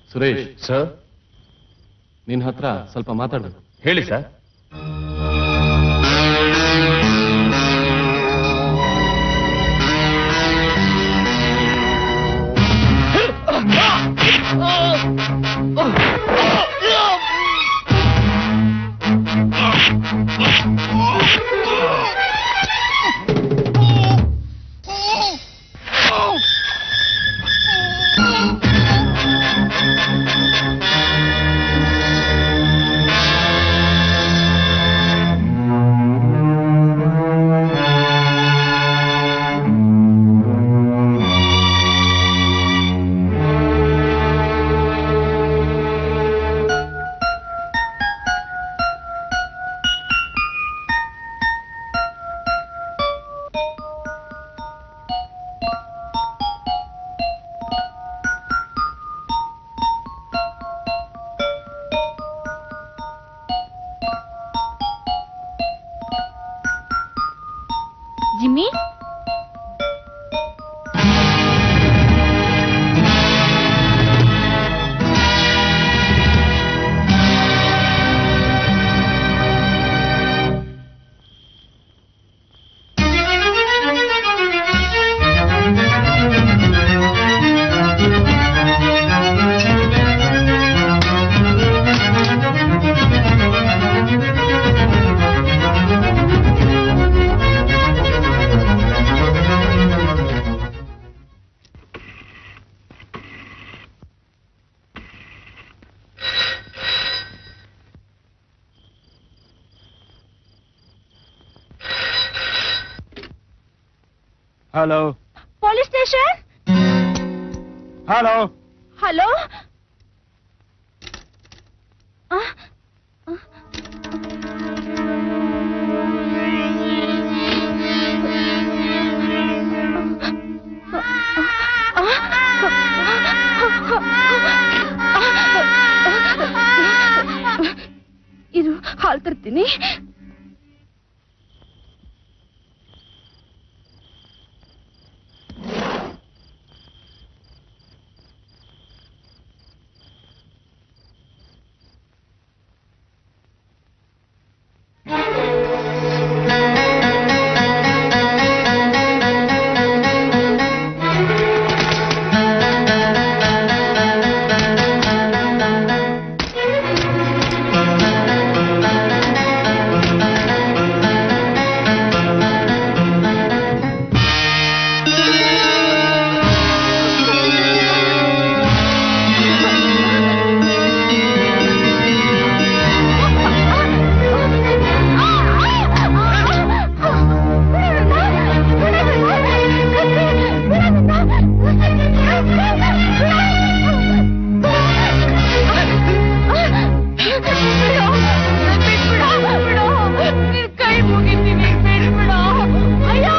Suresh sir ನಿನ್ ಹತ್ರ ಸ್ವಲ್ಪ ಮಾತಾಡ್ಬೇಕು ಹೇಳಿ sir Jimmy hello police station hello hello ಇದು ಹಾಲು ತರ್ತೀನಿ ಕೈ ಮುಗಿತೀನಿ ಬಿಡ್ಬಿಡ ಅಯ್ಯೋ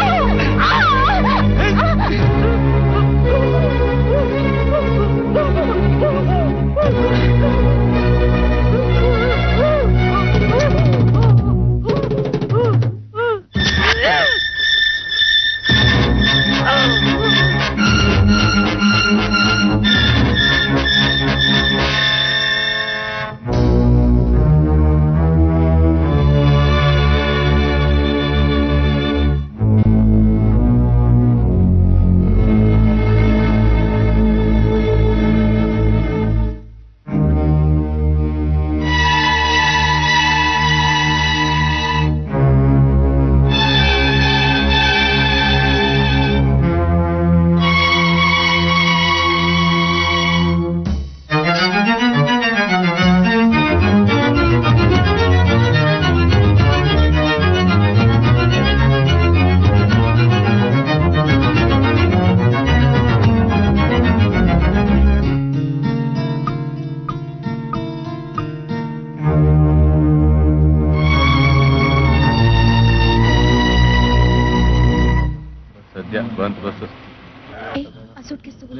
ಸದ್ಯ ಬಂತು ಬಸ್ ಆ ಸೂಟ್ಕೇಸ್ ತಗೋ.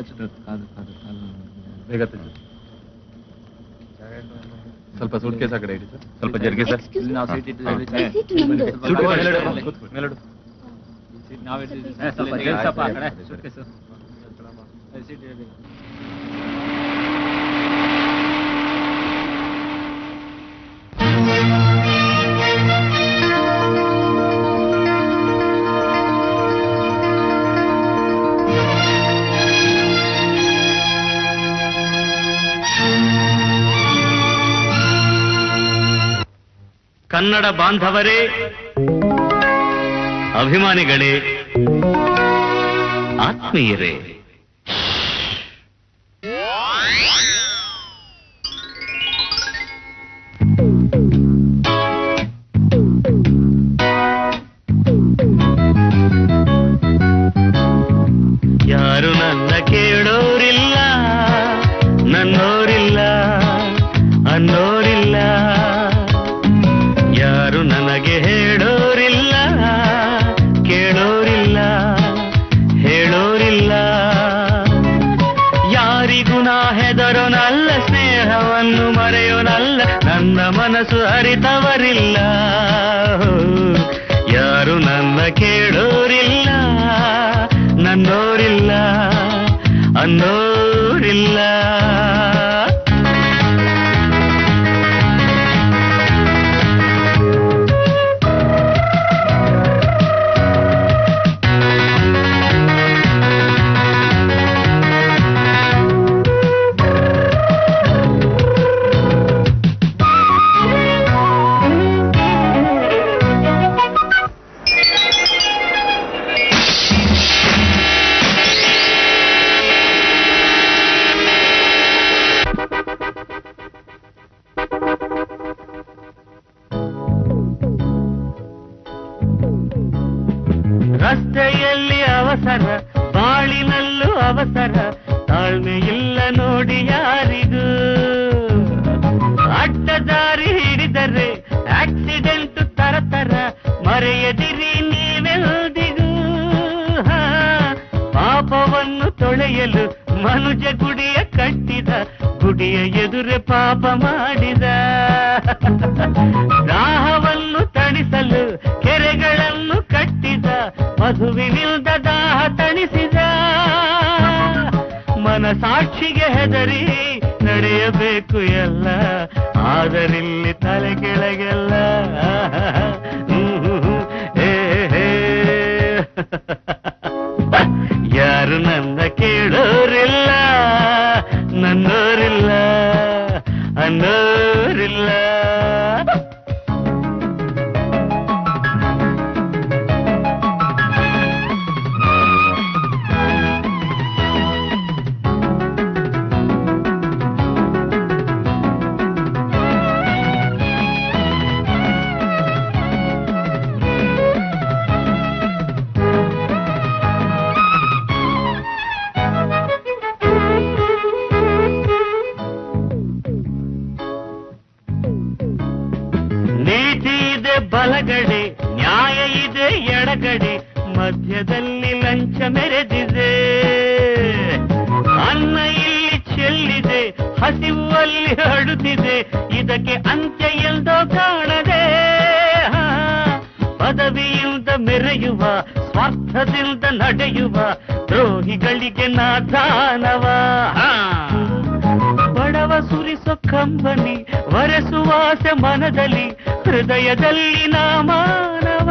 ಬೇಗ ತೆಗ್ದು. ಸ್ವಲ್ಪ ಸೂಟ್ ಕೇಸ್ ಆ ಕಡೆ ಇಡಿ ಸರ್ ಸ್ವಲ್ಪ ಜರ್ಗಿ ಸರ್ Excuse me. ಹಾ. ಈ seat ನಮ್ದು. ಸೂಟ್ ಕೇಸ್ ಮೇಲಿಡು. ಮೇಲಿಡು. ಕನ್ನಡ ಬಾಂಧವರೇ ಅಭಿಮಾನಿಗಳೇ ಆತ್ಮೀಯರೇ ಯಾರು ನನ್ನ ಕೇಳೋರಿಲ್ಲ ನನ್ನೋರಿಲ್ಲ ಅನ್ನೋರಿಲ್ಲ ಯಾರು ನನಗೆ ಹೇಳೋರಿಲ್ಲ ಕೇಳೋರಿಲ್ಲ ಹೇಳೋರಿಲ್ಲ ಯಾರಿಗೂ ನಾ ಹೆದರೋನಲ್ಲ ಸ್ನೇಹವನ್ನು ಮರೆಯೋನಲ್ಲ ನನ್ನ ಮನಸ್ಸು ಅರಿತವರಿಲ್ಲ ಯಾರು ನನ್ನ ಕೇಳೋರಿಲ್ಲ ನನ್ನೋರಿಲ್ಲ ಅನ್ನೋರಿಲ್ಲ ರಸ್ತೆಯಲ್ಲಿ ಅವಸರ ಬಾಳಿನಲ್ಲೂ ಅವಸರ ತಾಳ್ಮೆ ಇಲ್ಲ ನೋಡಿ ಯಾರಿಗೂ ಅಡ್ಡ ದಾರಿ ಹಿಡಿದರೆ ಆಕ್ಸಿಡೆಂಟ್ ತರತರ ಮರೆಯದಿರಿ ನೀವೆಲ್ದಿಗೂ ಹಾ, ಪಾಪವನ್ನು ತೊಳೆಯಲು ಮನುಜ ಗುಡಿಯ ಕಟ್ಟಿದ ಗುಡಿಯ ಎದುರೆ ಪಾಪ ಮಾಡಿದ ದಾಹವನ್ನು ತಣಿಸಲು ಕೆರೆಗಳನ್ನು ಕಟ್ಟಿದ ಮಧುವಿನಿಲ್ದ ದಾಹ ತಣಿಸಿದ ಮನಸಾಕ್ಷಿಗೆ ಹೆದರಿ ನಡೆಯಬೇಕು ಎಲ್ಲ ಆದರಿಲ್ಲಿ ತಲೆ ಕೆಳಗೆಲ್ಲ ಹೇ, ಹೇ. ಯಾರು ನನ್ನ ಕೇಳೋರಿಲ್ಲ ನನ್ನೋರಿಲ್ಲ ಅನ್ನೋರಿಲ್ಲ ನೀತಿ ಇದೆ ಬಲಗಡೆ ನ್ಯಾಯ ಇದೆ ಎಡಗಡೆ ಮಧ್ಯದಲ್ಲಿ ಲಂಚ ಮೆರೆದಿದೆ ಅನ್ನ ಇಲ್ಲಿ ಚೆಲ್ಲಿದೆ ಹಸಿವು ಅಲ್ಲಿ ಹರಡುತ್ತಿದೆ ಇದಕ್ಕೆ ಅಂತ್ಯ ಎಂದೋ ಕಾಣದೆ ಹಾ, ಪದವಿಯಿಂದ ಮೆರೆಯುವ ಸ್ವಾರ್ಥದಿಂದ ನಡೆಯುವ ದ್ರೋಹಿಗಳಿಗೆ ನಾದಾನವ ಹಾ. ಬಡವ ಸುರಿಸೋ ಕಂಬನಿ ವರೆಸುವಾಸೆ ಮನದಲ್ಲಿ ಹೃದಯದಲ್ಲಿ ನಾ ಮಾನವ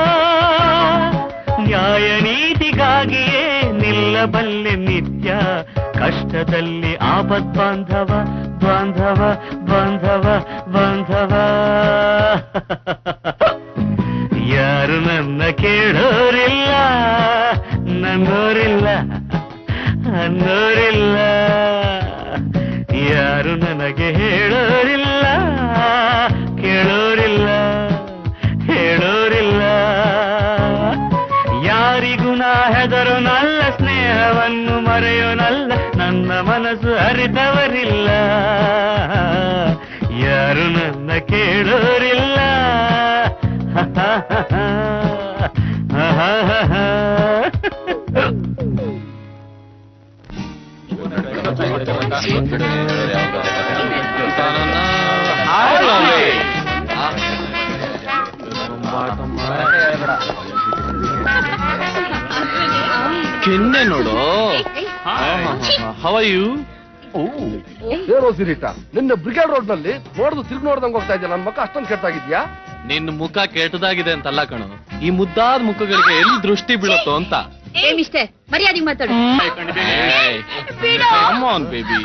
ನ್ಯಾಯ ನೀತಿಗಾಗಿಯೇ ನಿಲ್ಲಬಲ್ಲೆ ನಿತ್ಯ ಕಷ್ಟದಲ್ಲಿ ಆಪತ್ ಬಾಂಧವ ಬಾಂಧವ ಬಾಂಧವ ಬಾಂಧವ ಯಾರು ನನ್ನ ಕೇಳೋರಿಲ್ಲ ನನ್ನೋರಿಲ್ಲ ಅನ್ನೋರಿಲ್ಲ ಯಾರು ನನಗೆ ಹೇಳೋರಿಲ್ಲ ಕೇಳೋರಿಲ್ಲ ಹೇಳೋರಿಲ್ಲ ಯಾರಿಗೂ ನಾ ಹೆದರೋನಲ್ಲ ಸ್ನೇಹವನ್ನು ಮರೆಯೋನಲ್ಲ ನನ್ನ ಮನಸ್ಸು ಅರಿತವರಿಲ್ಲ ಯಾರು ನನ್ನ ಕೇಳೋರಿಲ್ಲ ಕೆನ್ನೆ ನೋಡು ಹವ ಯು ಏನೋ ಸಿರಿಟ ನಿನ್ನೆ ಬ್ರಿಗೇಡ್ ರೋಡ್ ನಲ್ಲಿ ನೋಡ್ದು ತಿರುಗಿ ನೋಡ್ದಂಗ್ ಹೋಗ್ತಾ ಇದ್ಯಾ ನನ್ ಮಕ್ಕ ಅಷ್ಟೊಂದು ಕೆಟ್ಟಾಗಿದ್ಯಾ ನಿನ್ನ ಮುಖ ಕೆಟ್ಟದಾಗಿದೆ ಅಂತಲ್ಲ ಕಣು ಈ ಮುದ್ದಾದ ಮುಖಗಳಿಗೆ ಎಲ್ಲಿ ದೃಷ್ಟಿ ಬೀಳುತ್ತೋ ಅಂತ ಏ ಮಿಸ್ಟರ್ ಮರ್ಯಾದೆ ಮಾತಾಡು ಬಿಡು. ಆನ್ ಬೇಬಿ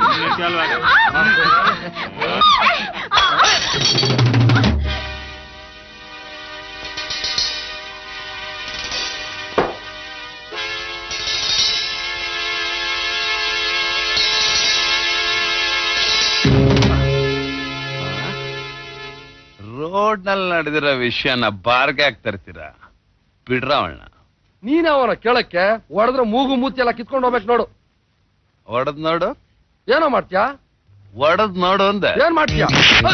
ರೋಡ್ ನಲ್ಲಿ ನಡೆದಿರೋ ವಿಷಯನ ಬಾರ್ಗೆ ಹಾಕ್ ತರ್ತೀರಾ ಬಿಡ್ರ ಅವಳನ್ನ ನೀನೇ ಅವನ ಕೇಳಕ್ಕೆ ಹೊಡೆದ್ರೆ ಮೂಗು ಮೂತಿ ಎಲ್ಲ ಕಿತ್ಕೊಂಡು ಹೋಗ್ಬೇಕು ನೋಡು ಒಡದ್ ನೋಡು ಏನೋ ಮಾಡ್ತೀಯಾ ಒಡದ್ ನೋಡು ಅಂದೆ ಏನ್ ಮಾಡ್ತೀಯಾ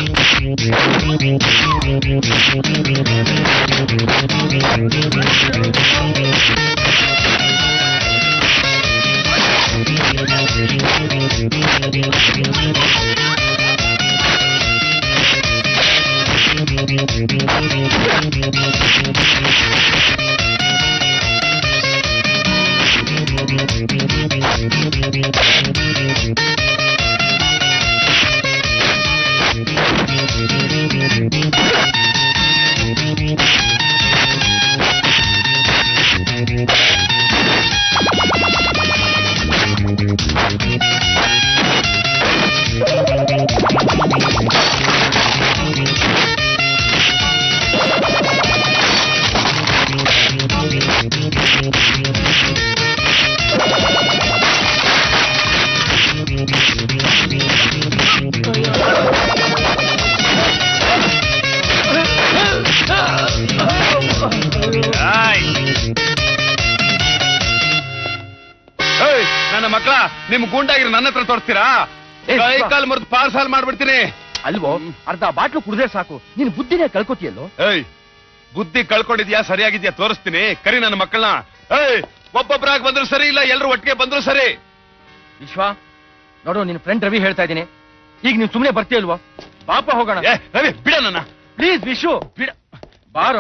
ಏಯ್, ನನ್ನ ಮಕ್ಕಳ ನಿಮ್ ಗುಂಡಾಗಿರಿ ನನ್ನ ಹತ್ರ ತೋರಿಸ್ತೀರಾ ಏ, ಕೈ ಶಿವ. ಕಾಲು ಮುರಿದು ಪಾರ್ಸಲ್ ಮಾಡ್ಬಿಡ್ತೀನಿ ಅಲ್ವೋ ಅರ್ಧ ಬಾಟ್ಲು ಕುಡ್ದೆ ಸಾಕು ನೀನ್ ಬುದ್ಧಿನೇ ಕಳ್ಕೊತಿಯಲ್ಲೋ ಏಯ್ ಬುದ್ಧಿ ಕಳ್ಕೊಂಡಿದ್ಯಾ ಸರಿಯಾಗಿದ್ಯಾ ತೋರಿಸ್ತೀನಿ ಕರಿ ನನ್ನ ಮಕ್ಕಳನ್ನ ಏಯ್ ಒಬ್ಬೊಬ್ಬರಾಗಿ ಬಂದ್ರು ಸರಿ ಇಲ್ಲ ಎಲ್ರು ಒಟ್ಟಿಗೆ ಬಂದ್ರು ಸರಿ ವಿಶ್ವ ನೋಡು ನಿನ್ ಫ್ರೆಂಡ್ ರವಿ ಹೇಳ್ತಾ ಇದ್ದೀನಿ ಈಗ ನೀನ್ ಸುಮ್ನೆ ಬರ್ತೀಯಲ್ವೋ ಪಾಪ ಹೋಗೋಣ ಏ ರವಿ ಬಿಡ ನನ್ನ ಪ್ಲೀಸ್ ವಿಶು ಬಿಡ ಬಾರೋ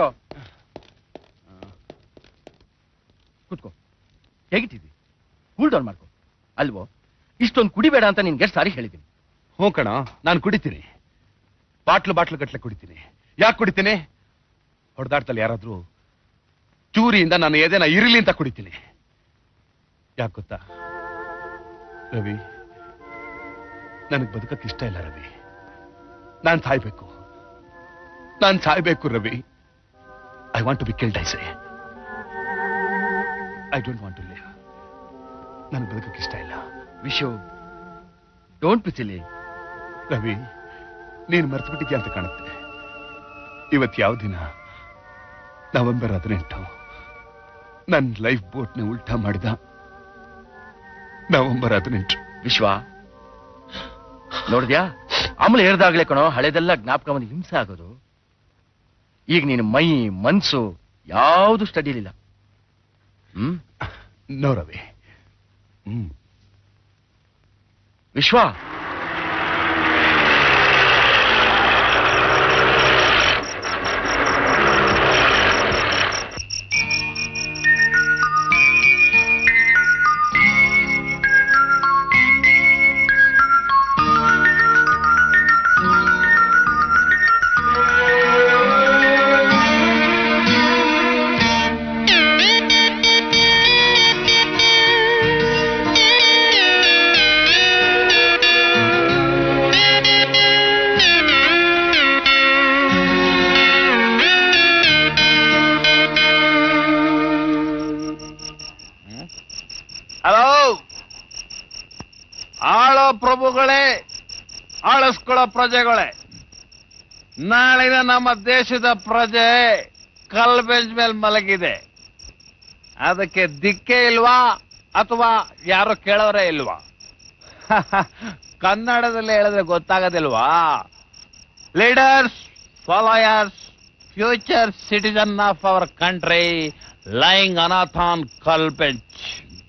ಕೂತ್ಕೋ ಹೇಗಿಟ್ಟಿದ್ದಿ ಕೂಲ್ ಡೌನ್ ಮಾಡ್ಕೋ ಅಲ್ವೋ ಇಷ್ಟೊಂದು ಕುಡಿಬೇಡ ಅಂತ ನಿನ್ಗೆ ಎಷ್ಟು ಸಾರಿ ಹೇಳಿದ್ದೀನಿ ಹ್ಞೂ ಕಣ ನಾನು ಕುಡಿತೀನಿ ಬಾಟ್ಲು ಬಾಟ್ಲು ಗಟ್ಲೆ ಕುಡಿತೀನಿ ಯಾಕೆ ಕುಡಿತೀನಿ ಹೊಡೆದಾಡ್ತಲ್ಲಿ ಯಾರಾದ್ರೂ ಚೂರಿಯಿಂದ ನಾನು ಎದೆನ ಇರಲಿ ಅಂತ ಕುಡಿತೀನಿ ಯಾಕೆ ಗೊತ್ತಾ ರವಿ ನನಗೆ ಬದುಕಕ್ಕೆ ಇಷ್ಟ ಇಲ್ಲ ರವಿ ನಾನು ಸಾಯ್ಬೇಕು ನಾನು ಸಾಯ್ಬೇಕು Ravi I want to be killed I say I don't want to live ನನಗೆ ಬದುಕಕ್ಕೆ ಇಷ್ಟ ಇಲ್ಲ ವಿಶು ಡೋಂಟ್ ಪಿಸಿಲಿ ರವಿ ನೀನು ಮರ್ತು ಬಿಟ್ಟಿದ್ಯಾ ಅಂತ ಕಾಣುತ್ತೆ ಇವತ್ತು ಯಾವ ದಿನ ನವೆಂಬರ್ ಹದಿನೆಂಟು ನನ್ನ ಲೈಫ್ ಬೋಟ್ನ ಉಲ್ಟಾ ಮಾಡಿದ ನವೆಂಬರ್ ಹದಿನೆಂಟು ವಿಶ್ವ ನೋಡಿದ್ಯಾ ಅಮಲ ಹೇಳ್ದಾಗ್ಲೇ ಕಣೋ ಹಳೆದೆಲ್ಲ ಜ್ಞಾಪಕ ಬಂದು ಹಿಂಸೆ ಆಗೋದು ಈಗ ನೀನು ಮೈ ಮನ್ಸು ಯಾವುದು ಸ್ಟಡಿಲಿಲ್ಲ ಹ್ಮ್ ನೋ ರವಿ ಹ್ಮ್ ವಿಶ್ವ ಹಲೋ ಆಳೋ ಪ್ರಭುಗಳೇ ಆಳಿಸ್ಕೊಳ್ಳೋ ಪ್ರಜೆಗಳೇ ನಾಳಿನ ನಮ್ಮ ದೇಶದ ಪ್ರಜೆ ಕಲ್ ಬೆಂಚ್ ಮೇಲೆ ಮಲಗಿದೆ ಅದಕ್ಕೆ ದಿಕ್ಕೇ ಇಲ್ವಾ ಅಥವಾ ಯಾರು ಕೇಳೋರೇ ಇಲ್ವಾ ಕನ್ನಡದಲ್ಲಿ ಹೇಳಿದ್ರೆ ಗೊತ್ತಾಗೋದಿಲ್ವಾ leaders followers future citizen of our country lying ಅನಾಥಾನ್ ಕಲ್ ಬೆಂಚ್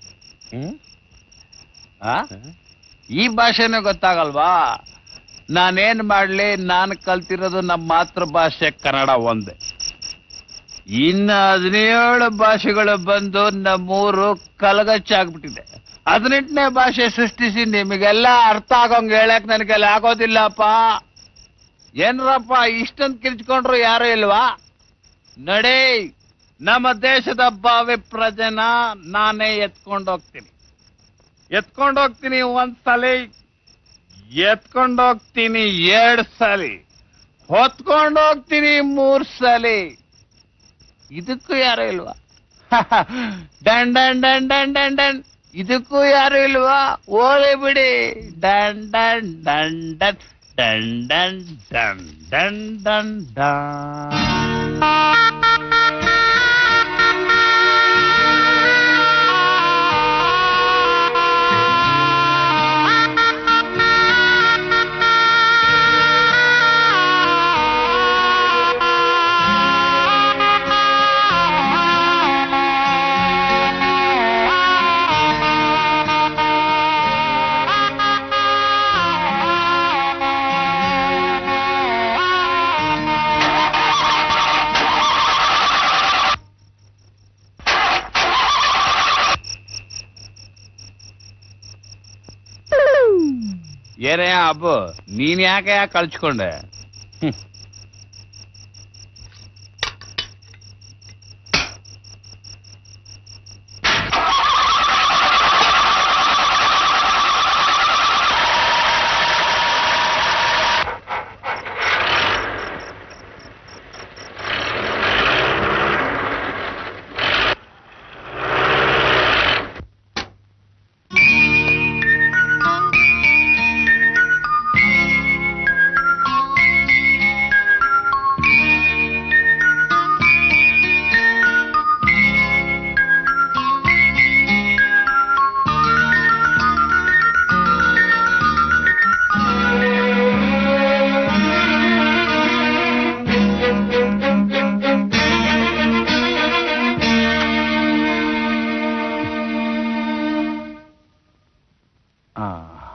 ಈ ಭಾಷೆನೂ ಗೊತ್ತಾಗಲ್ವಾ ನಾನೇನ್ ಮಾಡ್ಲಿ ನಾನು ಕಲ್ತಿರೋದು ನಮ್ಮ ಮಾತೃಭಾಷೆ ಕನ್ನಡ ಒಂದೇ ಇನ್ನು ಹದಿನೇಳು ಭಾಷೆಗಳು ಬಂದು ನಮ್ಮೂರು ಕಲಗಚ್ಚಾಗ್ಬಿಟ್ಟಿದೆ ಹದಿನೆಂಟನೇ ಭಾಷೆ ಸೃಷ್ಟಿಸಿ ನಿಮಗೆಲ್ಲ ಅರ್ಥ ಆಗೋಂಗ್ ಹೇಳಕ್ ನನಗೆಲ್ಲ ಆಗೋದಿಲ್ಲಪ್ಪ ಏನ್ರಪ್ಪ ಇಷ್ಟೊಂದು ಕಿರ್ಚ್ಕೊಂಡ್ರು ಯಾರು ಇಲ್ವಾ ನಡೇ ನಮ್ಮ ದೇಶದ ಭಾವಿ ಪ್ರಜೆನ ನಾನೇ ಎತ್ಕೊಂಡು ಹೋಗ್ತೀನಿ ಎತ್ಕೊಂಡು ಹೋಗ್ತೀನಿ ಒಂದ್ ಸಲಿ ಎತ್ಕೊಂಡು ಹೋಗ್ತೀನಿ ಎರಡ್ ಸಲಿ ಹೊತ್ಕೊಂಡು ಹೋಗ್ತೀನಿ ಮೂರ್ ಸಲಿ ಇದಕ್ಕೂ ಯಾರು ಇಲ್ವಾ ಡನ್ ಡನ್ ಡನ್ ಡನ್ ಡನ್ ಡನ್ ಇದಕ್ಕೂ ಯಾರು ಇಲ್ವಾ ಓಲಿ ಬಿಡಿ ಡನ್ ಡನ್ ಡನ್ ಡನ್ ಡನ್ ಡನ್ ಡನ್ ಡನ್ ಡನ್ ಡನ್ ಏನೇ ಅಬ್ಬು ನೀನ್ ಯಾಕೆ ಯಾಕೆ ಕಳ್ಸ್ಕೊಂಡೆ ಹ್ಮ್. ಆ.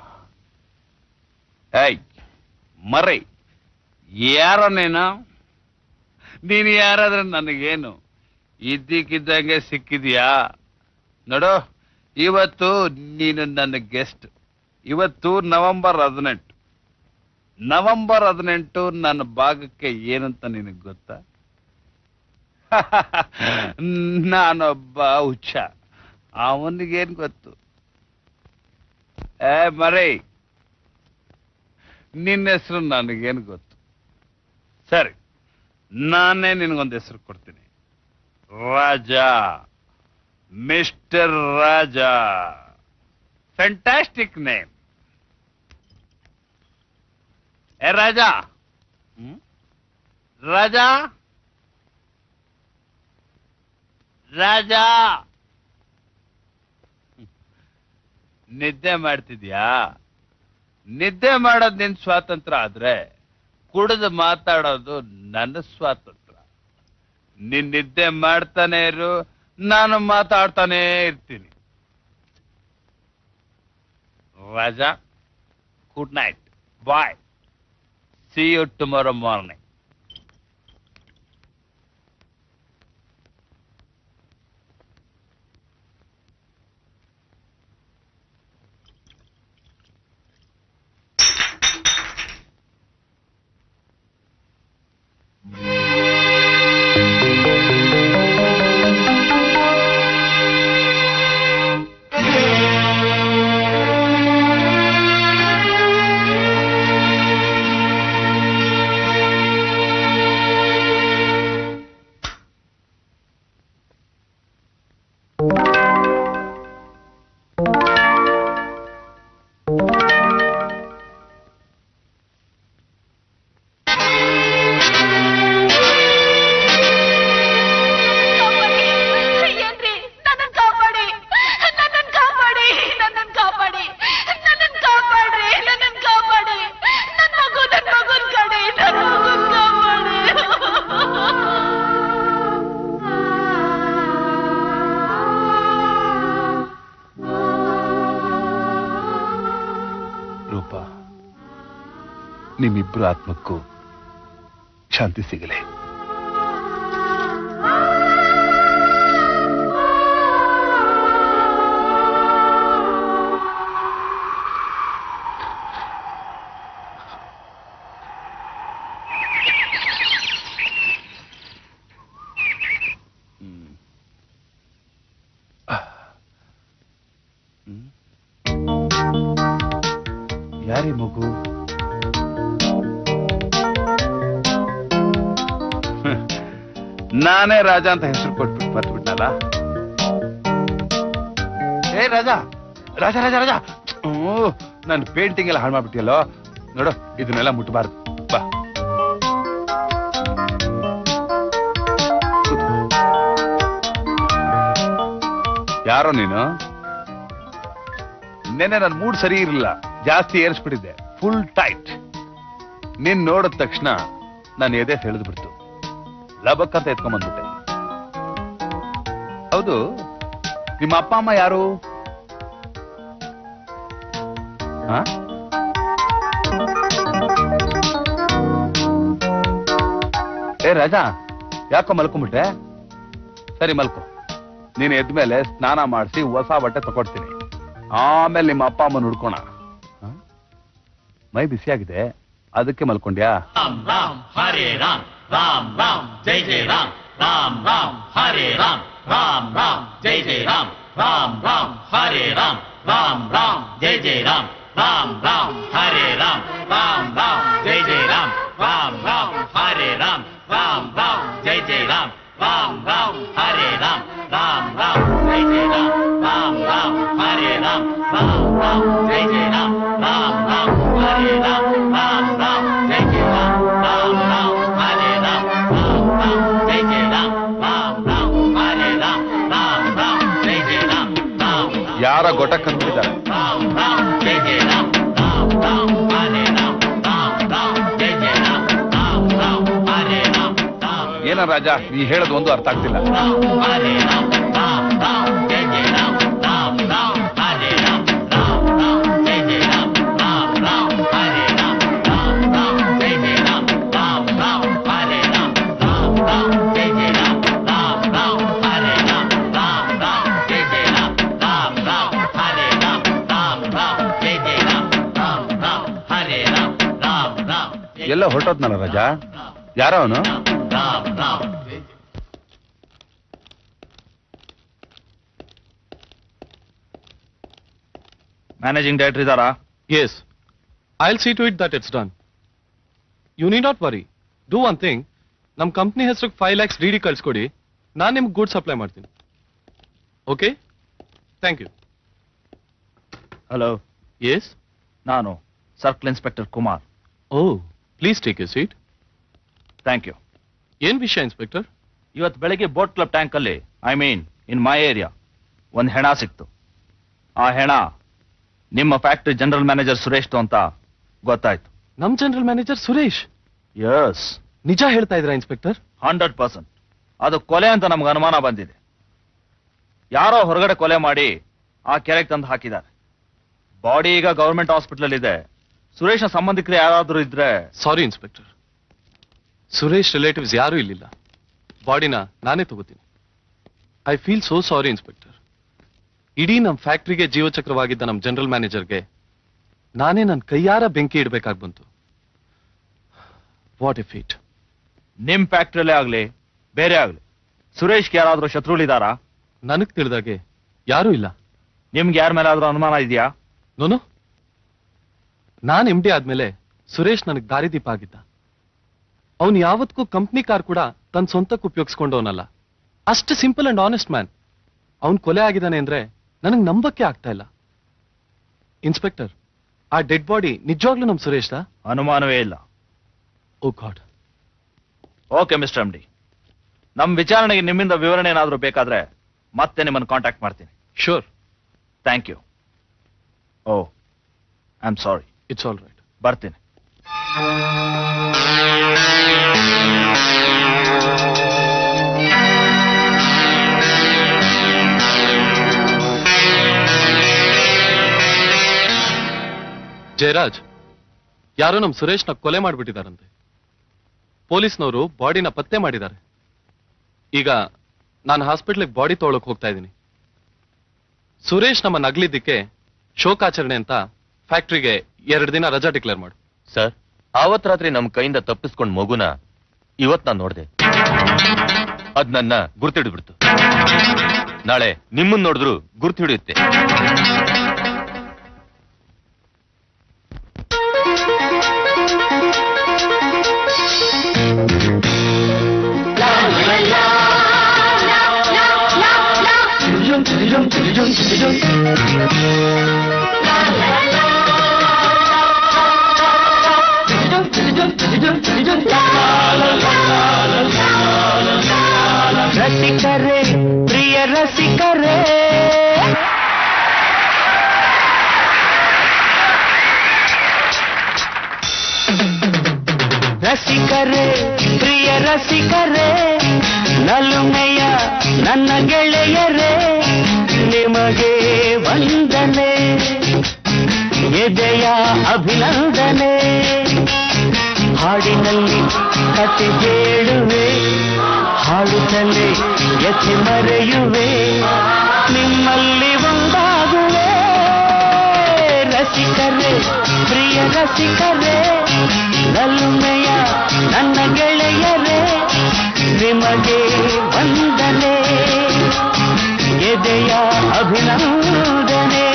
ಏಯ್ ಮರ್ರಿ ಯಾರ ನೀನು ನೀನು ಯಾರಾದ್ರೆ ನನಗೇನು ಇದ್ದಕ್ಕಿದ್ದಂಗೆ ಸಿಕ್ಕಿದ್ಯಾ ನೋಡು ಇವತ್ತು ನೀನು ನನ್ನ ಗೆಸ್ಟ್ ಇವತ್ತು ನವೆಂಬರ್ ಹದಿನೆಂಟು ನವೆಂಬರ್ ಹದಿನೆಂಟು ನನ್ನ ಭಾಗಕ್ಕೆ ಏನಂತ ನಿನಗೆ ಗೊತ್ತಾ ನಾನೊಬ್ಬ ಹುಚ್ಚ ಅವನಿಗೇನು ಗೊತ್ತು ಏ ಮರೈ ನಿನ್ನ ಹೆಸರು ನನಗೇನು ಗೊತ್ತು ಸರಿ ನಾನೇ ನಿನಗೊಂದು ಹೆಸರು ಕೊಡ್ತೀನಿ Raja mister Raja fantastic name ಏ ರಾಜ ಹ್ಮ್? ರಾಜ ರಾಜ ನಿದ್ದೆ ಮಾಡ್ತಿದ್ಯಾ ನಿದ್ದೆ ಮಾಡೋದು ನಿನ್ ಸ್ವಾತಂತ್ರ್ಯ ಆದ್ರೆ ಕುಡಿದು ಮಾತಾಡೋದು ನನ್ನ ಸ್ವಾತಂತ್ರ್ಯ ನಿನ್ ನಿದ್ದೆ ಮಾಡ್ತಾನೆ ಇರು ನಾನು ಮಾತಾಡ್ತಾನೆ ಇರ್ತೀನಿ Raja good night bye see you tomorrow morning ಏನ್ರಿ ನನ್ನನ್ ಕಾಪಾಡಿ ನನ್ನನ್ ಕಾಪಾಡಿ ನನ್ನನ್ ಕಾಪಾಡಿ ನನ್ನನ್ ಕಾಪಾಡ್ರಿ ನನ್ನನ್ ಕಾಪಾಡಿ ನನ್ ಮಗು ನನ್ ಮಗುನ್ ಕಡೆ ನನ್ ಮಗುನ್ ರೂಪ ನಿಮ್ಮಿಬ್ರು ಆತ್ಮಕ್ಕೂ ಶಾಂತಿ ಸಿಗಲಿ ಯಾರಿ ಮಗು ನಾನೇ ರಾಜ ಅಂತ ಹೆಸರು ಕೊಟ್ಬಿಟ್ಟು ಮರ್ತ್ಬಿಟ್ನಲ್ಲ ಏ ರಾಜ ರಾಜ ರಾಜ ರಾಜ ನನ್ನ ಪೇಂಟಿಂಗ್ ಎಲ್ಲ ಹಾಳು ಮಾಡ್ಬಿಟ್ಟಿಯಲ್ಲೋ ನೋಡು ಇದನ್ನೆಲ್ಲ ಮುಟ್ಟಬಾರ್ದು ಬಾ ಕೂತ್ಕೋ. ಯಾರೋ ನೀನು ನೆನ್ನೆ ನನ್ನ ಮೂಡ್ ಸರಿ ಇರಲಿಲ್ಲ ಜಾಸ್ತಿ ಏರಿಸ್ಬಿಟ್ಟಿದ್ದೆ ಫುಲ್ ಟೈಟ್ ನೀನ್ ನೋಡಿದ ತಕ್ಷಣ ನಾನು ಎದೆ ಸೆಳೆದು ಬಿಡ್ತು ಲಬಕ್ಕಂತ ಎತ್ಕೊಂಡ್ಬಂದ್ಬಿಟ್ಟೆ ಹೌದು ನಿಮ್ಮ ಅಪ್ಪ ಅಮ್ಮ ಯಾರು ಆ? ಏ ರಾಜಾ ಯಾಕೋ ಮಲ್ಕೊಂಬಿಟ್ಟೆ ಸರಿ ಮಲ್ಕೊ ನೀನು ಎದ್ಮೇಲೆ ಸ್ನಾನ ಮಾಡಿಸಿ ಹೊಸ ಬಟ್ಟೆ ತಗೊಡ್ತೀನಿ ಆಮೇಲೆ ನಿಮ್ಮ ಅಪ್ಪ ಅಮ್ಮನ ಹುಡ್ಕೋಣ ಆ? ಮೈ ಬಿಸಿಯಾಗಿದೆ ಅದಕ್ಕೆ ಮಲ್ಕೊಂಡ್ಯಾ ರಾಮ್ ರಾಮ್ ಹರೇ ರಾಮ್ ರಾಮ್ ರಾಮ್ ಜೈ ಜೈ ರಾಮ್ ರಾಮ್ ರಾಮ್ ಹರೇ ರಾಮ್ ರಾಮ್ ರಾಮ್ ಜೈ ಜೈ ರಾಮ್ ರಾಮ್ ರಾಮ್ ಹರೇ ರಾಮ್ ರಾಮ್ ರಾಮ್ ಜೈ ಜೈ ರಾಮ್ ರಾಮ್ ರಾಮ್ ಹರೇ ರಾಮ್ ರಾಮ್ ರಾಮ್ ಜೈ ಜೈ ರಾಮ್ ರಾಮ್ ರಾಮ್ ಹರೇ ರಾಮ್ ರಾಮ್ ರಾಮ್ ಜೈ ಜೈ ರಾಮ್ ರಾಮ್ ರಾಮ್ ಹರೇ ರಾಮ್ ರಾಮ್ ರಾಮ್ ಜೈ ಜೈ ರಾಮ್ ರಾಮ್ ರಾಮ್ ಹರೇ ರಾಮ್ ರಾಮ್ ರಾಮ್ ಜೈ ಜೈ ರಾಮ್ ರಾಮ್ ರಾಮ್ ಹರೇ ರಾಮ್ ರಾಮ್ ರಾಮ್ ಜೈ ಜೈ ರಾಮ್ ರಾಮ್ ರಾಮ್ ಹರೇ ರಾಮ್ ರಾಮ್ ರಾಮ್ ಜೈ ಜೈ ರಾಮ್ ರಾಮ್ ರಾಮ್ ಹರೇ ರಾಮ್ ರಾಮ್ ರಾಮ್ ಜೈ ಜೈ ರಾಮ್ ರಾಮ್ ರಾಮ್ ಯಾರ ಗೊಟ ಕಂಡಿದ್ದಾರೆ ರಾಮ್ ರಾಮ್ ಜೈ ಜೈ ರಾಮ್ ರಾಮ್ ರಾಮ್ ಹರೇ ರಾಮ್ ರಾಮ್ ರಾಮ್ ಜೈ ಜೈ ರಾಮ್ ರಾಮ್ ರಾಮ್ ಹರೇ ರಾಮ್ ರಾಮ್ ಏನ ರಾಜ ನೀ ಹೇಳೋದು ಒಂದು ಅರ್ಥ ಆಗ್ತಿಲ್ಲ ರಾಮ್ ಹರೇ ರಾಮ್ ರಾಮ್ ರಾಮ್ ಜೈ ಜೈ ರಾಮ್ ರಾಮ್ ರಾಮ್ ಹರೇ ರಾಮ್ ರಾಮ್ ರಾಮ್ ಜೈ ಜೈ ರಾಮ್ ರಾಮ್ ರಾಮ್ ಹರೇ ರಾಮ್ ರಾಮ್ ರಾಮ್ ಜೈ ಜೈ ರಾಮ್ ರಾಮ್ ರಾಮ್ ಹರೇ ರಾಮ್ ರಾಮ್ ರಾಮ್ ಜೈ ಜೈ ರಾಮ್ ರಾಮ್ ರಾಮ್ ಹರೇ ರಾಮ್ ರಾಮ್ ರಾಮ್ ಜೈ ಜೈ ರಾಮ್ ರಾಮ್ ರಾಮ್ ಹರೇ ರಾಮ್ ರಾಮ್ ರಾಮ್ ಜೈ ಜೈ ರಾಮ್ ರಾಮ್ ರಾಮ್ ಹರೇ ರಾಮ್ ರಾಮ್ ರಾಮ್ ಜೈ ಎಲ್ಲ ಹೊರಟೋದ್ನಲ್ಲ ರಾಜ ಯಾರೋ ಅವನು ರಾಮ್ ರಾಮ್ ಮ್ಯಾನೇಜಿಂಗ್ ಡೈರೆಕ್ಟರ್ ಇದಾರಾ yes I'll see to it that it's done you need not worry do one thing ನಮ್ಮ ಕಂಪ್ನಿ ಹೆಸರಿಗೆ ಫೈವ್ ಲ್ಯಾಕ್ಸ್ ಡಿ ಡಿ ಕಳ್ಸ್ಕೊಡಿ ನಾನು ನಿಮ್ಗೆ ಗುಡ್ ಸಪ್ಲೈ ಮಾಡ್ತೀನಿ okay thank you hello yes ನಾನು circle inspector Kumar oh please take you seat thank you ಏನ್ ವಿಷಯ inspector ಇವತ್ತು ಬೆಳಗ್ಗೆ ಬೋಟ್ ಕ್ಲಬ್ ಟ್ಯಾಂಕ್ ಅಲ್ಲಿ I mean in my area ಒಂದು ಹೆಣ ಸಿಕ್ತು ಆ ಹೆಣ ನಿಮ್ಮ ಫ್ಯಾಕ್ಟರಿ ಜನರಲ್ ಮ್ಯಾನೇಜರ್ ಸುರೇಶ್ದು ಅಂತ ಗೊತ್ತಾಯ್ತು ನಮ್ ಜನರಲ್ ಮ್ಯಾನೇಜರ್ ಸುರೇಶ್ ಎಸ್ ನಿಜ ಹೇಳ್ತಾ ಇದ್ರಾ ಇನ್ಸ್ಪೆಕ್ಟರ್ ಹಂಡ್ರೆಡ್ ಪರ್ಸೆಂಟ್ ಅದು ಕೊಲೆ ಅಂತ ನಮ್ಗೆ ಅನುಮಾನ ಬಂದಿದೆ ಯಾರೋ ಹೊರಗಡೆ ಕೊಲೆ ಮಾಡಿ ಆ ಕೆರೆಗೆ ತಂದು ಹಾಕಿದ್ದಾರೆ ಬಾಡಿ ಈಗ ಗವರ್ಮೆಂಟ್ ಹಾಸ್ಪಿಟಲ್ ಇದೆ ಸುರೇಶ್ನ ಸಂಬಂಧಿಕರು ಯಾರಾದ್ರೂ ಇದ್ರೆ ಸಾರಿ ಇನ್ಸ್ಪೆಕ್ಟರ್ ಸುರೇಶ್ ರಿಲೇಟಿವ್ಸ್ ಯಾರೂ ಇಲ್ಲಿಲ್ಲ ಬಾಡಿನ ನಾನೇ ತಗೋತೀನಿ I feel so sorry inspector ಇಡೀ ನಮ್ಮ ಫ್ಯಾಕ್ಟ್ರಿಗೆ ಜೀವಚಕ್ರವಾಗಿದ್ದ ನಮ್ಮ ಜನರಲ್ ಮ್ಯಾನೇಜರ್ಗೆ ನಾನೇ ನನ್ನ ಕೈಯಾರ ಬೆಂಕಿ ಇಡಬೇಕಾಗಿ ಬಂತು ವಾಟ್ ಇಫ್ ಇಟ್ ನಿಮ್ ಫ್ಯಾಕ್ಟ್ರಿಯಲ್ಲೇ ಆಗ್ಲಿ ಬೇರೆ ಆಗ್ಲಿ ಸುರೇಶ್ಗೆ ಯಾರಾದ್ರೂ ಶತ್ರುಗಳಿದಾರಾ ನನಗ್ ತಿಳಿದಾಗೆ ಯಾರೂ ಇಲ್ಲ ನಿಮ್ಗೆ ಯಾರ ಮೇಲಾದ್ರೂ ಅನುಮಾನ ಇದೆಯಾ ನೋನು ನಾನ್ ಎಂ ಡಿ ಆದ್ಮೇಲೆ ಸುರೇಶ್ ನನಗ್ ದಾರಿದೀಪ ಆಗಿದ್ದ ಅವನು ಯಾವತ್ತಿಗೂ ಕಂಪ್ನಿ ಕಾರ್ ಕೂಡ ತನ್ನ ಸ್ವಂತಕ್ಕೆ ಉಪಯೋಗಿಸ್ಕೊಂಡವನಲ್ಲ ಅಷ್ಟು ಸಿಂಪಲ್ ಅಂಡ್ ಆನೆಸ್ಟ್ ಮ್ಯಾನ್ ಅವನ್ ಕೊಲೆ ಆಗಿದ್ದಾನೆ ಅಂದ್ರೆ ನನಗ್ ನಂಬಕ್ಕೆ ಆಗ್ತಾ ಇಲ್ಲ ಇನ್ಸ್ಪೆಕ್ಟರ್ ಆ ಡೆಡ್ ಬಾಡಿ ನಿಜವಾಗ್ಲೂ ನಮ್ ಸುರೇಶ್ದ ಅನುಮಾನವೇ ಇಲ್ಲ oh God okay mister M D ನಮ್ ವಿಚಾರಣೆಗೆ ನಿಮ್ಮಿಂದ ವಿವರಣೆ ಏನಾದ್ರೂ ಬೇಕಾದ್ರೆ ಮತ್ತೆ ನಿಮ್ಮನ್ನು ಕಾಂಟ್ಯಾಕ್ಟ್ ಮಾಡ್ತೀನಿ sure thank you oh I am sorry it's all right ಬರ್ತೀನಿ ಜಯರಾಜ್ ಯಾರೋ ನಮ್ ಸುರೇಶ್ನ ಕೊಲೆ ಮಾಡ್ಬಿಟ್ಟಿದಾರಂತೆ ಪೊಲೀಸ್ನವರು ಬಾಡಿನ ಪತ್ತೆ ಮಾಡಿದ್ದಾರೆ ಈಗ ನಾನು ಹಾಸ್ಪಿಟ್ಲಿಗೆ ಬಾಡಿ ತಗೊಳಕ್ ಹೋಗ್ತಾ ಇದ್ದೀನಿ ಸುರೇಶ್ ನಮ್ಮ ನಗ್ಲಿದ್ದಕ್ಕೆ ಶೋಕಾಚರಣೆ ಅಂತ ಫ್ಯಾಕ್ಟ್ರಿಗೆ ಎರಡು ದಿನ ರಜಾ ಡಿಕ್ಲೇರ್ ಮಾಡು ಸರ್ ಆವತ್ ರಾತ್ರಿ ನಮ್ ಕೈಯಿಂದ ತಪ್ಪಿಸ್ಕೊಂಡ್ ಮಗುನ ಇವತ್ ನಾನ್ ನೋಡ್ದೆ ಅದ್ ನನ್ನ ಗುರ್ತಿಡ್ಬಿಡ್ತು ನಾಳೆ ನಿಮ್ಮನ್ ನೋಡಿದ್ರು ಗುರ್ತು ಹಿಡಿಯುತ್ತೆ La la la ರಸಿಕರೇ ಪ್ರಿಯ ರಸಿಕರೇ ರಸಿಕರೇ ಪ್ರಿಯ ರಸಿಕರೇ ನಲುಮೆಯ ನನ್ನ ಗೆಳೆಯರೇ ನಿಮಗೆ ವಂದನೆ ಎದೆಯ ಅಭಿನಂದನೆ ಹಾಡಿನಲ್ಲಿ ಕತೆ ಹೇಳುವೆ ಹಾಡುತ್ತಲೇ ಎತ್ತಿ ಮರೆಯುವೆ ನಿಮ್ಮಲ್ಲಿ ಒಂದಾಗುವೆ ರಸಿಕರೇ ಪ್ರಿಯ ರಸಿಕರೇ ನಲ್ಲುಮೆಯ ನನ್ನ ಗೆಳೆಯರೇ ನಿಮಗೆ ವಂದನೆ ಎದೆಯ ಅಭಿನಂದನೆ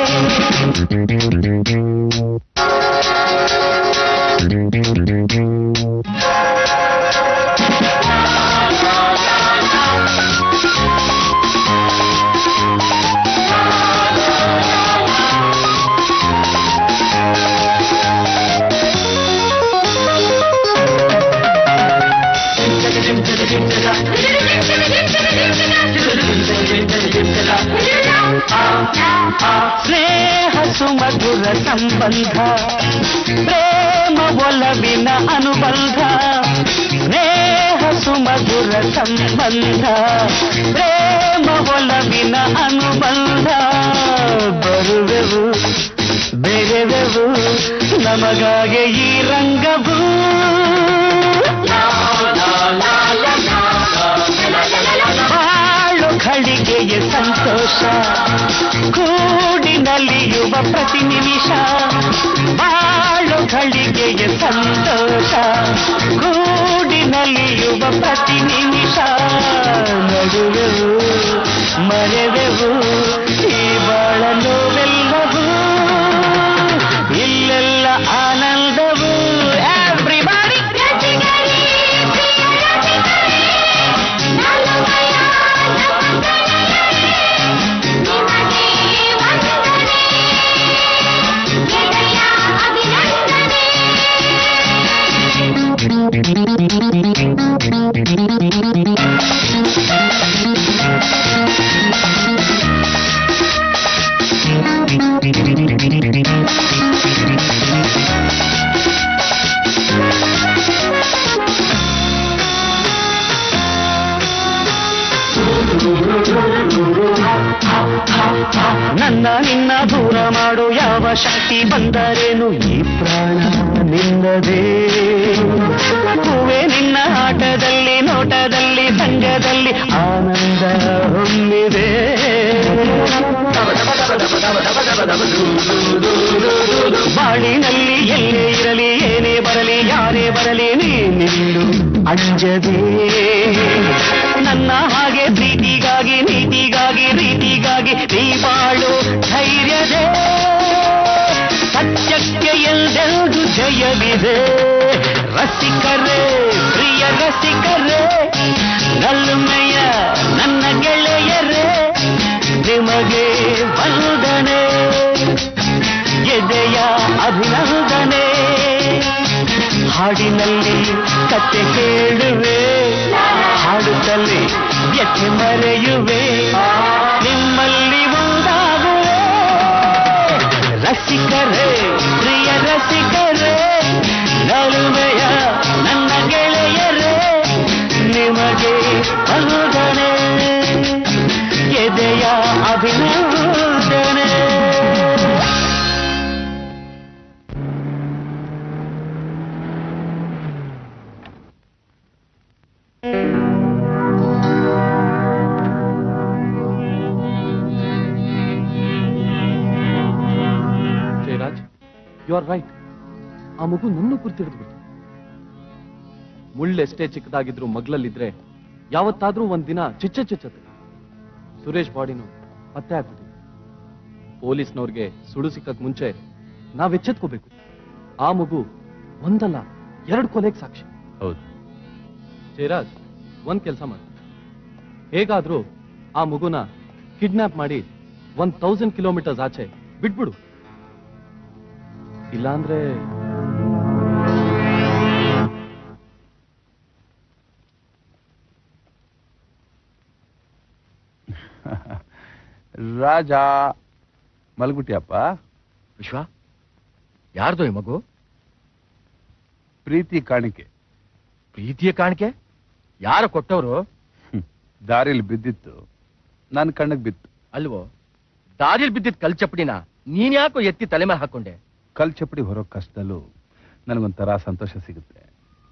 ಸ್ನೇಹ ಸುಮಧುರ ಸಂಬಂಧ ಪ್ರೇಮ ಒಲವಿನ ಅನುಬಂಧ ಸ್ನೇಹ ಸುಮಧುರ ಸಂಬಂಧ ಪ್ರೇಮ ಒಲವಿನ ಅನುಬಂಧ ಬರುವೆವು ಬೆರೆವೆವು ನಮಗಾಗೆ ಈ ರಂಗವು ಬಾಳು ಘಳಿಗೆಯ ಸಂತೋಷ ಕೂಡಿ ನಲಿಯುವ ಪ್ರತಿ ನಿಮಿಷ ಬಾಳು ಘಳಿಗೆಯ ಸಂತೋಷ ಕೂಡಿ ನಲಿಯುವ ಪ್ರತಿ ನಿಮಿಷ ನಡುವೆವು ಮರೆವೆವು ಈ ಬಾಳ ನೋವೆಲ್ಲವೂ ಇಲ್ಲೆಲ್ಲ ಆನಂದವು ಎವ್ರಿಬಾಡಿ ನನ್ನ ನಿನ್ನ ದೂರ ಮಾಡು ಯಾವ ಶಕ್ತಿ ಬಂದರೇನು ಈ ಪ್ರಾಣ ನಿನ್ನದೇ ಹೂವೆ ನಿನ್ನ ಆಟದಲ್ಲಿ ನೋಟದಲ್ಲಿ ಸಂಘದಲ್ಲಿ ಆನಂದ ಹೊಮ್ಮಿದೆ ಬಾಳಿನಲ್ಲಿ ಎಲ್ಲೇ ಇರಲಿ ಏನೇ ಬರಲಿ ಯಾರೇ ಬರಲಿ ನೀನಿಂದು ಅಂಜದೆ ನನ್ನ ಹಾಗೆ ಪ್ರೀತಿಗಾಗಿ ನೀತಿಗಾಗಿ ರೀತಿಗಾಗಿ ನೀ ಬಾಳು ಧೈರ್ಯದೆ ಸತ್ಯಕ್ಕೆ ಎಲ್ಲೆಲ್ದು ಜಯವಿದೆ ರಸಿಕರೇ ಪ್ರಿಯ ರಸಿಕರೇ ನಲ್ಲುಮೆಯ ನನ್ನ ಗೆಳೆಯರೇ ನಿಮಗೆ ವಂದನೆ ಎದೆಯ ಅಭಿನಂದನೆ ಹಾಡಿನಲ್ಲಿ ಕತೆ ಕೇಳುವೆ ಹಾಡುತ್ತಲೇ ವ್ಯಥೆ ಮರೆಯುವೆ ನಿಮ್ಮಲ್ಲಿ ಒಂದಾಗುವೆ ರಸಿಕರೇ ಪ್ರಿಯ ರಸಿಕರೇ ನಲುಮೆಯ ನನ್ನ ಗೆಳೆಯರೇ ನಿಮಗೆ ವಂದನೆ ಎದೆಯ ಅಭಿನಂದನೆ ಜಯರಾಜ್ ಯು ಆರ್ ರೈಟ್ ಆ ಮಗು ನನ್ನ ಗುರ್ತಿಡಿದು ಬಿಡ್ತು ಮುಳ್ಳೆಷ್ಟೇ ಚಿಕ್ಕದಾಗಿದ್ರು ಮಗ್ಲಲ್ಲಿದ್ರೆ ಯಾವತ್ತಾದ್ರೂ ಒಂದ್ ದಿನ ಚಿಚ್ಚ ಚಿಚ್ಚತ್ತೆ ಸುರೇಶ್ ಬಾಡಿನು ಪತ್ತೆ ಆಗ್ಬಿಟ್ಟಿದೆ ಪೊಲೀಸ್ನವ್ರಿಗೆ ಸುಡು ಸಿಕ್ಕಕ್ ಮುಂಚೆ ನಾವ್ ಎಚ್ಚೆತ್ಕೋಬೇಕು ಆ ಮಗು ಒಂದಲ್ಲ ಎರಡು ಕೊಲೆಗೆ ಸಾಕ್ಷಿ ಹೌದು ಜಯರಾಜ್ ಒಂದ್ ಕೆಲಸ ಮಾಡು ಹೇಗಾದ್ರೂ ಆ ಮಗುನ ಕಿಡ್ನಾಪ್ ಮಾಡಿ ಒಂದ್ ತೌಸಂಡ್ ಕಿಲೋಮೀಟರ್ಸ್ ಆಚೆ ಬಿಟ್ಬಿಡು ಇಲ್ಲಾಂದ್ರೆ ರಾಜ ಮಲ್ಗುಟ್ಟಿಯಪ್ಪ ವಿಶ್ವ ಯಾರ್ದು ಈ ಮಗು ಪ್ರೀತಿ ಕಾಣಿಕೆ ಪ್ರೀತಿಯ ಕಾಣಿಕೆ ಯಾರು ಕೊಟ್ಟವರು ಹ್ಮ್. ದಾರಿಲಿ ಬಿದ್ದಿತ್ತು ನನ್ನ ಕಣ್ಣಿಗೆ ಬಿತ್ತು ಅಲ್ವೋ ದಾರಿಲ್ ಬಿದ್ದಿದ್ ಕಲ್ ಚಪ್ಪಡಿನ ನೀನ್ ಯಾಕೋ ಎತ್ತಿ ತಲೆ ಮೇಲೆ ಹಾಕೊಂಡೆ ಕಲ್ ಚಪ್ಪಡಿ ಹೊರೋ ಕಷ್ಟದಲ್ಲೂ ನನಗೊಂಥರ ಸಂತೋಷ ಸಿಗುತ್ತೆ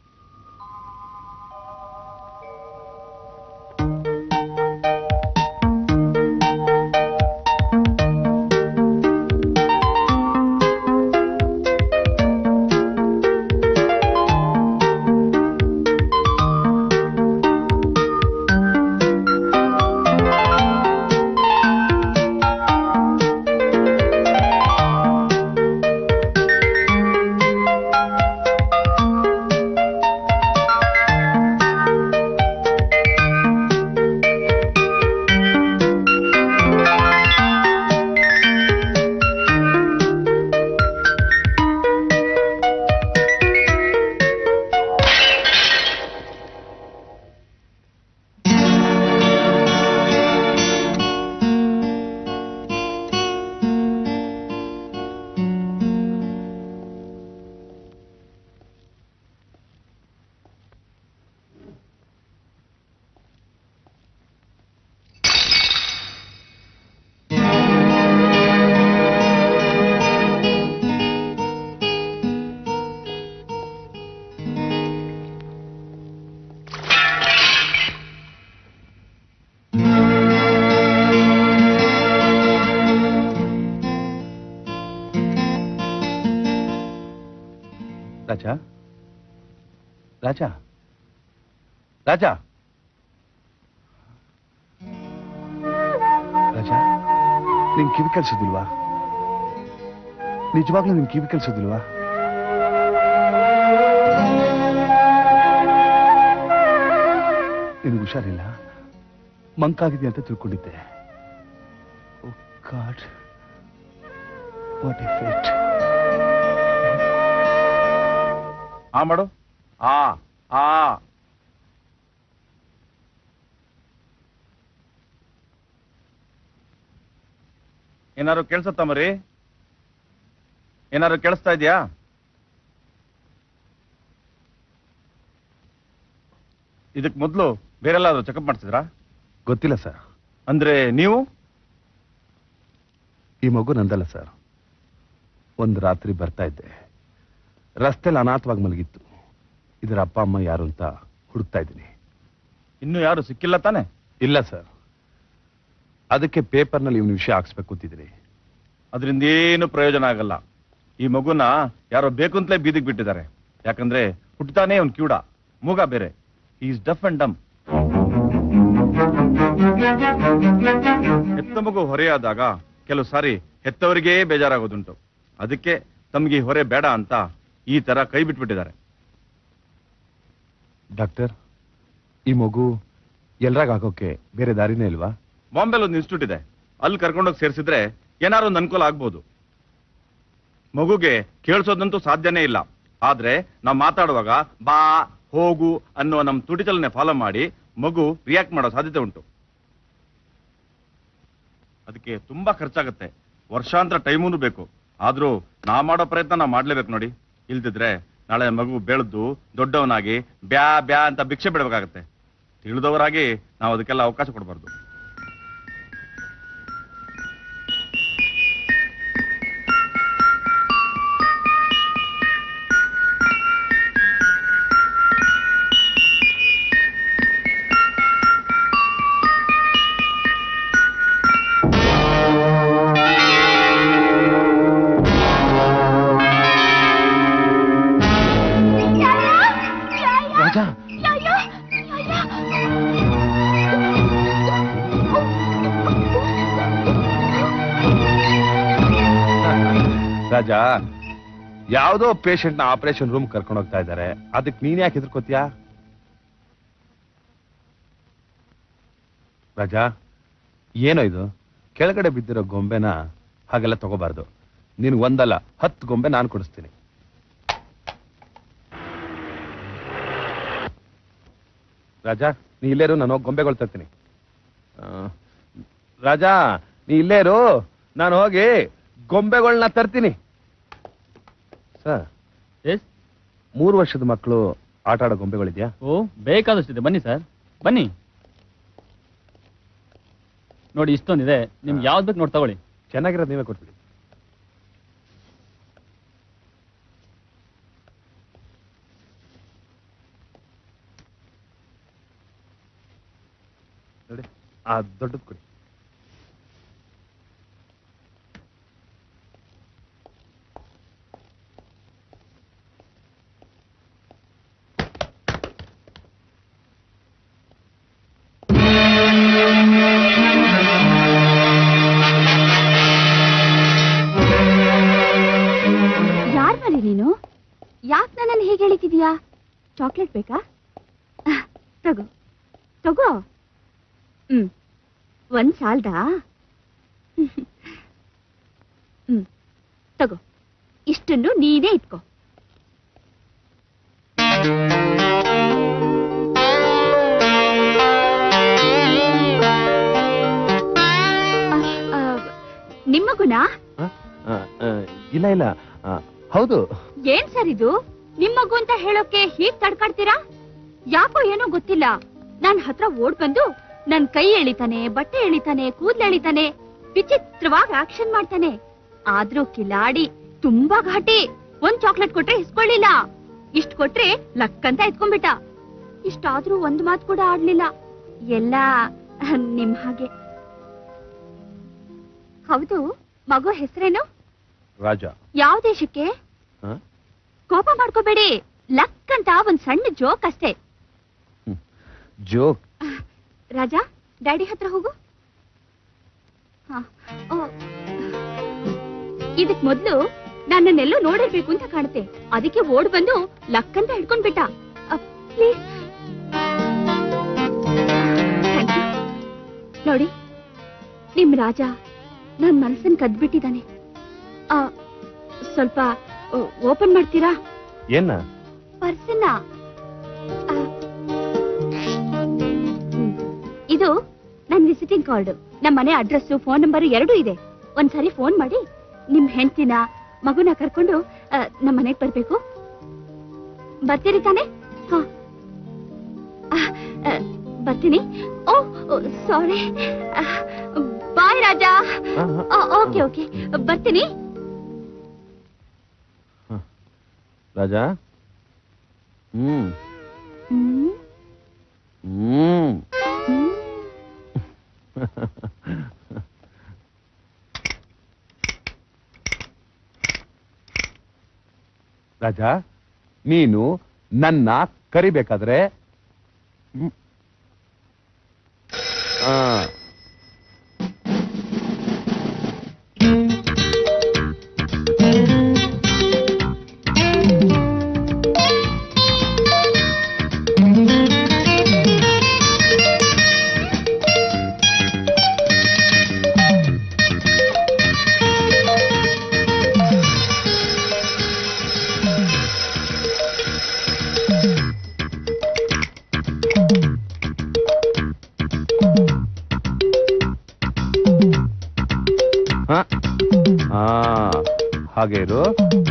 ರಾಜ ರಾಜ ರಾಜ ರಾಜ ನಿನ್ ಕಿವಿ ಕೆಲ್ಸೋದಿಲ್ವಾ ನಿಜವಾಗ್ಲೂ ನಿನ್ ಕಿವಿ ಕೆಲ್ಸೋದಿಲ್ವಾ ನಿನಗೆ ಹುಷಾರಿಲ್ಲ ಮಂಕಾಗಿದೆ ಅಂತ ತಿಳ್ಕೊಂಡಿದ್ದೆ oh God what a fate ಆ ಮಾಡು ಆ ಆ ಏನಾರು ಕೇಳಿಸುತ್ತಾ ಮರಿ ಏನಾರು ಕೇಳಿಸ್ತಾ ಇದೆಯಾ ಇದಕ್ ಮೊದಲು ಬೇರೆಲ್ಲಾದ್ರೂ ಚೆಕಪ್ ಮಾಡ್ತಿದ್ರಾ ಗೊತ್ತಿಲ್ಲ ಸರ್ ಅಂದ್ರೆ ನೀವು ಈ ಮಗು ನಂದಲ್ಲ ಸರ್ ಒಂದು ರಾತ್ರಿ ಬರ್ತಾ ಇದ್ದೆ ರಸ್ತೆಲಿ ಅನಾಥವಾಗಿ ಮಲಗಿತ್ತು ಇದರ ಅಪ್ಪ ಅಮ್ಮ ಯಾರು ಅಂತ ಹುಡುಕ್ತಾ ಇದ್ದೀನಿ ಇನ್ನು ಯಾರು ಸಿಕ್ಕಿಲ್ಲ ತಾನೆ ಇಲ್ಲ ಸರ್ ಅದಕ್ಕೆ ಪೇಪರ್ನಲ್ಲಿ ಇವನ ವಿಷಯ ಹಾಕ್ಸ್ಬೇಕು ಅಂತಿದ್ದೀನಿ ಅದರಿಂದ ಏನು ಪ್ರಯೋಜನ ಆಗಲ್ಲ ಈ ಮಗುನ ಯಾರೋ ಬೇಕು ಅಂತಲೇ ಬೀದಿಗೆ ಬಿಟ್ಟಿದ್ದಾರೆ ಯಾಕಂದ್ರೆ ಹುಟ್ಟತಾನೆ ಅವ್ನ್ ಕಿವುಡ ಮೂಗ ಬೇರೆ ಈಸ್ ಡಫ್ ಅಂಡ್ ಡಮ್ ಹೆತ್ತ ಮಗು ಹೊರೆಯಾದಾಗ ಕೆಲವು ಸಾರಿ ಹೆತ್ತವರಿಗೇ ಬೇಜಾರಾಗೋದುಂಟು ಅದಕ್ಕೆ ತಮಗೆ ಈ ಹೊರೆ ಬೇಡ ಅಂತ ಈ ತರ ಕೈ ಬಿಟ್ಬಿಟ್ಟಿದ್ದಾರೆ ಡಾಕ್ಟರ್ ಈ ಮಗು ಎಲ್ರಾಗ ಹಾಕೋಕೆ ಬೇರೆ ದಾರಿನೇ ಇಲ್ವಾ ಬಾಂಬೆಲ್ ಒಂದು ಇನ್ಸ್ಟಿಟ್ಯೂಟ್ ಇದೆ ಅಲ್ಲಿ ಕರ್ಕೊಂಡೋಗಿ ಸೇರಿಸಿದ್ರೆ ಏನಾರು ಒಂದು ಅನುಕೂಲ ಆಗ್ಬೋದು ಮಗುಗೆ ಕೇಳಿಸೋದಂತೂ ಸಾಧ್ಯನೇ ಇಲ್ಲ ಆದ್ರೆ ನಾವು ಮಾತಾಡುವಾಗ ಬಾ ಹೋಗು ಅನ್ನೋ ನಮ್ಮ ತುಟಿಚಲನೆ ಫಾಲೋ ಮಾಡಿ ಮಗು ರಿಯಾಕ್ಟ್ ಮಾಡೋ ಸಾಧ್ಯತೆ ಉಂಟು ಅದಕ್ಕೆ ತುಂಬಾ ಖರ್ಚಾಗತ್ತೆ ವರ್ಷಾಂತರ ಟೈಮೂ ಬೇಕು ಆದ್ರೂ ನಾ ಮಾಡೋ ಪ್ರಯತ್ನ ನಾವು ಮಾಡ್ಲೇಬೇಕು ನೋಡಿ ಇಲ್ದಿದ್ರೆ ನಾಳೆ ಮಗು ಬೆಳೆದು ದೊಡ್ಡವನಾಗಿ ಬ್ಯಾ ಬ್ಯಾ ಅಂತ ಭಿಕ್ಷೆ ಬಿಡಬೇಕಾಗತ್ತೆ ತಿಳಿದವರಾಗಿ ನಾವು ಅದಕ್ಕೆಲ್ಲ ಅವಕಾಶ ಕೊಡಬಾರ್ದು ರಾಜ ರಾಜ ಯಾವುದೋ ಪೇಷಂಟ್ ನ ಆಪರೇಷನ್ ರೂಮ್ ಕರ್ಕೊಂಡು ಹೋಗ್ತಾ ಇದ್ದಾರೆ ಅದಕ್ಕೆ ನೀನ್ ಯಾಕೆ ಹೆದರ್ಕೋತೀಯಾ ರಾಜ ಏನೋ ಇದು ಕೆಳಗಡೆ ಬಿದ್ದಿರೋ ಗೊಂಬೆನ ಹಾಗೆಲ್ಲ ತಗೋಬಾರ್ದು ನೀನ್ ಒಂದಲ್ಲ ಹತ್ತು ಗೊಂಬೆ ನಾನು ಕೊಡಿಸ್ತೀನಿ ರಾಜ ನೀ ಇಲ್ಲೇರು ನಾನು ಹೋಗಿ ಗೊಂಬೆಗಳು ತರ್ತೀನಿ ಆ, ರಾಜಾ ನೀ ಇಲ್ಲೇ ಇರು ನಾನು ಹೋಗಿ ಗೊಂಬೆಗಳನ್ನ ತರ್ತೀನಿ ಸರ್ ಎಸ್ ಮೂರು ವರ್ಷದ ಮಕ್ಕಳು ಆಟ ಆಡೋ ಗೊಂಬೆಗಳಿದ್ಯಾ ಓ ಬೇಕಾದಷ್ಟಿದೆ ಬನ್ನಿ ಸರ್ ಬನ್ನಿ ನೋಡಿ ಇಷ್ಟೊಂದಿದೆ ನಿಮ್ಗೆ ಯಾವ್ದು ಬೇಕು ನೋಡಿ ತಗೊಳ್ಳಿ ಚೆನ್ನಾಗಿರೋದು ನೀವೇ ಕೊಟ್ಬಿಡಿ ನೋಡಿ ಆ ದೊಡ್ಡದು ಕೊಡಿ ಯಾರ್ ಮರಿ ನೀನು ಯಾಕೆ ನನ್ನನ್ನು ಹೀಗೆ ಹೇಳಿತಿದ್ಯಾ ಚಾಕ್ಲೇಟ್ ಬೇಕಾ ಆಹ್, ತಗೋ ತಗೋ ಹ್ಮ್ ಒಂದ್ ಸಾಲ್ದಾ ಹ್ಮ್ ತಗೋ ಇಷ್ಟನ್ನು ನೀನೇ ಇಟ್ಕೋ ಆ, ಆ, ನಿಮ್ಮ ಗುಣ ಆ, ಆ, ಆ, ಇಲ್ಲ ಇಲ್ಲ ಆ, ಹೌದು ಏನ್ ಸರ್ ಇದು ನಿಮ್ ಮಗು ಅಂತ ಹೇಳೋಕೆ ಹೀಗ್ ತಡ್ಕಾಡ್ತೀರಾ ಯಾಕೋ ಏನೋ ಗೊತ್ತಿಲ್ಲ ನನ್ ಹತ್ರ ಓಡ್ ಬಂದು ನನ್ ಕೈ ಎಳಿತಾನೆ ಬಟ್ಟೆ ಎಳಿತಾನೆ ಕೂದ್ಲು ಎಳಿತಾನೆ ವಿಚಿತ್ರವಾಗಿ ಆಕ್ಷನ್ ಮಾಡ್ತಾನೆ ಆದ್ರೂ ಕಿಲಾಡಿ ತುಂಬಾ ಘಾಟಿ ಒಂದ್ ಚಾಕ್ಲೇಟ್ ಕೊಟ್ರೆ ಇಸ್ಕೊಳ್ಳಿಲ್ಲ ಇಷ್ಟ್ ಕೊಟ್ರೆ ಲಕ್ ಅಂತ ಎತ್ಕೊಂಡ್ಬಿಟ್ಟ ಇಷ್ಟಾದ್ರೂ ಒಂದ್ ಮಾತು ಕೂಡ ಆಡ್ಲಿಲ್ಲ ಎಲ್ಲ ನಿಮ್ ಹಾಗೆ ಹೌದು ಮಗು ಹೆಸರೇನು ರಾಜ ಯಾವ ದೇಶಕ್ಕೆ ಆ? ಕೋಪ ಮಾಡ್ಕೋಬೇಡಿ ಲಕ್ ಅಂತ ಒಂದ್ ಸಣ್ಣ ಜೋಕ್ ಅಷ್ಟೇ ಜೋಕ್ ರಾಜ ಡ್ಯಾಡಿ ಹತ್ರ ಹೋಗು ಹ. ಓ. ಇದಕ್ ಮೊದ್ಲು ನನ್ನನ್ನೆಲ್ಲೋ ನೋಡಿರ್ಬೇಕು ಅಂತ ಕಾಣುತ್ತೆ ಅದಕ್ಕೆ ಓಡ್ ಬಂದು ಲಕ್ ಅಂತ ಹಿಡ್ಕೊಂಡ್ಬಿಟ್ಟ ಪ್ಲೀಸ್ ನೋಡಿ ನಿಮ್ ರಾಜ ನನ್ ಮನಸ್ಸನ್ ಕದ್ಬಿಟ್ಟಿದ್ದಾನೆ ಆ, ಸ್ವಲ್ಪ ಓಪನ್ ಮಾಡ್ತೀರಾ ಏನ ಪರ್ಸನ್ನ ಆ, ಹ್ಮ್. ಇದು ನನ್ ವಿಸಿಟಿಂಗ್ ಕಾರ್ಡ್ ನಮ್ಮ ಮನೆ ಅಡ್ರೆಸ್ ಫೋನ್ ನಂಬರ್ ಎರಡೂ ಇದೆ ಒಂದ್ಸರಿ ಫೋನ್ ಮಾಡಿ ನಿಮ್ ಹೆಂಡತಿನ ಮಗುನ ಕರ್ಕೊಂಡು ಆ, ನಮ್ ಮನೆಗ್ ಬರ್ಬೇಕು ಬರ್ತೀರಿ ತಾನೆ ಹಾ ಆ, ಆ, ಬರ್ತೀನಿ oh sorry bye Raja okay okay ಬರ್ತೀನಿ ರಾಜ ಹ್ಮ್ ಹ್ಮ್ ಹ್ಮ್ ಹ್ಮ್ ರಾಜ ನೀನು ನನ್ನ ಕರಿಬೇಕಾದ್ರೆ ಹ್ಮ್. ಆ. ಹ? ಆ, ಹಾಗೆ ಇರು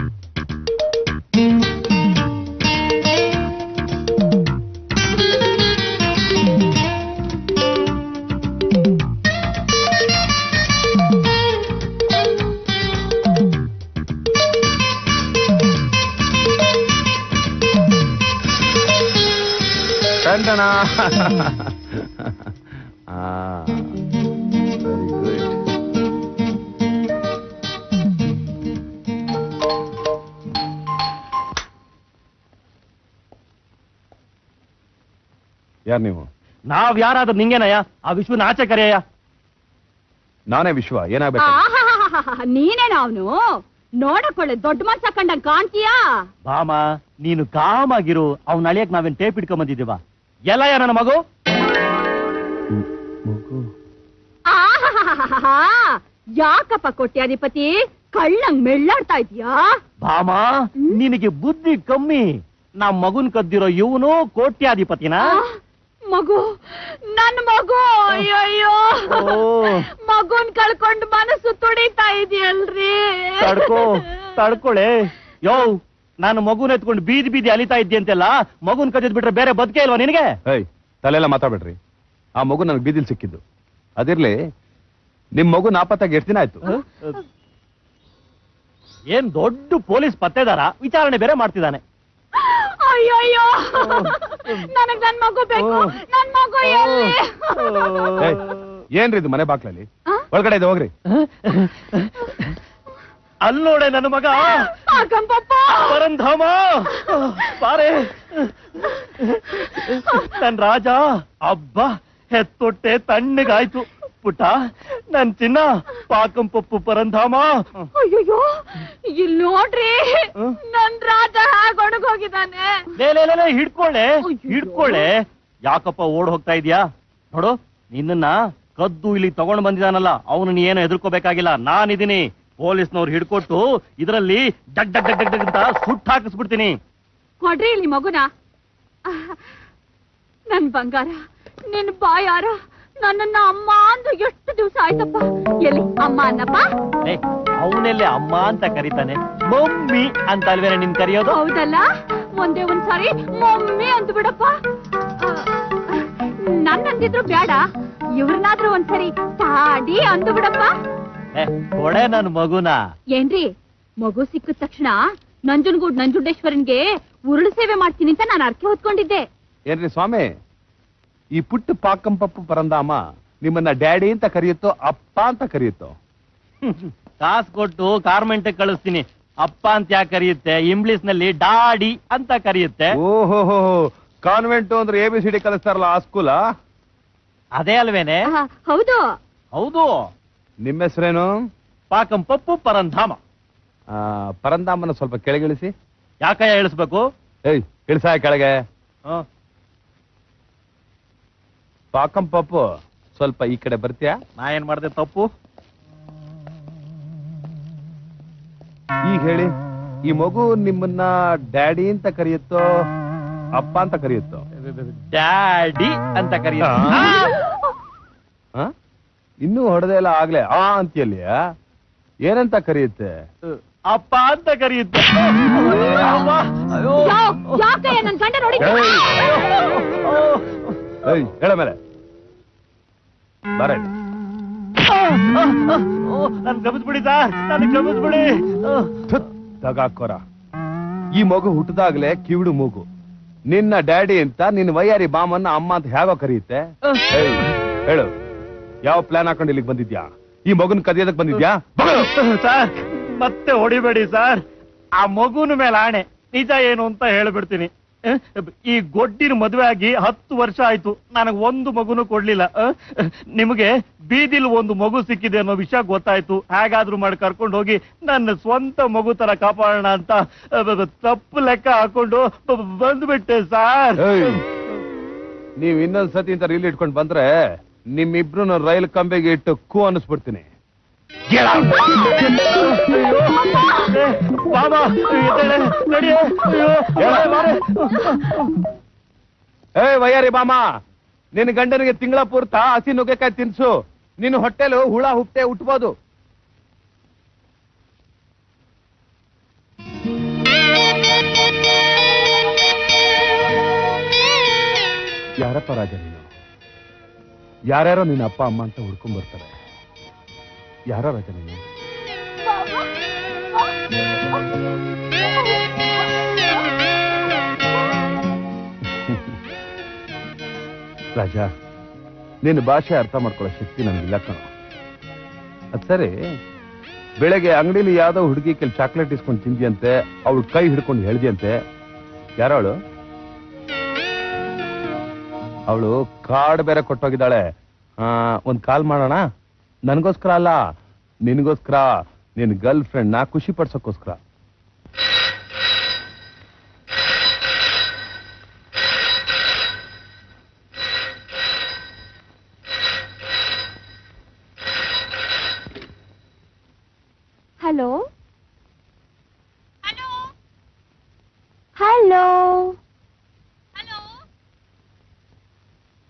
ಟಂಟಣ ಆ ವೆರಿ ಗುಡ್ ಯಾರು ನೀವು ನಾವ್ ಯಾರಾದ್ರೂ ನಿಂಗೇನಯ್ಯ ಆ ವಿಶ್ವನ ಆಚೆ ಕರೆಯಯ್ಯ ನಾನೇ ವಿಶ್ವ ಏನಾಗ್ಬೇಕು ಆಹಾಹಾಹಾಹಾ, ನೀನೇನ ಅವನು ನೋಡಕೊಳ್ಳೆ ದೊಡ್ಡ ಮನ್ಸ ಕಂಡಂಗ್ ಕಾಣ್ತೀಯಾ ಬಾಮ ನೀನು ಕಾಮಾಗಿರು ಅವ್ನ ಅಳಿಯಕ್ ನಾವೇನ್ ಟೇಪ್ ಇಟ್ಕೊಂಡ್ ಬಂದಿದ್ದೀವ ಎಲ್ಲಯ್ಯ ನನ್ನ ಮಗು ಮಗು ಆಹಾಹಾಹಾಹಾ, ಯಾಕಪ್ಪ ಕೊಟ್ಯಾಧಿಪತಿ ಕಳ್ಳಂಗ್ ಮೆಳ್ಳಾಡ್ತಾ ಇದ್ಯಾ ಬಾಮ ನಿನಗೆ ಬುದ್ಧಿ ಕಮ್ಮಿ ನಮ್ ಮಗುನ್ ಕದ್ದಿರೋ ಇವನು ಕೋಟ್ಯಾಧಿಪತಿನ ಆ, ಮಗು ನನ್ ಮಗು ಅಯ್ಯಯ್ಯೋ ಓ. ಮಗುನ್ ಕಳ್ಕೊಂಡ್ ಮನಸ್ಸು ತುಡಿತಾ ಇದೆಯಲ್ರಿ ತಡ್ಕೋ ತಡ್ಕೊಳೆ ಯೋ ನಾನು ಮಗುನ ಎತ್ಕೊಂಡು ಬೀದಿ ಬೀದಿ ಅಲಿತಾ ಇದ್ದೆ ಮಗುನ್ ಕದಿದ್ ಬಿಟ್ರೆ ಬೇರೆ ಬದುಕೆ ಇಲ್ವಾ ನಿನಗೆ ಏಯ್ ತಲೆಲ್ಲ ಮಾತಾಡ್ಬೇಡ್ರಿ ಆ ಮಗು ನನಗೆ ಬೀದಿಲ್ ಸಿಕ್ಕಿದ್ದು ಅದಿರ್ಲಿ ನಿಮ್ ಮಗು ನಾಪತ್ತಾಗಿ ಎಷ್ಟು ದಿನ ಆಯ್ತು ಏನ್ ದೊಡ್ಡ ಪೊಲೀಸ್ ಪತ್ತೆದಾರ ವಿಚಾರಣೆ ಬೇರೆ ಮಾಡ್ತಿದ್ದಾನೆ ಅಯ್ಯಯ್ಯೋ ನನಗ್ ನನ್ ಮಗು ಬೇಕು ನನ್ ಮಗು ಎಲ್ಲಿ ಏಯ್, ಏನ್ರಿ ಇದು ಮನೆ ಬಾಕ್ಲಲ್ಲಿ ಆ? ಒಳಗಡೆ ಇದೆ ಹೋಗ್ರಿ ಅಲ್ಲಿ ನೋಡೆ ನನ್ನ ಮಗ ಆಗಂಪಪ್ಪ ಪರಂಧಾಮ ಬಾರೆ ನನ್ ರಾಜ ಅಬ್ಬ ಹೆತ್ತೊಟ್ಟೆ ತಣ್ಣಗಾಯ್ತು ಪುಟ್ಟ ನನ್ ಚಿನ್ನ ಪಾಕಂ ಪಪ್ಪು ಪರಂಧಾಮ ಅಯ್ಯಯ್ಯೋ ಇಲ್ಲಿ ನೋಡ್ರಿ ನನ್ ರಾಜ ಹೇಗ್ ಒಣಗೋಗಿದ್ದಾನೆ ಲೇ ಲೇ ಲೇ, ಲೇ ಹಿಡ್ಕೊಳ್ಳೆ ಹಿಡ್ಕೊಳ್ಳೆ ಯಾಕಪ್ಪ ಓಡ್ ಹೋಗ್ತಾ ಇದೀಯಾ ನೋಡು ನಿನ್ನನ್ನ ಕದ್ದು ಇಲ್ಲಿ ತಗೊಂಡ್ ಬಂದಿದಾನಲ್ಲ ಅವನು ಏನು ಹೆದರ್ಕೋಬೇಕಾಗಿಲ್ಲ ನಾನಿದ್ದೀನಿ ಪೊಲೀಸ್ನವ್ರು ಹಿಡ್ಕೊಟ್ಟು ಇದರಲ್ಲಿ ಡಗ್ ಡಗ್ ಡಗ್ ಡಗ್ ಡಗ್ ಅಂತ ಸುಟ್ಟು ಹಾಕಿಸ್ಬಿಡ್ತೀನಿ ಕೊಡ್ರಿ ಇಲ್ಲಿ ಮಗುನ ಆಹ್, ನನ್ ಬಂಗಾರ ನಿನ್ ಬಾಯಾರ ನನ್ನನ್ನ ಅಮ್ಮ ಅಂದು ಎಷ್ಟು ದಿವಸ ಆಯ್ತಪ್ಪ ಎಲ್ಲಿ ಅಮ್ಮ ಅನ್ನಪ್ಪ ಏ ಅವನೆಲ್ಲೇ ಅಮ್ಮ ಅಂತ ಕರೀತಾನೆ ಮಮ್ಮಿ ಅಂತ ಅಲ್ವೇನೆ ನಿನ್ ಕರೆಯೋದು ಹೌದಲ್ಲ ಒಂದೇ ಒಂದ್ಸಾರಿ ಮಮ್ಮಿ ಅಂದು ಬಿಡಪ್ಪ ನನ್ ಅಂದಿದ್ರು ಬೇಡ ಇವ್ರನ್ನಾದ್ರೂ ಒಂದ್ಸರಿ ತಾಡಿ ಅಂದು ಬಿಡಪ್ಪ ಏ ಕೊಡೆ ನನ್ ಮಗುನ ಏನ್ರಿ ಮಗು ಸಿಕ್ಕಿದ ತಕ್ಷಣ ನಂಜನಗೂಡ್ ನಂಜುಂಡೇಶ್ವರನ್ಗೆ ಉರುಳು ಸೇವೆ ಮಾಡ್ತೀನಿ ಅಂತ ನಾನು ಅರ್ಕೆ ಹೊತ್ಕೊಂಡಿದ್ದೆ ಏನ್ರಿ ಸ್ವಾಮಿ ಈ ಪುಟ್ಟ ಪಾಕಂ ಪಪ್ಪು ಪರಂದಾಮ ನಿಮ್ಮನ್ನ ಡ್ಯಾಡಿ ಅಂತ ಕರೆಯುತ್ತೋ ಅಪ್ಪ ಅಂತ ಕರೆಯುತ್ತೋ ಕಾಸ್ ಕೊಟ್ಟು ಕಾರ್ಮೆಂಟ್ ಕಳಿಸ್ತೀನಿ ಅಪ್ಪ ಅಂತ ಯಾಕೆ ಕರೆಯುತ್ತೆ ಇಂಗ್ಲಿಷ್ ನಲ್ಲಿ ಡಾಡಿ ಅಂತ ಕರೆಯುತ್ತೆ ಓಹೋ ಕಾನ್ವೆಂಟ್ ಅಂದ್ರೆ ಎ ಬಿ ಸಿ ಡಿ ಕಲಿಸ್ತಾರಲ್ಲ ಆ ಸ್ಕೂಲ ಅದೇ ಅಲ್ವೇನೆ ಆಹ್, ಹೌದು ಹೌದು ನಿಮ್ಮ ಹೆಸರೇನು ಪಾಕಂ ಪಪ್ಪು ಪರಂಧಾಮ ಆ, ಪರಂದಾಮನ ಸ್ವಲ್ಪ ಕೆಳಗಿಳಿಸಿ ಯಾಕಯ್ಯ ಹೇಳಿಸ್ಬೇಕು ಏಯ್ ಇಳಿಸಾಯ ಕೆಳಗೆ ಹ. ಪಾಕಂ ಪಪ್ಪು ಸ್ವಲ್ಪ ಈ ಕಡೆ ಬರ್ತೀಯಾ ನಾ ಏನ್ ಮಾಡ್ದೆ ತಪ್ಪು ಈಗ ಹೇಳಿ ಈ ಮಗು ನಿಮ್ಮನ್ನ ಡ್ಯಾಡಿ ಅಂತ ಕರೆಯುತ್ತೋ ಅಪ್ಪ ಅಂತ ಕರೆಯುತ್ತೋ ಡ್ಯಾಡಿ ಅಂತ ಕರೆಯುತ್ತೆ ಆ? ಇನ್ನೂ ಹೊಡೆದೇ ಇಲ್ಲ ಆಗ್ಲೇ ಆ ಅಂತೀಯಲ್ಲಿಯ ಏನಂತ ಕರೆಯುತ್ತೆ ಅಪ್ಪ ಅಂತ ಕರೆಯುತ್ತೆ ಅವ್ವ, ಅಯ್ಯೋ. ಯಾ- ಯಾಕಯ್ಯ ನನ್ ಗಂಡ ನೋಡಿ ಏಯ್ ಹೇಳ ಮೇಲೆ ಬರ ನನ್ ಗಮನಿಸ್ಬಿಡಿ ಸರ್ ನನ್ ಗಮನಿಸ್ಬಿಡಿ ತಗಾಕೋರ ಈ ಮಗು ಹುಟ್ಟದಾಗ್ಲೇ ಕಿವಿಡು ಮೂಗು ನಿನ್ನ ಡ್ಯಾಡಿ ಅಂತ ನಿನ್ನ ವಯ್ಯಾರಿ ಬಾಮನ್ನ ಅಮ್ಮ ಅಂತ ಹೇಗೋ ಕರೆಯುತ್ತೆ ಏಯ್, ಹೇಳು ಯಾವ ಪ್ಲಾನ್ ಹಾಕೊಂಡು ಇಲ್ಲಿಗೆ ಬಂದಿದ್ಯಾ ಈ ಮಗುನ್ ಕದಿಯೋದಕ್ ಬಂದಿದ್ಯಾ ಸರ್ ಮತ್ತೆ ಹೊಡಿಬೇಡಿ ಸರ್ ಆ ಮಗುನ ಮೇಲೆ ಆಣೆ ನಿಜ ಏನು ಅಂತ ಹೇಳ್ಬಿಡ್ತೀನಿ ಅಹ್, ಈ ಗೊಡ್ಡಿನ ಮದುವೆ ಆಗಿ ಹತ್ತು ವರ್ಷ ಆಯ್ತು ನನಗೆ ಒಂದು ಮಗುನು ಕೊಡ್ಲಿಲ್ಲ ಅಹ್, ನಿಮಗೆ ಬೀದಿಲ್ ಒಂದು ಮಗು ಸಿಕ್ಕಿದೆ ಅನ್ನೋ ವಿಷಯ ಗೊತ್ತಾಯ್ತು ಹೇಗಾದ್ರೂ ಮಾಡಿ ಕರ್ಕೊಂಡು ಹೋಗಿ ನನ್ನ ಸ್ವಂತ ಮಗು ತರ ಕಾಪಾಡೋಣ ಅಂತ ಅಹ್, ಬ- ಬ- ತಪ್ಪು ಲೆಕ್ಕ ಹಾಕೊಂಡು ಬ- ಬ- ಬಂದ್ಬಿಟ್ಟೆ ಸರ್ ಏಯ್, ನೀವ್ ಇನ್ನೊಂದ್ ಸತಿ ಇಂತ ರೀಲ್ ಇಟ್ಕೊಂಡ್ ಬಂದ್ರೆ ನಿಮ್ಮಿಬ್ರು ರೈಲ್ ಕಂಬೆಗೆ ಇಟ್ಟು ಕೂ ಅನ್ನಿಸ್ಬಿಡ್ತೀನಿ ಬಾಬಾ ಎದ್ದೇಳೆ, ನಡಿ. ಅಯ್ಯೋ, ಬಾರೆ. ಏ ವಯ್ಯಾರಿ ಬಾಮ ನಿನ್ನ ಗಂಡನಿಗೆ ತಿಂಗಳ ಪೂರ್ತ ಹಸಿ ನುಗ್ಗೆಕಾಯಿ ತಿನ್ಸು ನಿನ್ನ ಹೊಟ್ಟೆಲು ಹುಳ ಹುಟ್ಟೆ ಹುಟ್ಬೋದು ಯಾರಪ್ಪ ರಾಜ ನೀನು ಯಾರ್ಯಾರೋ ನಿನ್ನ ಅಪ್ಪ ಅಮ್ಮ ಅಂತ ಹುಡ್ಕೊಂಡ್ ಬರ್ತಾರೆ ಯಾರೋ ರಾಜ ನೀನು ರಾಜ ನಿನ್ನ ಭಾಷೆ ಅರ್ಥ ಮಾಡ್ಕೊಳ್ಳೋ ಶಕ್ತಿ ನನಗಿಲ್ಲ ಕಣ ಅದ್ ಸರಿ ಬೆಳಗ್ಗೆ ಅಂಗಡಿಲಿ ಯಾವ್ದೋ ಹುಡುಗಿ ಕೆಲ ಚಾಕ್ಲೇಟ್ ಇಸ್ಕೊಂಡು ತಿಂದಿಯಂತೆ ಅವಳು ಕೈ ಹಿಡ್ಕೊಂಡು ಹೇಳ್ದಿಯಂತೆ ಯಾರವಳು ಅವಳು ಕಾರ್ಡ್ ಬೇರೆ ಕೊಟ್ಟೋಗಿದ್ದಾಳೆ ಆ, ಒಂದ್ ಕಾಲ್ ಮಾಡೋಣ ನನ್ಗೋಸ್ಕರ ಅಲ್ಲ ನಿನ್ಗೋಸ್ಕರ ನಿನ್ ಗರ್ಲ್ ಫ್ರೆಂಡ್ ನ ಖುಷಿ ಪಡ್ಸೋಕ್ಕೋಸ್ಕರ ಹಲೋ ಹಲೋ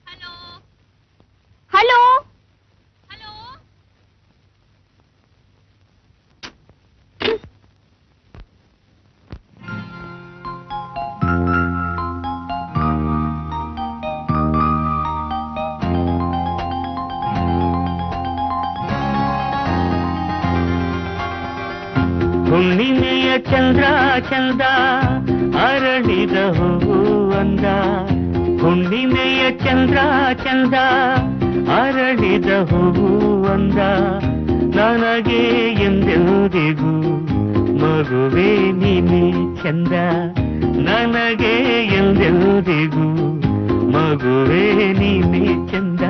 ಚಂದ್ರ ಚಂದ ಅರಳಿದ ಹೂವು ಅಂದ ಹುಣ್ಣಿಮೆಯ ಚಂದ್ರ ಚಂದ ಅರಳಿದ ಹೂವು ಅಂದ ನನಗೆ ಎಂದೆಂದಿಗೂ ಮಗುವೆ ನೀನೆ ಚಂದ ನನಗೆ ಎಂದೆಂದಿಗೂ ಮಗುವೆ ನೀನೆ ಚಂದ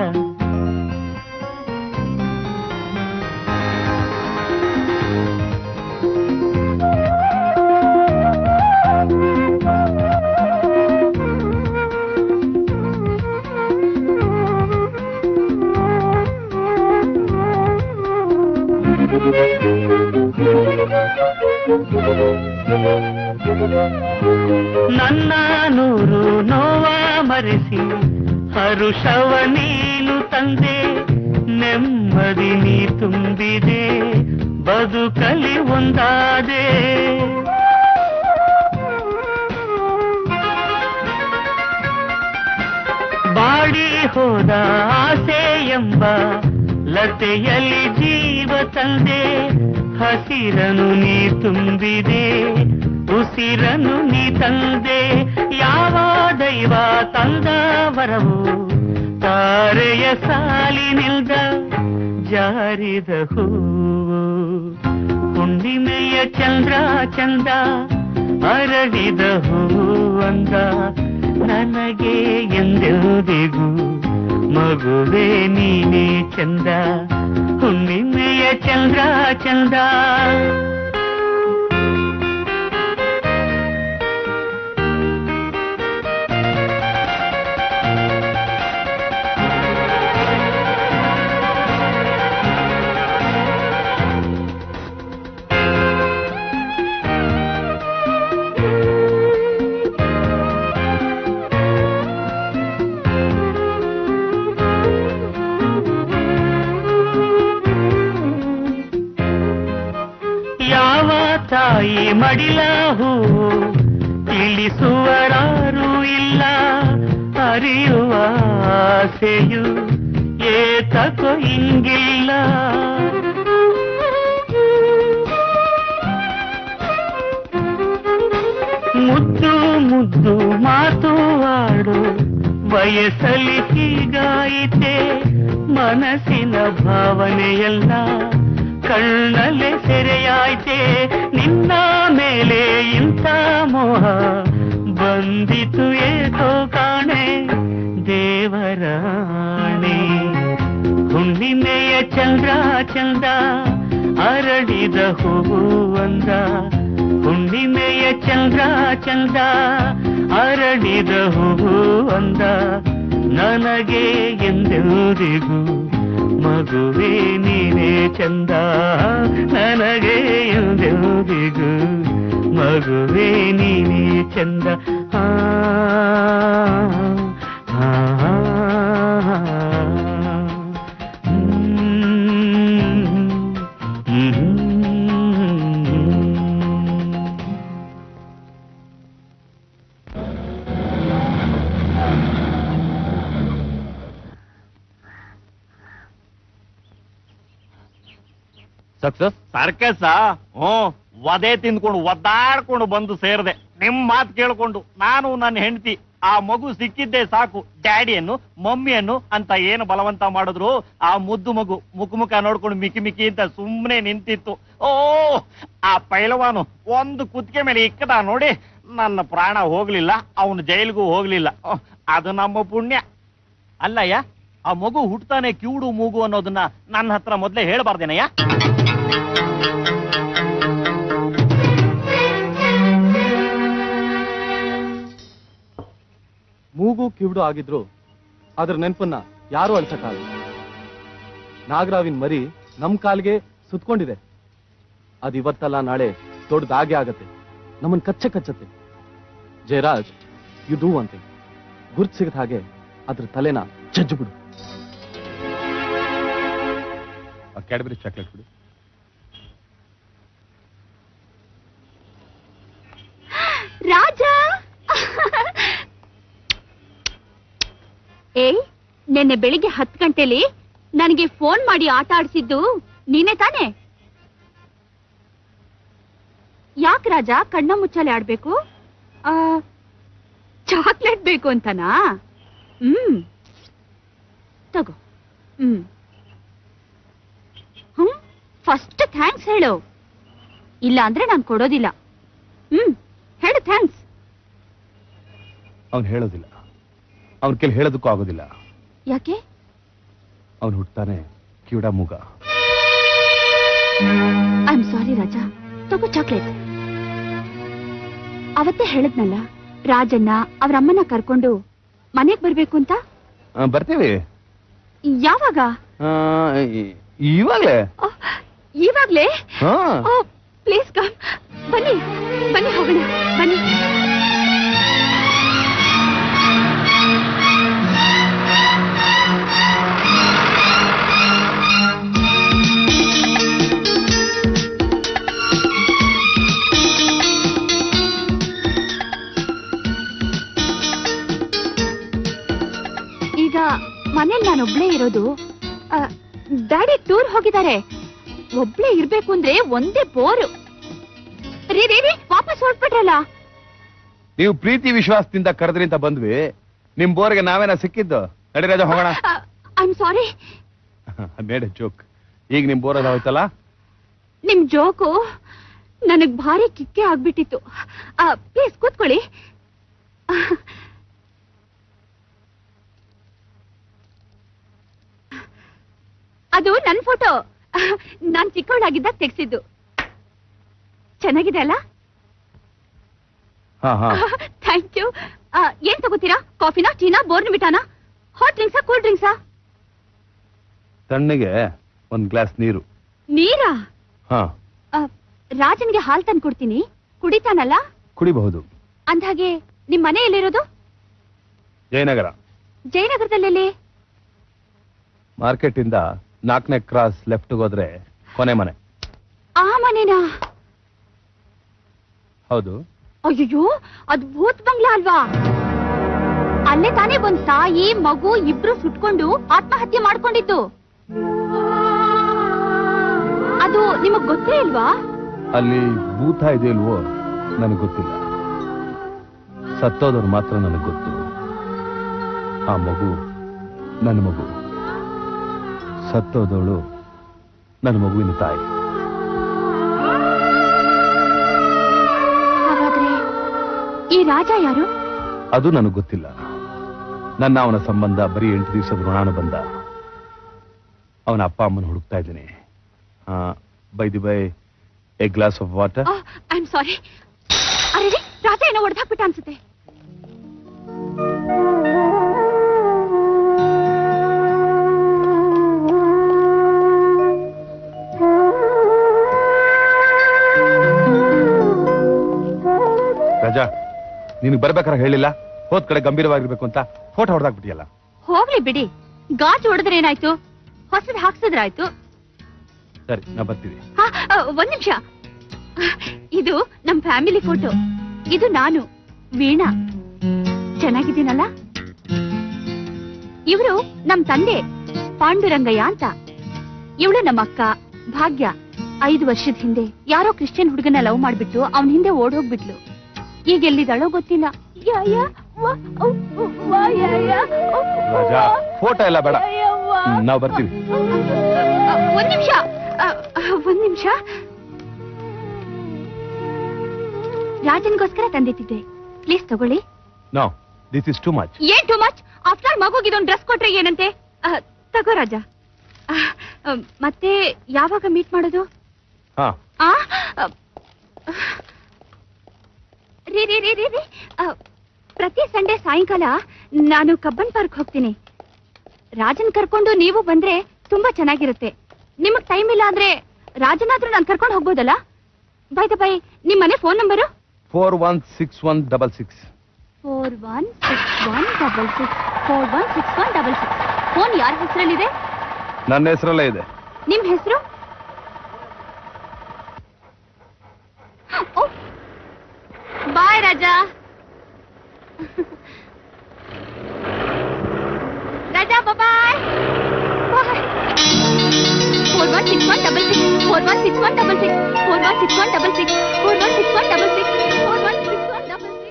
ನನ್ನ ನೂರು ನೋವ ಮರೆಸಿ ಹರುಷವ ನೀನು ತಂದೆ ನೆಮ್ಮದಿ ನೀ ತುಂಬಿದೆ ಬದುಕಲಿ ಒಂದಾದೆ ಬಾಡಿ ಹೋದ ಆಸೆ ಎಂಬ ಲತೆಯಲ್ಲಿ ಜೀವ ತಂದೆ ಹಸಿರನು ನೀ ತುಂಬಿದೆ ಉಸಿರನು ನೀ ತಂದೆ ಯಾವ ದೈವ ತಂದ ವರವು ತಾರೆಯ ಸಾಲಿನಿಲ್ದ ಜಾರಿದ ಹೂವು ಹುಣ್ಣಿಮೆಯ ಚಂದ್ರ ಚಂದ ಅರಳಿದ ಹೂವಂದ ನನಗೆ ಎಂದೆಂದಿಗೂ ಮಗುವೆ ನೀನೇ ಚಂದ ಹುಣ್ಣಿಮೆಯ ಚಂದ್ರ ಚಂದ ಯಾವ ತಾಯಿ ಮಡಿಲ ಹೂವು ತಿಳಿಸುವರಾರು ಇಲ್ಲ ಅರಿಯುವ ಆಸೆಯು ಏತಕೋ ಹಿಂಗಿಲ್ಲ ಮುದ್ದು ಮುದ್ದು ಮಾತು ಆಡು ವಯಸ್ಸಲ್ಲಿ ಹೀಗಾಯಿತೆ ಮನಸ್ಸಿನ ಭಾವನೆಯೆಲ್ಲ ಕಣ್ಣಲ್ಲೇ ಸೆರೆಯಾಯ್ತೆ ನಿನ್ನ ಮೇಲೆ ಇಂಥ ಮೋಹ ಬಂದಿತು ಏಕೋ ಕಾಣೆ ದೇವರಾಣೆ ಹುಣ್ಣಿಮೆಯ ಚಂದ್ರ ಚಂದ ಅರಳಿದ ಹೂವು ಅಂದ ಹುಣ್ಣಿಮೆಯ ಚಂದ್ರ ಚಂದ ಅರಳಿದ ಹೂವು ಅಂದ ನನಗೆ ಎಂದೆಂದಿಗೂ ಮಗುವೆ ನೀನೇ ಚಂದ ನನಗೆ ಎಂದೆಂದಿಗೂ ಮಗುವೆ ನೀನೇ ಚಂದ ಆ, ಆ, ಆ, ಹ್ಮ್, ಹ್ಮ್. ಸಕ್ಸಸ್ ಸರ್ಕಸ್ ಹ್ಮ್ ವದೆ ತಿಂದ್ಕೊಂಡು ಒದ್ದಾಡ್ಕೊಂಡು ಬಂದು ಸೇರ್ದೆ ನಿಮ್ ಮಾತು ಕೇಳ್ಕೊಂಡು ನಾನು ನನ್ನ ಹೆಂಡತಿ ಆ ಮಗು ಸಿಕ್ಕಿದ್ದೇ ಸಾಕು ಡ್ಯಾಡಿಯನ್ನು ಮಮ್ಮಿಯನ್ನು ಅಂತ ಏನು ಬಲವಂತ ಮಾಡಿದ್ರು ಆ ಮುದ್ದು ಮಗು ಮುಖ ಮುಖ ನೋಡ್ಕೊಂಡು ಮಿಕಿ ಮಿಕಿ ಅಂತ ಸುಮ್ಮನೆ ನಿಂತಿತ್ತು ಓ ಆ ಪೈಲವಾನು ಒಂದು ಕುತ್ತಿಗೆ ಮೇಲೆ ಇಕ್ಕದ ನೋಡಿ ನನ್ನ ಪ್ರಾಣ ಹೋಗ್ಲಿಲ್ಲ ಅವನು ಜೈಲಿಗೂ ಹೋಗ್ಲಿಲ್ಲ ಓಹ್, ಅದು ನಮ್ಮ ಪುಣ್ಯ ಅಲ್ಲಯ್ಯ ಆ ಮಗು ಹುಟ್ತಾನೆ ಕಿವುಡು ಮೂಗು ಅನ್ನೋದನ್ನ ನನ್ನ ಹತ್ರ ಮೊದ್ಲೇ ಹೇಳ್ಬಾರ್ದೇನಯ್ಯ ಮೂಗು ಕಿವಿಡು ಆಗಿದ್ರು ಅದ್ರ ನೆನಪನ್ನ ಯಾರು ಅಳ್ಸಕ್ಕಾಗಲ್ಲ ನಾಗರಾವಿನ ಮರಿ ನಮ್ ಕಾಲ್ಗೆ ಸುತ್ಕೊಂಡಿದೆ ಅದ್ ಇವತ್ತಲ್ಲ ನಾಳೆ ದೊಡ್ಡದಾಗೆ ಆಗತ್ತೆ ನಮ್ಮನ್ ಕಚ್ಚೆ ಕಚ್ಚತ್ತೆ Jayaraj you do one thing ಗುರ್ತ್ ಸಿಗದ ಹಾಗೆ ಅದ್ರ ತಲೆನ ಜಜ್ಜು ಬಿಡು ಆ ಕ್ಯಾಡ್ಬರಿ ಚಾಕ್ಲೇಟ್ ಬಿಡು ರಾಜ ಏಯ್ ನಿನ್ನೆ ಬೆಳಿಗ್ಗೆ ಹತ್ತು ಗಂಟೆಲಿ ನನಗೆ ಫೋನ್ ಮಾಡಿ ಆಟ ಆಡ್ಸಿದ್ದು ನೀನೇ ತಾನೆ ಯಾಕ್ ರಾಜ ಕಣ್ಣ ಮುಚ್ಚಾಲೆ ಆಡ್ಬೇಕು ಆ, ಚಾಕ್ಲೇಟ್ ಬೇಕು ಅಂತನಾ ಹ್ಮ್ ತಗೋ ಹ್ಮ್ ಹ್ಮ್ ಫಸ್ಟ್ ಥ್ಯಾಂಕ್ಸ್ ಹೇಳು ಇಲ್ಲ ಅಂದ್ರೆ ನಾನು ಕೊಡೋದಿಲ್ಲ ಹ್ಮ್ ಹೇಳು ಥ್ಯಾಂಕ್ಸ್ ಅವ್ನು ಹೇಳೋದಿಲ್ಲ ಅವನ ಕೆಲ ಹೇಳೋದಕ್ಕೂ ಆಗೋದಿಲ್ಲ ಯಾಕೆ ಅವನು ಹುಟ್ಟಾನೆ ಕಿವುಡ ಮೂಗ ಐ ಆಮ್ ಸಾರಿ ರಾಜಾ ತಗೋ ಚಾಕ್ಲೇಟ್ ಅವತ್ತೇ ಹೇಳಿದ್ನಲ್ಲ ರಾಜನ್ನ ಅವ್ರ ಅಮ್ಮನ ಕರ್ಕೊಂಡು ಮನೆಗ್ ಬರ್ಬೇಕು ಅಂತ ಆ, ಬರ್ತೀವಿ ಯಾವಾಗ ಆ, ಇ- ಇವಾಗ್ಲೇ ಆ, ಇವಾಗ್ಲೇ ಹಾ ಪ್ಲೀಸ್ ಕಮ್ ಬನ್ನಿ ಬನ್ನಿ ಹೋಗೋಣ ಬನ್ನಿ ಈಗ ಮನೇಲಿ ನಾನೊಬ್ಳೇ ಇರೋದು ಡ್ಯಾಡಿ ಟೂರ್ ಹೋಗಿದ್ದಾರೆ ಒಬ್ಳೇ ಇರ್ಬೇಕು ಅಂದ್ರೆ ಒಂದೇ ಬೋರು ರೀ ರೀ ರೀ ವಾಪಸ್ ಹೊರಟ್ಬಿಟ್ರಲ್ಲ ನೀವು ಪ್ರೀತಿ ವಿಶ್ವಾಸದಿಂದ ಕರೆದ್ರಿ ಅಂತ ಬಂದ್ವಿ ನಿಮ್ ಬೋರ್ಗೆ ನಾವೇನ ಸಿಕ್ಕಿದ್ದು ನಡಿ ರಾಜ ಹೋಗೋಣ I am sorry made joke ಈಗ ನಿಮ್ ಬೋರ್ ಎಲ್ಲ ಹೋಯ್ತಲ್ಲ ನಿಮ್ ಜೋಕು ನನಗ್ ಭಾರಿ ಕಿಕ್ಕೆ ಆಗ್ಬಿಟ್ಟಿತ್ತು ಪ್ಲೀಸ್ ಕೂತ್ಕೊಳ್ಳಿ ಅದು ನನ್ ಫೋಟೋ ನಾನ್ ಚಿಕ್ಕವಳಾಗಿದ್ದಾಗ ತೆಗ್ಸಿದ್ದು ಚೆನ್ನಾಗಿದೆ ಅಲ್ಲ ಹಾ ಹಾ ಥ್ಯಾಂಕ್ ಯು ಏನ್ ತಗೋತೀರಾ ಕಾಫಿನಾ ಟೀನಾ ಬೋರ್ನ್ವಿಟಾನಾ ಹಾಟ್ ಡ್ರಿಂಕ್ಸಾ ಕೂಲ್ ಡ್ರಿಂಕ್ಸಾ ತಣ್ಣಗೆ ಒಂದ್ ಗ್ಲಾಸ್ ನೀರು ನೀರಾ ಹಾ ಆ, ರಾಜನ್ಗೆ ಹಾಲ್ ತಂದು ಕೊಡ್ತೀನಿ ಕುಡಿತಾನಲ್ಲ ಕುಡಿಬಹುದು ಅಂದ್ಹಾಗೆ ನಿಮ್ ಮನೆ ಎಲ್ಲಿರೋದು ಜಯನಗರ ಜಯನಗರದಲ್ಲಿ ಮಾರ್ಕೆಟ್ ಇಂದ ನಾಲ್ಕನೇ ಕ್ರಾಸ್ ಲೆಫ್ಟ್ ಹೋದ್ರೆ ಕೊನೆ ಮನೆ ಆ ಮನೆನಾ ಹೌದು ಅಯ್ಯೋ ಅದ್ ಭೂತ್ ಬಂಗ್ಲಾ ಅಲ್ವಾ ಅಲ್ಲೇ ತಾನೇ ಒಂದ್ ತಾಯಿ ಮಗು ಇಬ್ರು ಸುಟ್ಕೊಂಡು ಆತ್ಮಹತ್ಯೆ ಮಾಡ್ಕೊಂಡಿದ್ದು ಅದು ನಿಮಗ್ ಗೊತ್ತೇ ಇಲ್ವಾ ಅಲ್ಲಿ ಭೂತ ಇದೆ ಇಲ್ವೋ ನನಗೆ ಗೊತ್ತಿಲ್ಲ ಸತ್ತೋದವ್ರು ಮಾತ್ರ ನನಗೆ ಗೊತ್ತು ಆ ಮಗು ನನ್ನ ಮಗು ಸತ್ತೋದವಳು ನನ್ನ ಮಗುವಿನ ತಾಯಿ ಹಾಗಾದ್ರೆ ಈ ರಾಜ ಯಾರು ಅದು ನನಗೆ ಗೊತ್ತಿಲ್ಲ ನನ್ನ ಅವನ ಸಂಬಂಧ ಬರೀ ಎಂಟು ದಿವಸದ ಋಣಾನು ಬಂದ ಅವನ ಅಪ್ಪ ಅಮ್ಮನ ಹುಡುಕ್ತಾ ಇದ್ದೀನಿ by the by a glass of water I am sorry ಅರೆ ರೀ, ರಾಜ ಏನೋ ಹೊಡೆದಾಕ್ಬಿಟ್ಟ ಅನ್ಸುತ್ತೆ ರಾಜಾ ನಿನಗೆ ಬರ್ಬೇಕಾದ್ರೆ ಹೇಳಿಲ್ಲ ಹೋದ್ ಕಡೆ ಗಂಭೀರವಾಗಿರ್ಬೇಕು ಅಂತ ಫೋಟೋ ಹೊಡೆದಾಕ್ಬಿಟ್ಟಿಯಲ್ಲ ಹೋಗ್ಲಿ ಬಿಡಿ ಗಾಜು ಹೊಡೆದ್ರೆ ಏನಾಯ್ತು ಹೊಸದ್ ಹಾಕ್ಸಿದ್ರಾಯ್ತು ಸರಿ ನಾ ಬರ್ತೀವಿ ಹಾ, ಆ, ಒಂದ್ ನಿಮಿಷ ಇದು ನಮ್ ಫ್ಯಾಮಿಲಿ ಫೋಟೋ ಇದು ನಾನು ವೀಣಾ ಚೆನ್ನಾಗಿದ್ದೀನಲ್ಲ ಇವರು ನಮ್ ತಂದೆ ಪಾಂಡುರಂಗಯ್ಯ ಅಂತ ಇವಳು ನಮ್ಮ ಅಕ್ಕ ಭಾಗ್ಯ ಐದು ವರ್ಷದ ಹಿಂದೆ ಯಾರೋ ಕ್ರಿಶ್ಚಿಯನ್ ಹುಡುಗನ ಲವ್ ಮಾಡ್ಬಿಟ್ಟು ಅವನ ಹಿಂದೆ ಓಡ್ ಹೋಗ್ಬಿಟ್ಲು ಈಗ ಎಲ್ಲಿದ್ದಾಳೋ ಗೊತ್ತಿಲ್ಲ ಯಾ, ಯಾ, ವಾ, ಔ, ಔ, ವಾ, ಯಾ, ಯಾ, ಔ, ರಾಜಾ ಫೋಟೋ ಎಲ್ಲ ಬೇಡ ಯವ್ವಾ. ಹ್ಮ್, ನಾವ್ ಬರ್ತೀವಿ ಆ, ಒಂದ್ ನಿಮಿಷ ಒಂದ್ ನಿಮಿಷ ರಾಜನ್ಗೋಸ್ಕರ ತಂದಿಟ್ಟಿದ್ದೆ ಪ್ಲೀಸ್ ತಗೊಳ್ಳಿ no this is too much ಏನ್ ಟು ಮಚ್ ಆಫ್ಟರ್ ಮಗುಗಿದೊಂದು ಡ್ರೆಸ್ ಕೊಟ್ರೆ ಏನಂತೆ ಆ, ತಗೋ ರಾಜ ಆ, ಆ, ಮತ್ತೆ ಯಾವಾಗ ಮೀಟ್ ಮಾಡೋದು ಹಾ ಆ ಆ, ರೀ ರೀ ರೀ ರೀ ರೀ ಆ, ಪ್ರತಿ ಸಂಡೇ ಸಾಯಂಕಾಲ ನಾನು ಕಬ್ಬನ್ ಪಾರ್ಕ್ ಹೋಗ್ತೀನಿ ರಾಜನ್ ಕರ್ಕೊಂಡು ನೀವು ಬಂದ್ರೆ ತುಂಬಾ ಚೆನ್ನಾಗಿರುತ್ತೆ ನಿಮಗ್ ಟೈಮ್ ಇಲ್ಲ ಅಂದ್ರೆ ರಾಜನಾದ್ರೂ ನಾನು ಕರ್ಕೊಂಡು ಹೋಗ್ಬೋದಲ್ಲ ಬೈ ದ ಬೈ ನಿಮ್ ಮನೆ phone number four one six one double six four one six one double six four one six one double six phone ಯಾರ ಹೆಸರಲ್ಲಿದೆ ನನ್ನ ಹೆಸರಲ್ಲೇ ಇದೆ ನಿಮ್ ಹೆಸರು bye Raja Raja bye bye four one six one double six four one six one double six four one six one double six four one six one double six four one six one double six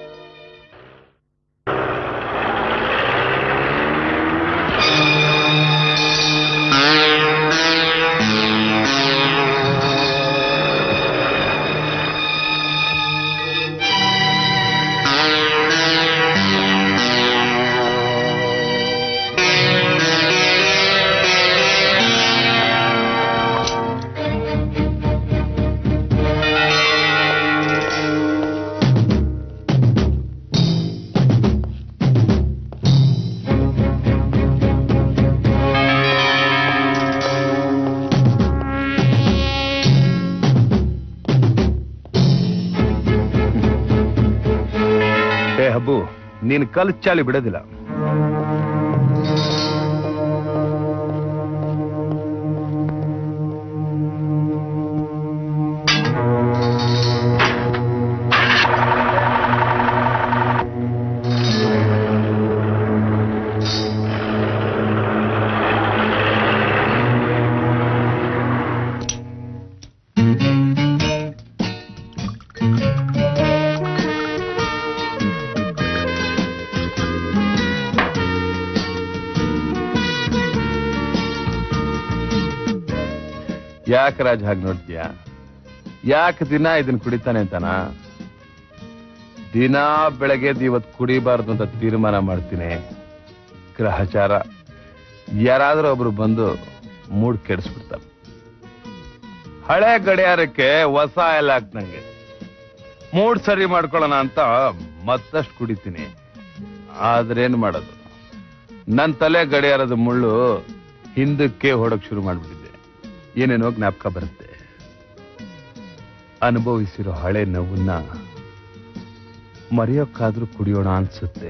ಏ ಹಬ್ಬು ನೀನು ಕಲ್ ಚಾಲಿ ಬಿಡೋದಿಲ್ಲ ಯಾಕೆ ರಾಜ್ ಹಾಗೆ ನೋಡ್ತೀಯ ಯಾಕೆ ದಿನ ಇದನ್ನ ಕುಡಿತಾನೆ ಅಂತಾನ ದಿನ ಬೆಳಗ್ಗೆ ಇವತ್ತು ಕುಡಿಬಾರ್ದು ಅಂತ ತೀರ್ಮಾನ ಮಾಡ್ತೀನಿ ಗ್ರಹಚಾರ ಯಾರಾದ್ರೂ ಒಬ್ರು ಬಂದು ಮೂಡ್ ಕೆಡಿಸ್ಬಿಡ್ತಾರೆ ಹಳೆ ಗಡಿಯಾರಕ್ಕೆ ಹೊಸ ಎಲ್ಲ ಹಾಕ್ದಂಗೆ ಮೂಡ್ ಸರಿ ಮಾಡ್ಕೊಳ್ಳೋಣ ಅಂತ ಮತ್ತಷ್ಟು ಕುಡಿತೀನಿ ಆದ್ರೇನ್ ಮಾಡೋದು ನನ್ನ ತಲೆ ಗಡಿಯಾರದ ಮುಳ್ಳು ಹಿಂದಕ್ಕೆ ಹೊಡಕ್ ಶುರು ಮಾಡ್ಬಿಟ್ಟಿದ್ದೆ ಏನೇನೋ ಜ್ಞಾಪಕ ಬರುತ್ತೆ ಅನುಭವಿಸಿರೋ ಹಳೆ ನೋವನ್ನ ಮರೆಯೋಕ್ಕಾದ್ರೂ ಕುಡಿಯೋಣ ಅನ್ಸುತ್ತೆ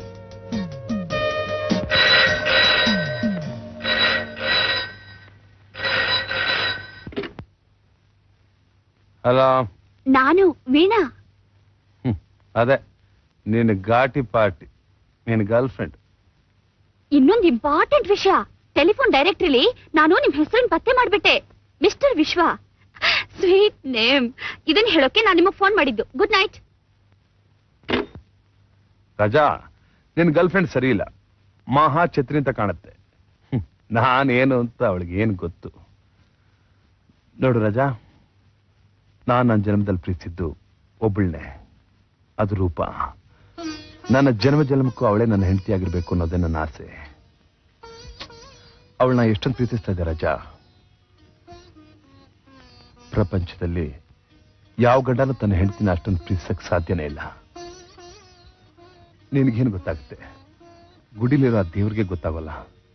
ಹಲೋ ನಾನು ವೀಣಾ ಅದೇ ನೀನು ಘಾಟಿ ಪಾರ್ಟಿ ನಿನ್ ಗರ್ಲ್ ಫ್ರೆಂಡ್ ಇನ್ನೊಂದು ಇಂಪಾರ್ಟೆಂಟ್ ವಿಷಯ ಟೆಲಿಫೋನ್ ಡೈರೆಕ್ಟ್ರಿಲಿ ನಾನು ನಿಮ್ ಹೆಸರನ್ನ ಪತ್ತೆ ಮಾಡ್ಬಿಟ್ಟೆ ಮಿಸ್ಟರ್ ವಿಶ್ವ ಸ್ವೀಟ್ ನೇಮ್ ಇದನ್ನ ಹೇಳೋಕೆ ನಾನು ನಿಮಗೆ ಫೋನ್ ಮಾಡಿದ್ದು ಗುಡ್ ನೈಟ್ ರಜಾ ನಿನ್ ಗರ್ಲ್ ಫ್ರೆಂಡ್ ಸರಿ ಇಲ್ಲ ಮಹಾ ಛತ್ರಿ ಅಂತ ಕಾಣುತ್ತೆ ಹ್ಮ್. ನಾನೇನು ಅಂತ ಅವಳಿಗೆ ಏನ್ ಗೊತ್ತು ನೋಡು ರಜಾ ನಾನ್ ನನ್ನ ಜನ್ಮದಲ್ಲಿ ಪ್ರೀತಿಸಿದ್ದು ಒಬ್ಬಳನ್ನೇ ಅದು ರೂಪ ನನ್ನ ಜನ್ಮ ಜನ್ಮಕ್ಕೂ ಅವಳೇ ನನ್ನ ಹೆಂಡತಿಯಾಗಿರ್ಬೇಕು ಅನ್ನೋದೇ ನನ್ನ ಆಸೆ ಅವಳನ್ನ ಎಷ್ಟೊಂದು ಪ್ರೀತಿಸ್ತಾ ಇದ್ದೆ ರಜಾ ಪ್ರಪಂಚದಲ್ಲಿ ಯಾವ ಗಂಡನೂ ತನ್ನ ಹೆಂಡತಿನ ಅಷ್ಟೊಂದು ಪ್ರೀತಿಸಕ್ ಸಾಧ್ಯನೇ ಇಲ್ಲ ನಿನಗೇನು ಗೊತ್ತಾಗುತ್ತೆ ಗುಡಿಲಿರೋ ಆ ದೇವ್ರಿಗೆ ಗೊತ್ತಾಗಲ್ಲ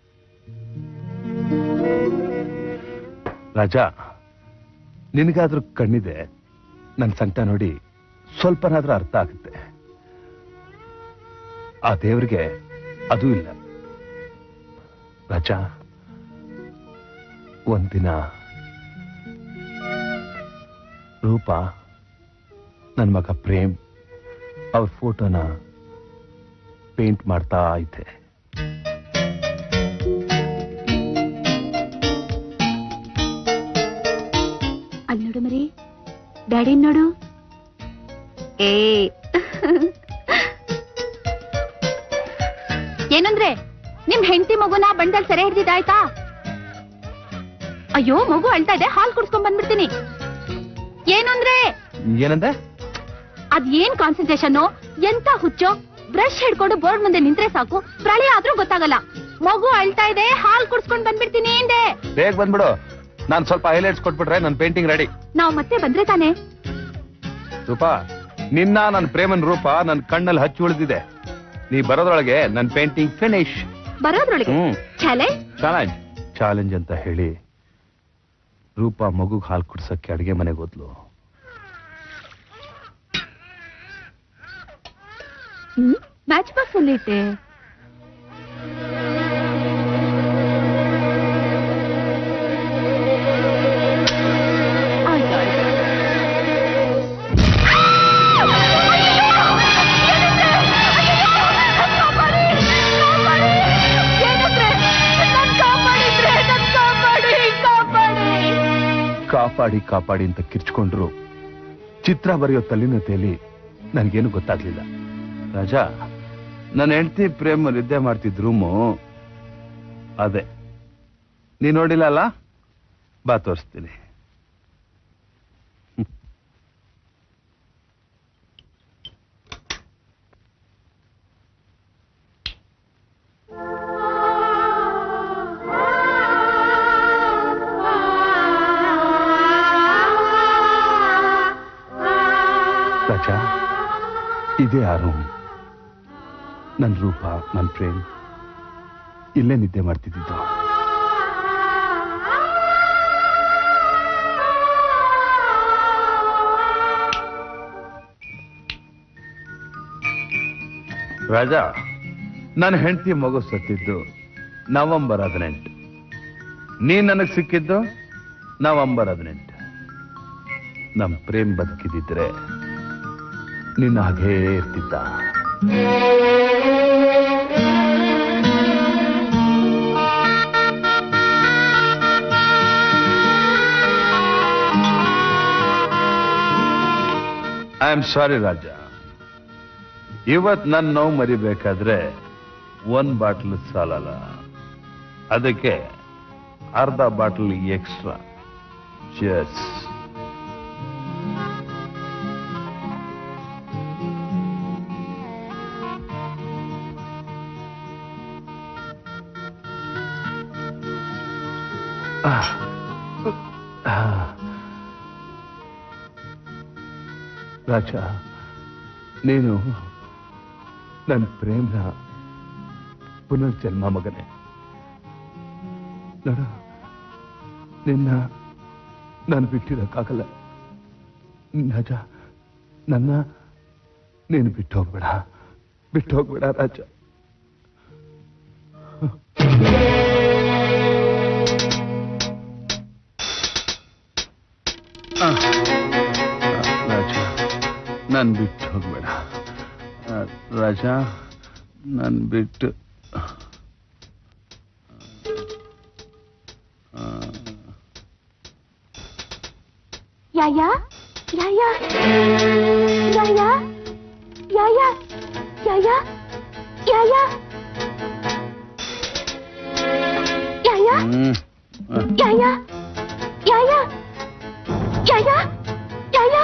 ರಾಜಾ ನಿನಗಾದ್ರೂ ಕಣ್ಣಿದೆ ನನ್ನ ಸಂಕಟ ನೋಡಿ ಸ್ವಲ್ಪನಾದ್ರೂ ಅರ್ಥ ಆಗುತ್ತೆ ಆ ದೇವ್ರಿಗೆ ಅದು ಇಲ್ಲ ರಾಜಾ ಒಂದಿನ ರೂಪ ನನ್ನ ಮಗ ಪ್ರೇಮ್ ಅವ್ರ ಫೋಟೋನ ಪೇಂಟ್ ಮಾಡ್ತಾ ಐತೆ ಅಲ್ಲಿ ನೋಡು ಮರಿ ಡ್ಯಾಡಿ ನೋಡು ಏ ಏನಂದ್ರೆ ನಿಮ್ ಹೆಂಡತಿ ಮಗುನ ಬಂಡಲ್ ಸೆರೆ ಹಿಡ್ದಿದ್ದಾಯ್ತಾ ಅಯ್ಯೋ ಮಗು ಅಳ್ತಾ ಇದೆ ಹಾಲ್ ಕುಡ್ಸ್ಕೊಂಡ್ ಬಂದ್ಬಿಡ್ತೀನಿ ಏನು ಅಂದ್ರೆ ಏನಂದೆ ಅದ್ ಏನ್ ಕಾನ್ಸಂಟ್ರೇಷನ್ ಎಂತ ಹುಚ್ಚೋ ಬ್ರಷ್ ಹಿಡ್ಕೊಂಡು ಬೋರ್ಡ್ ಮುಂದೆ ನಿಂತ್ರೆ ಸಾಕು ಪ್ರಳಯ ಆದ್ರೂ ಗೊತ್ತಾಗಲ್ಲ ಮಗು ಅಳ್ತಾ ಇದೆ ಹಾಲ್ ಕುಡ್ಸ್ಕೊಂಡ್ ಬಂದ್ಬಿಡ್ತೀನಿ ಎಂದೆ ಬೇಗ ಬಂದ್ಬಿಡು ನಾನು ಸ್ವಲ್ಪ ಹೈಲೈಟ್ಸ್ ಕೊಟ್ಬಿಟ್ರೆ ನನ್ನ ಪೇಂಟಿಂಗ್ ರೆಡಿ ನಾವ್ ಮತ್ತೆ ಬಂದ್ರೆ ತಾನೆ ರೂಪ ನಿನ್ನ ನನ್ನ ಪ್ರೇಮನ್ ರೂಪ ನನ್ನ ಕಣ್ಣಲ್ಲಿ ಹಚ್ಚಿ ಉಳಿದಿದೆ ನೀ ಬರೋದ್ರೊಳಗೆ ನನ್ನ ಪೇಂಟಿಂಗ್ ಫಿನಿಶ್ ಬರೋದ್ರೊಳಗೆ ಹ್ಮ್ ಛಲೆ ಚಾಲೆಂಜ್ ಚಾಲೆಂಜ್ ಅಂತ ಹೇಳಿ ರೂಪ ಮಗುಗ್ ಹಾಲು ಕುಡ್ಸಕ್ಕೆ ಅಡಿಗೆ ಮನೆಗೆ ಹೋದ್ಲು ಹ್ಮ್ ಮ್ಯಾಚ್ ಬಾಕ್ಸ್ ಅಲ್ಲಿ ಇಟ್ಟೆ ಆಯ್ತು, ಆಯ್ತು. ಕಾಪಾಡಿ ಕಾಪಾಡಿ ಅಂತ ಕಿರ್ಚ್ಕೊಂಡ್ರು ಚಿತ್ರ ಬರೆಯೋ ತಲ್ಲಿನತೆಯಲ್ಲಿ ನನಗೇನು ಗೊತ್ತಾಗ್ಲಿಲ್ಲ ರಾಜಾ ನನ್ನ ಹೆಂಡತಿ ಪ್ರೇಮ ನಿದ್ದೆ ಮಾಡ್ತಿದ್ ರೂಮು ಅದೇ ನೀ ನೋಡಿಲ್ಲ ಅಲ್ಲ ಬಾ ತೋರಿಸ್ತೀನಿ ರಾಜಾ ಇದೇ ಆ ರೂಮ್ ನನ್ನ ರೂಪ ನನ್ನ ಪ್ರೇಮ್ ಇಲ್ಲೇ ನಿದ್ದೆ ಮಾಡ್ತಿದ್ದಿದ್ದು ರಾಜ ನನ್ನ ಹೆಂಡತಿ ಮಗು ಸತ್ತಿದ್ದು ನವೆಂಬರ್ ಹದಿನೆಂಟು ನೀ ನನಗೆ ಸಿಕ್ಕಿದ್ದು ನವೆಂಬರ್ ಹದಿನೆಂಟು ನಮ್ಮ ಪ್ರೇಮ್ ಬದುಕಿದಿದ್ರೆ ನಿನ್ನ ಹಾಗೇ ಇರ್ತಿದ್ದ ಐ ಆಮ್ ಸಾರಿ ರಾಜ ಇವತ್ ನನ್ನ ನೋವು ಮರಿಬೇಕಾದ್ರೆ ಒಂದ್ ಬಾಟ್ಲ್ ಸಾಲಲ್ಲ ಅದಕ್ಕೆ ಅರ್ಧ ಬಾಟ್ಲ್ ಎಕ್ಸ್ಟ್ರಾ ಚೇರ್ಸ್ ರಾಜ ನೀನು ನನ್ನ ಪ್ರೇಮ್ನ ಪುನರ್ಜನ್ಮ ಮಗನೇ ನೋಡ ನಿನ್ನ ನಾನು ಬಿಟ್ಟಿರೋಕ್ಕಾಗಲ್ಲ ರಾಜ ನನ್ನ ನೀನು ಬಿಟ್ಟು ಹೋಗ್ಬೇಡ ಬಿಟ್ಟು ಹೋಗ್ಬೇಡ ರಾಜ ರಾಜ ನಾನು ಬಿಟ್ಟು ಹೋಗ್ಬೇಡ ಆ, ರಾಜ ನಾನು ಬಿಟ್ಟು ಯಾಯ ಯಾಯ ಯಾಯ ಯಾಯ ಯಾಯ ಯಾಯ ಯಾಯ ಹ್ಮ್. ಆ, ಯಾಯ ಯಾಯ ಯಾಯ ಯಾಯ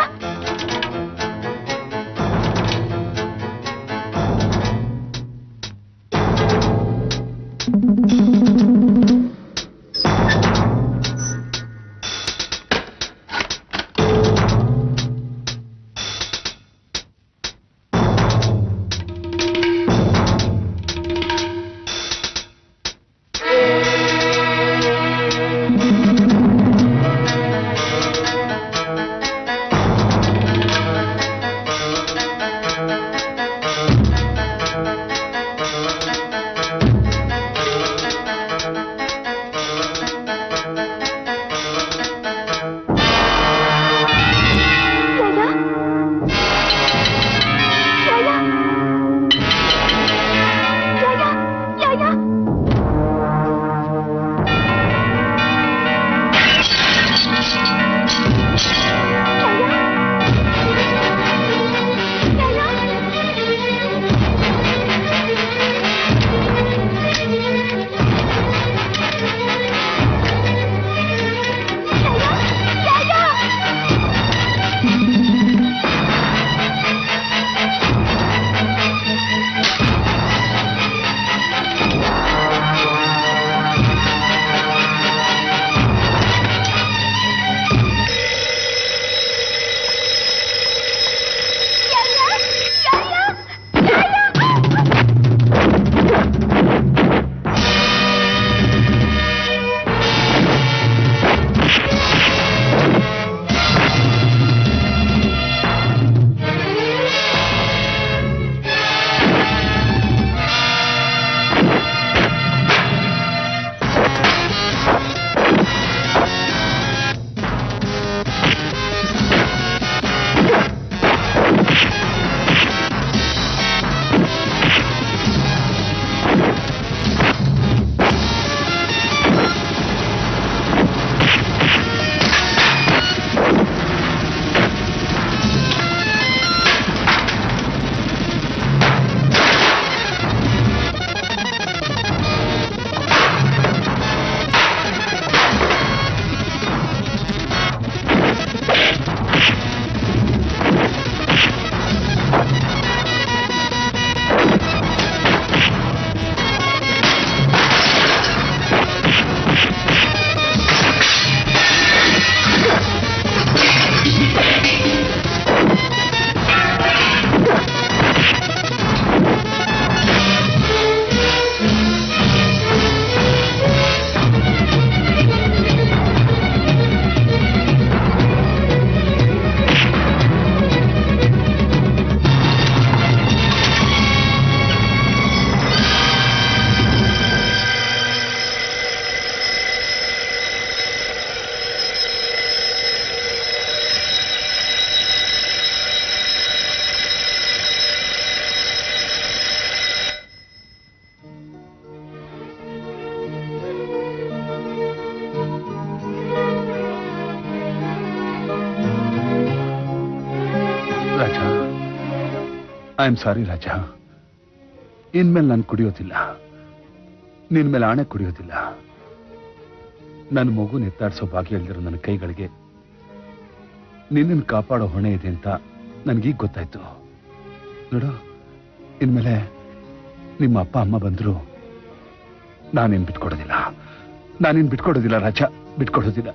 ಐ ಆಮ್ ಸಾರಿ ರಾಜ ಇನ್ಮೇಲೆ ನಾನು ಕುಡಿಯೋದಿಲ್ಲ ನಿನ್ ಮೇಲೆ ಆಣೆ ಕುಡಿಯೋದಿಲ್ಲ ನನ್ನ ಮಗು ನೆತ್ತಾಡ್ಸೋ ಭಾಗ್ಯ ಇಲ್ದಿರೋ ನನ್ನ ಕೈಗಳಿಗೆ ನಿನ್ನನ್ನು ಕಾಪಾಡೋ ಹೊಣೆ ಇದೆ ಅಂತ ನನಗೀಗ ಗೊತ್ತಾಯ್ತು ನೋಡು ಇನ್ಮೇಲೆ ನಿಮ್ಮ ಅಪ್ಪ ಅಮ್ಮ ಬಂದ್ರು ನಾನೇನ್ ಬಿಟ್ಕೊಡೋದಿಲ್ಲ ನಾನೇನ್ ಬಿಟ್ಕೊಡೋದಿಲ್ಲ ರಾಜ ಬಿಟ್ಕೊಡೋದಿಲ್ಲ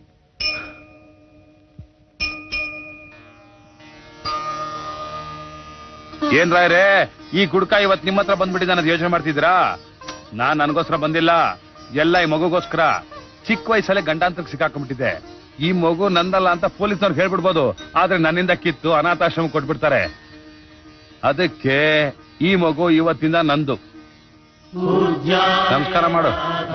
ಏನ್ ರಾಯ್ರೆ ಈ ಗುಡ್ಕ ಇವತ್ ನಿಮ್ಮ ಹತ್ರ ಬಂದ್ಬಿಟ್ಟಿದ್ದಾನೆ ಅಂತ ಯೋಚನೆ ಮಾಡ್ತಿದ್ದೀರಾ ನಾನ್ ನನಗೋಸ್ಕರ ಬಂದಿಲ್ಲ ಎಲ್ಲ ಈ ಮಗುಗೋಸ್ಕರ ಚಿಕ್ಕ ವಯಸ್ಸಲ್ಲೇ ಗಂಡಾಂತರಕ್ಕೆ ಸಿಕ್ಕಾಕೊಂಡ್ಬಿಟ್ಟಿದೆ ಈ ಮಗು ನಂದಲ್ಲ ಅಂತ ಪೊಲೀಸ್ನವ್ರು ಹೇಳ್ಬಿಡ್ಬೋದು ಆದ್ರೆ ನನ್ನಿಂದ ಕಿತ್ತು ಅನಾಥಾಶ್ರಮ ಕೊಟ್ಬಿಡ್ತಾರೆ ಅದಕ್ಕೆ ಈ ಮಗು ಇವತ್ತಿಂದ ನಂದು ನಮಸ್ಕಾರ ಮಾಡು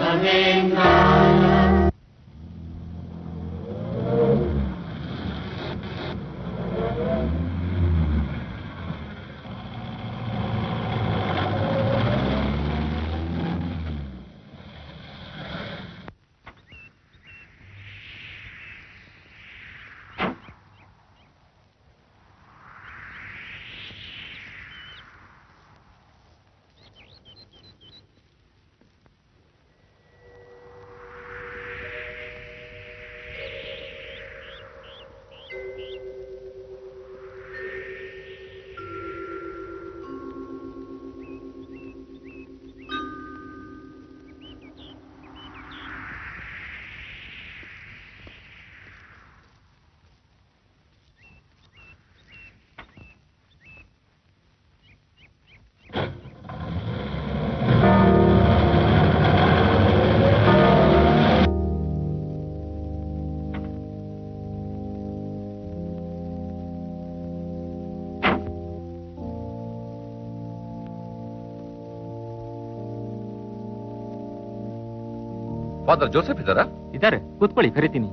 ಫಾದರ್ ಜೋಸೆಫ್ ಇದ್ದಾರಾ ಇದ್ದಾರೆ ಕೂತ್ಕೊಳ್ಳಿ ಕರಿತೀನಿ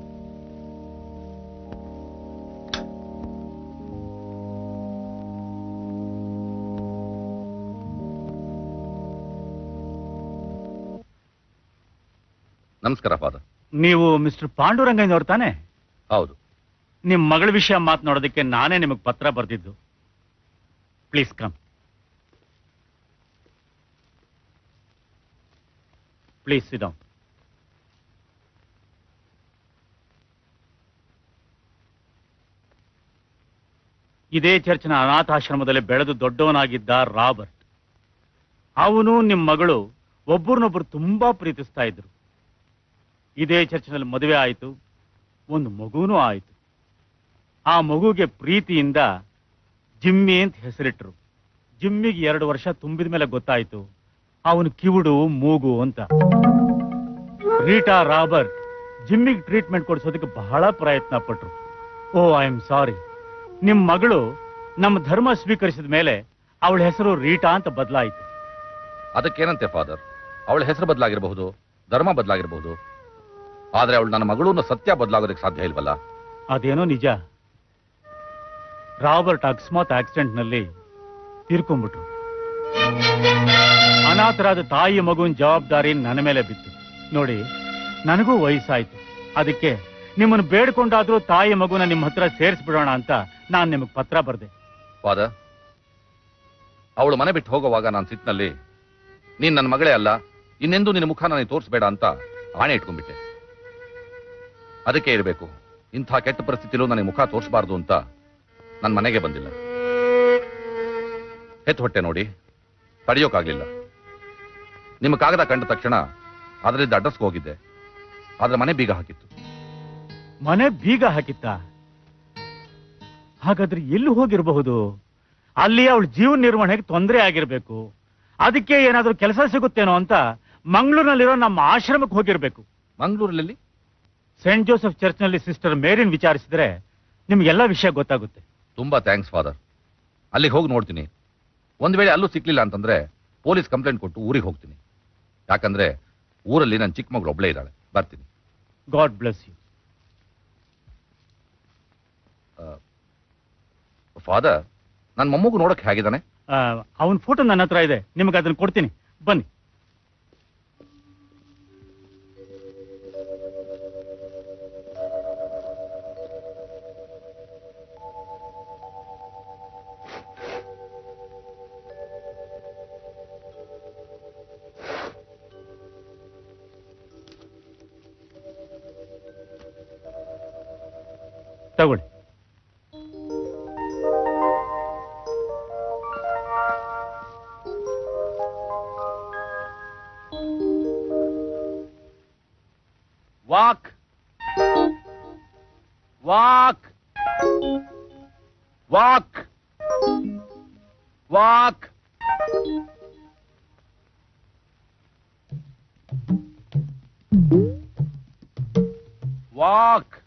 ನಮಸ್ಕಾರ ಫಾದರ್ ನೀವು ಮಿಸ್ಟರ್ ಪಾಂಡುರಂಗಯ್ಯನವ್ರು ತಾನೆ ಹೌದು ನಿಮ್ ಮಗಳ ವಿಷಯ ಮಾತನಾಡೋದಕ್ಕೆ ನಾನೇ ನಿಮಗೆ ಪತ್ರ ಬರೆದಿದ್ದು ಪ್ಲೀಸ್ ಕಮ್ ಪ್ಲೀಸ್ ಸಿಡೌನ್ ಇದೇ ಚರ್ಚಿನ ಅನಾಥಾಶ್ರಮದಲ್ಲಿ ಬೆಳೆದು ದೊಡ್ಡವನಾಗಿದ್ದ ರಾಬರ್ಟ್ ಅವನು ನಿಮ್ಮ ಮಗಳು ಒಬ್ಬರನ್ನೊಬ್ಬರು ತುಂಬಾ ಪ್ರೀತಿಸ್ತಾ ಇದ್ರು ಇದೇ ಚರ್ಚಿನಲ್ಲಿ ಮದುವೆ ಆಯಿತು ಒಂದು ಮಗುನೂ ಆಯಿತು ಆ ಮಗುಗೆ ಪ್ರೀತಿಯಿಂದ ಜಿಮ್ಮಿ ಅಂತ ಹೆಸರಿಟ್ರು ಜಿಮ್ಮಿಗೆ ಎರಡು ವರ್ಷ ತುಂಬಿದ ಮೇಲೆ ಗೊತ್ತಾಯ್ತು ಅವನು ಕಿವುಡು ಮೂಗು ಅಂತ ರೀಟಾ ರಾಬರ್ಟ್ ಜಿಮ್ಮಿಗೆ ಟ್ರೀಟ್ಮೆಂಟ್ ಕೊಡಿಸೋದಕ್ಕೆ ಬಹಳ ಪ್ರಯತ್ನ ಪಟ್ರು ಓ ಐ ಆಮ್ ಸಾರಿ ನಿಮ್ ಮಗಳು ನಮ್ಮ ಧರ್ಮ ಸ್ವೀಕರಿಸಿದ ಮೇಲೆ ಅವಳ ಹೆಸರು ರೀಟಾ ಅಂತ ಬದಲಾಯಿತು ಅದಕ್ಕೇನಂತೆ ಫಾದರ್ ಅವಳ ಹೆಸರು ಬದಲಾಗಿರಬಹುದು ಧರ್ಮ ಬದಲಾಗಿರಬಹುದು ಆದ್ರೆ ಅವಳು ನನ್ನ ಮಗಳು ಅನ್ನೋ ಸತ್ಯ ಬದಲಾಗೋದಕ್ಕೆ ಸಾಧ್ಯ ಇಲ್ವಲ್ಲ ಅದೇನೋ ನಿಜ ರಾಬರ್ಟ್ ಅಕಸ್ಮಾತ್ ಆಕ್ಸಿಡೆಂಟ್ ನಲ್ಲಿ ತೀರ್ಕೊಂಡ್ಬಿಟ್ರು ಅನಾಥರಾದ ತಾಯಿ ಮಗುವಿನ ಜವಾಬ್ದಾರಿ ನನ್ನ ಮೇಲೆ ಬಿತ್ತು ನೋಡಿ ನನಗೂ ವಯಸ್ಸಾಯ್ತು ಅದಕ್ಕೆ ನಿಮ್ಮನ್ನು ಬೇಡ್ಕೊಂಡಾದ್ರೂ ತಾಯಿ ಮಗುನ ನಿಮ್ಮ ಹತ್ರ ಸೇರಿಸ್ಬಿಡೋಣ ಅಂತ ನಾನು ನಿಮಗೆ ಪತ್ರ ಬರ್ದೆ ಫಾದರ್ ಅವಳು ಮನೆ ಬಿಟ್ಟು ಹೋಗುವಾಗ ನಾನು ಸಿಟ್ನಲ್ಲಿ ನೀನ್ ನನ್ನ ಮಗಳೇ ಅಲ್ಲ ಇನ್ನೆಂದೂ ನಿನ್ನ ಮುಖ ನನಗೆ ತೋರಿಸ್ಬೇಡ ಅಂತ ಆಣೆ ಇಟ್ಕೊಂಡ್ಬಿಟ್ಟೆ ಅದಕ್ಕೆ ಇರಬೇಕು ಇಂಥ ಕೆಟ್ಟ ಪರಿಸ್ಥಿತಿಲೂ ನನಗೆ ಮುಖ ತೋರಿಸಬಾರ್ದು ಅಂತ ನನ್ನ ಮನೆಗೆ ಬಂದಿಲ್ಲ ಹೆತ್ತು ಹೊಟ್ಟೆ ನೋಡಿ ತಡೆಯೋಕ್ಕಾಗ್ಲಿಲ್ಲ ನಿಮ್ಮ ಕಾಗದ ಕಂಡ ತಕ್ಷಣ ಅದರಿಂದ ಅಡ್ರೆಸ್ಗೆ ಹೋಗಿದ್ದೆ ಆದ್ರೆ ಮನೆ ಬೀಗ ಹಾಕಿತ್ತು ಮನೆ ಬೀಗ ಹಾಕಿತ್ತ ಹಾಗಾದ್ರೆ ಎಲ್ಲಿ ಹೋಗಿರಬಹುದು ಅಲ್ಲಿ ಅವಳ ಜೀವನ ನಿರ್ವಹಣೆಗೆ ತೊಂದರೆ ಆಗಿರ್ಬೇಕು ಅದಕ್ಕೆ ಏನಾದ್ರೂ ಕೆಲಸ ಸಿಗುತ್ತೇನೋ ಅಂತ ಮಂಗಳೂರಿನಲ್ಲಿರೋ ನಮ್ಮ ಆಶ್ರಮಕ್ಕೆ ಹೋಗಿರ್ಬೇಕು ಮಂಗಳೂರಲ್ಲಿ ಸೇಂಟ್ ಜೋಸೆಫ್ ಚರ್ಚ್ನಲ್ಲಿ ಸಿಸ್ಟರ್ ಮೇರಿನ್ ವಿಚಾರಿಸಿದ್ರೆ ನಿಮ್ಗೆಲ್ಲ ವಿಷಯ ಗೊತ್ತಾಗುತ್ತೆ ತುಂಬಾ ಥ್ಯಾಂಕ್ಸ್ ಫಾದರ್ ಅಲ್ಲಿಗೆ ಹೋಗಿ ನೋಡ್ತೀನಿ ಒಂದ್ ವೇಳೆ ಅಲ್ಲೂ ಸಿಕ್ಲಿಲ್ಲ ಅಂತಂದ್ರೆ ಪೊಲೀಸ್ ಕಂಪ್ಲೇಂಟ್ ಕೊಟ್ಟು ಊರಿಗೆ ಹೋಗ್ತೀನಿ ಯಾಕಂದ್ರೆ ಊರಲ್ಲಿ ನನ್ನ ಚಿಕ್ಕ ಮಗಳು ಒಬ್ಳೇ ಇದ್ದಾಳೆ ಬರ್ತೀನಿ ಗಾಡ್ ಬ್ಲೆಸ್ ಯು ಫಾದರ್ ನನ್ನ ಮೊಮ್ಮಗು ನೋಡಕ್ ಹೇಗಿದ್ದಾನೆ ಅವನ ಫೋಟೋ ನನ್ನ ಹತ್ರ ಇದೆ ನಿಮಗೆ ಅದನ್ನ ಕೊಡ್ತೀನಿ ಬನ್ನಿ ತಗೊಳ್ಳಿ walk walk walk walk walk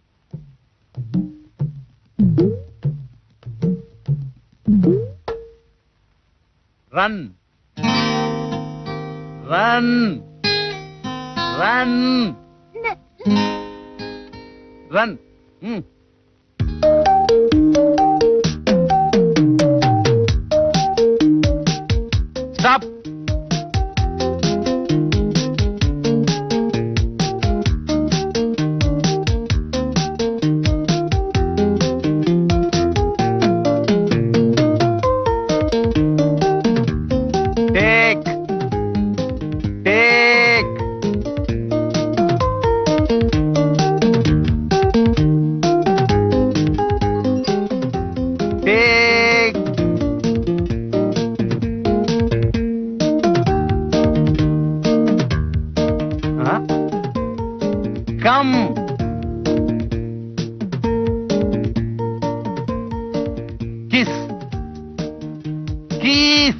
run run run run hmm stop take take Take. Huh? Come. Kiss. Kiss.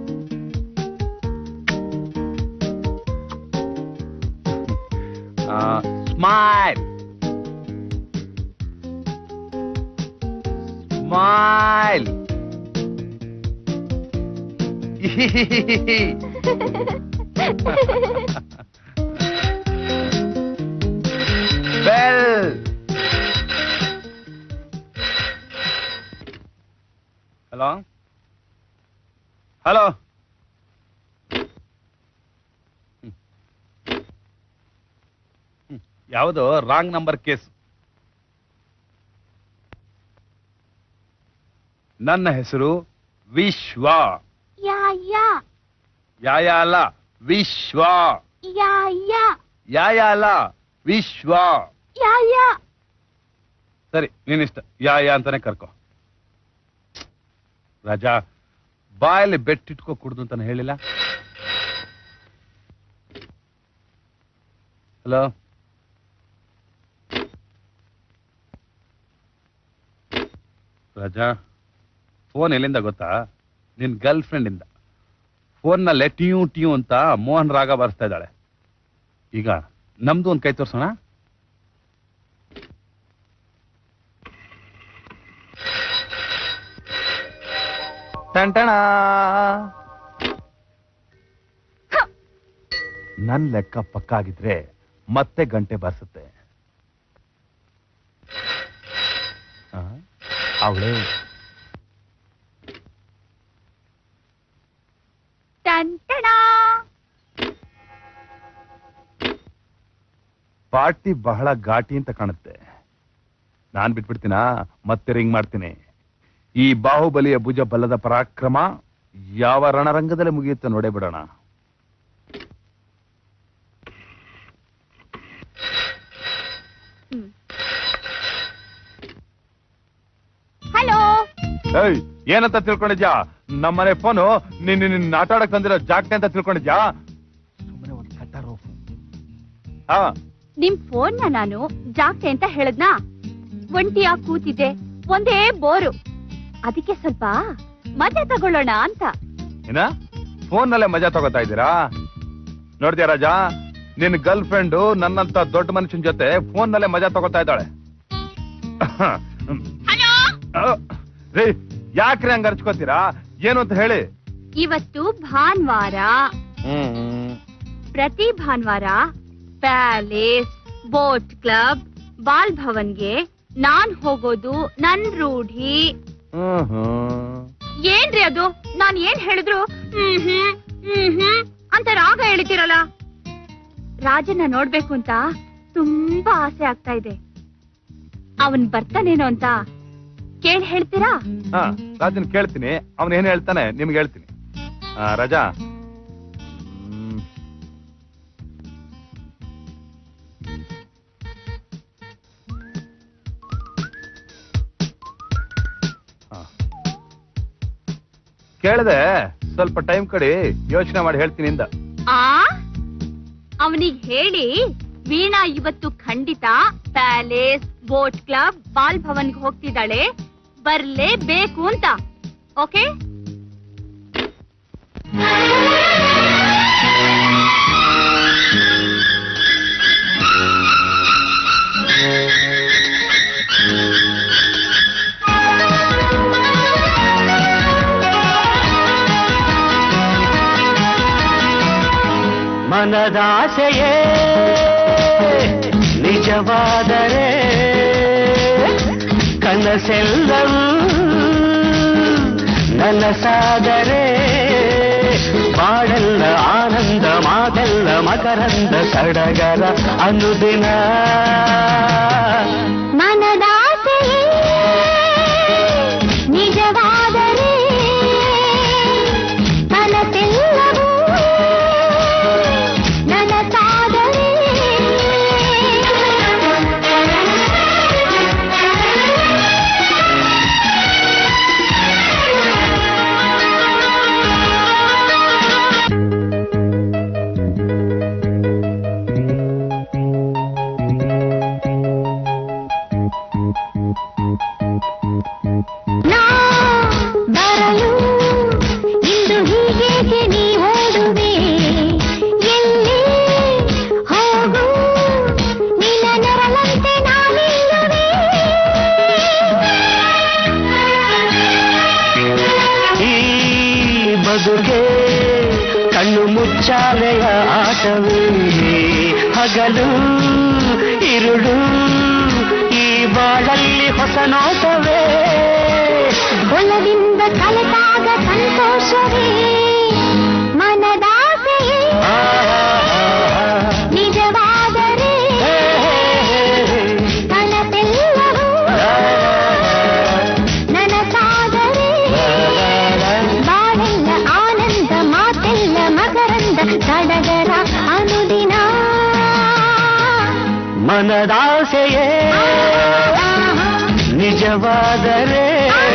Uh, smile. Smile. Bell. Hello hello ಯಾವುದು ರಾಂಗ್ ನಂಬರ್ ಕೇಸ್ ನನ್ನ ಹೆಸರು ವಿಶ್ವ ಯಾ ಯಾ ಯಾಯ ಅಲ್ಲ ವಿಶ್ವ ಯಾ ಯಾ ಯಾಯ ಅಲ್ಲ ವಿಶ್ವ ಯಾ ಯಾ ಸರಿ ನೀನಿಷ್ಟ ಯಾ ಯಾ ಅಂತಾನೆ ಕರ್ಕೊ ರಾಜಾ ಬಾಯಲ್ಲಿ ಬೆಟ್ಟಿಟ್ಕೋ ಕುಡ್ದು ಅಂತ ನಾನ್ ಹೇಳಿಲ್ಲ ಹಲೋ ರಾಜಾ ಫೋನ್ ಎಲ್ಲಿಂದ ಗೊತ್ತಾ ನಿನ್ ಗರ್ಲ್ ಫ್ರೆಂಡ್ ಇಂದ ಫೋನ್ನಲ್ಲೇ ಟಿಯು ಟಿಯು ಅಂತ ಮೋಹನ್ ರಾಗ ಬರ್ಸ್ತಾ ಇದ್ದಾಳೆ ಈಗ ನಮ್ದು ಒಂದ್ ಕೈ ತೋರ್ಸೋಣ ಟಂಟಣ ನನ್ ಲೆಕ್ಕ ಪಕ್ಕ ಆಗಿದ್ರೆ ಮತ್ತೆ ಗಂಟೆ ಬಾರಿಸುತ್ತೆ ಅವಳೇ ಟಂಟಣ ಪಾರ್ಟಿ ಬಹಳ ಘಾಟಿ ಅಂತ ಕಾಣುತ್ತೆ ನಾನ್ ಬಿಟ್ಬಿಡ್ತೀನಾ ಮತ್ತೆ ರಿಂಗ್ ಮಾಡ್ತೀನಿ ಈ ಬಾಹುಬಲಿಯ ಭುಜ ಬಲ್ಲದ ಪರಾಕ್ರಮ ಯಾವ ರಣರಂಗದಲ್ಲಿ ಮುಗಿಯುತ್ತೆ ನೋಡೇ ಬಿಡೋಣ ಹಲೋ ಏಯ್ ಏನಂತ ತಿಳ್ಕೊಂಡಿದ್ಯಾ ನಮ್ಮನೆ ಫೋನು ನಿನ್ ನಿನ್ ಆಟ ಆಡಕ್ ತಂದಿರೋ ಜಾಗ್ನೆ ಅಂತ ತಿಳ್ಕೊಂಡಿದ್ಯಾ ಸುಮ್ಮನೆ ಒಂದು ಕಟ್ಟಾರೋ ಹಾ ನಿಮ್ ಫೋನ್ ನ ನಾನು ಜಾಗ್ತೆ ಅಂತ ಹೇಳದ್ನಾ ಒಂಟಿಯಾಗಿ ಕೂತಿದ್ದೆ ಒಂದೇ ಬೋರು ಅದಕ್ಕೆ ಸ್ವಲ್ಪ ಮಜಾ ತಗೊಳ್ಳೋಣ ಅಂತ ಏನ ಫೋನ್ ನಲ್ಲೇ ಮಜಾ ತಗೋತಾ ಇದ್ದೀರಾ ನೋಡ್ದ್ಯಾ ರಾಜಾ ನಿನ್ ಗರ್ಲ್ ಫ್ರೆಂಡು ನನ್ನಂತ ದೊಡ್ಡ ಮನುಷ್ಯನ ಜೊತೆ ಫೋನ್ ನಲ್ಲೇ ಮಜಾ ತಗೋತಾ ಇದ್ದಾಳೆ ಅಹ್, ರೀ ಯಾಕ್ರಿ ಹಂಗ ಅರ್ಚ್ಕೋತೀರಾ ಏನು ಅಂತ ಹೇಳಿ ಇವತ್ತು ಭಾನುವಾರ ಪ್ರತಿ ಭಾನುವಾರ ಪ್ಯಾಲೇಸ್ ಬೋಟ್ ಕ್ಲಬ್ ಬಾಲ್ ಭವನ್ಗೆ ನಾನ್ ಹೋಗೋದು ನನ್ ರೂಢಿ ಏನ್ರಿ ಅದು ನಾನ್ ಏನ್ ಹೇಳಿದ್ರು ಹ್ಮ್ ಹ್ಮ್ ಹ್ಮ್ ಹ್ಮ್ ಅಂತ ರಾಗ ಎಳಿತೀರಲ್ಲ ರಾಜನ ನೋಡ್ಬೇಕು ಅಂತ ತುಂಬಾ ಆಸೆ ಆಗ್ತಾ ಇದೆ ಅವನ್ ಬರ್ತಾನೇನೋ ಅಂತ ಕೇಳಿ ಹೇಳ್ತೀರಾ ಹಾ ರಾಜನ್ ಕೇಳ್ತೀನಿ ಅವನ್ ಏನ್ ಹೇಳ್ತಾನೆ ನಿಮ್ಗೆ ಹೇಳ್ತೀನಿ ಆ, ರಾಜಾ ಹ್ಮ್. ಕೇಳ್ದೆ ಸ್ವಲ್ಪ ಟೈಮ್ ಕಡಿ ಯೋಚನೆ ಮಾಡಿ ಹೇಳ್ತೀನಿ ಇಂದ ಆ ಅವನಿಗೆ ಹೇಳಿ ವೀಣಾ ಇವತ್ತು ಖಂಡಿತ ಪ್ಯಾಲೇಸ್ ಬೋಟ್ ಕ್ಲಬ್ ಬಾಲ್ ಭವನ್ಗೆ ಹೋಗ್ತಿದ್ದಾಳೆ ಬರ್ಲೇಬೇಕು ಅಂತ ಓಕೆ ಮನದಾಸೆಯೇ ನಿಜವಾದರೆ ಕನಸೆಲ್ಲವೂ ನನಸಾದರೆ ಬಾಳೆಲ್ಲ ಆನಂದ ಮಾತೆಲ್ಲ ಮಕರಂದ ಸಡಗರ ಅನುದಿನ ಮನದಾಸೆಯೇ ನಿಜವಾದರೆ ಕನಸೆಲ್ಲವೂ ನನಸಾದರೆ ನಾ ಬರಲು ಇಂದು ಹೀಗೇಕೆ ನೀ ಓಡುವೆ ಎಲ್ಲಿ ಹೋಗು ನಿನ್ನ ನೆರಳಂತೆ ನಾನಿಲ್ಲವೇ ಈ ಬದುಕೆ ಕಣ್ಣು ಮುಚ್ಚಾಲೆಯ ಆಟವೇ ಹಗಲು ಇರುಳು ಈ ಬಾಳಲ್ಲಿ ಹೊಸ ನೋಟವೇ ಒಳದಿಂದ ಕಲೆತಾಗ ಸಂತೋಷವೇ ಮನದಾಸೆಯೇ ನಿಜವಾದರೆ ಕನಸೆಲ್ಲವೂ ನನಸಾದರೆ ಬಾಳೆಲ್ಲ ಆನಂದ ಮಾತೆಲ್ಲ ಮಕರಂದ ಸಡಗರ ಅನುದಿನ ಮನದಾಸೆಯೇ ನಿಜವಾದರೆ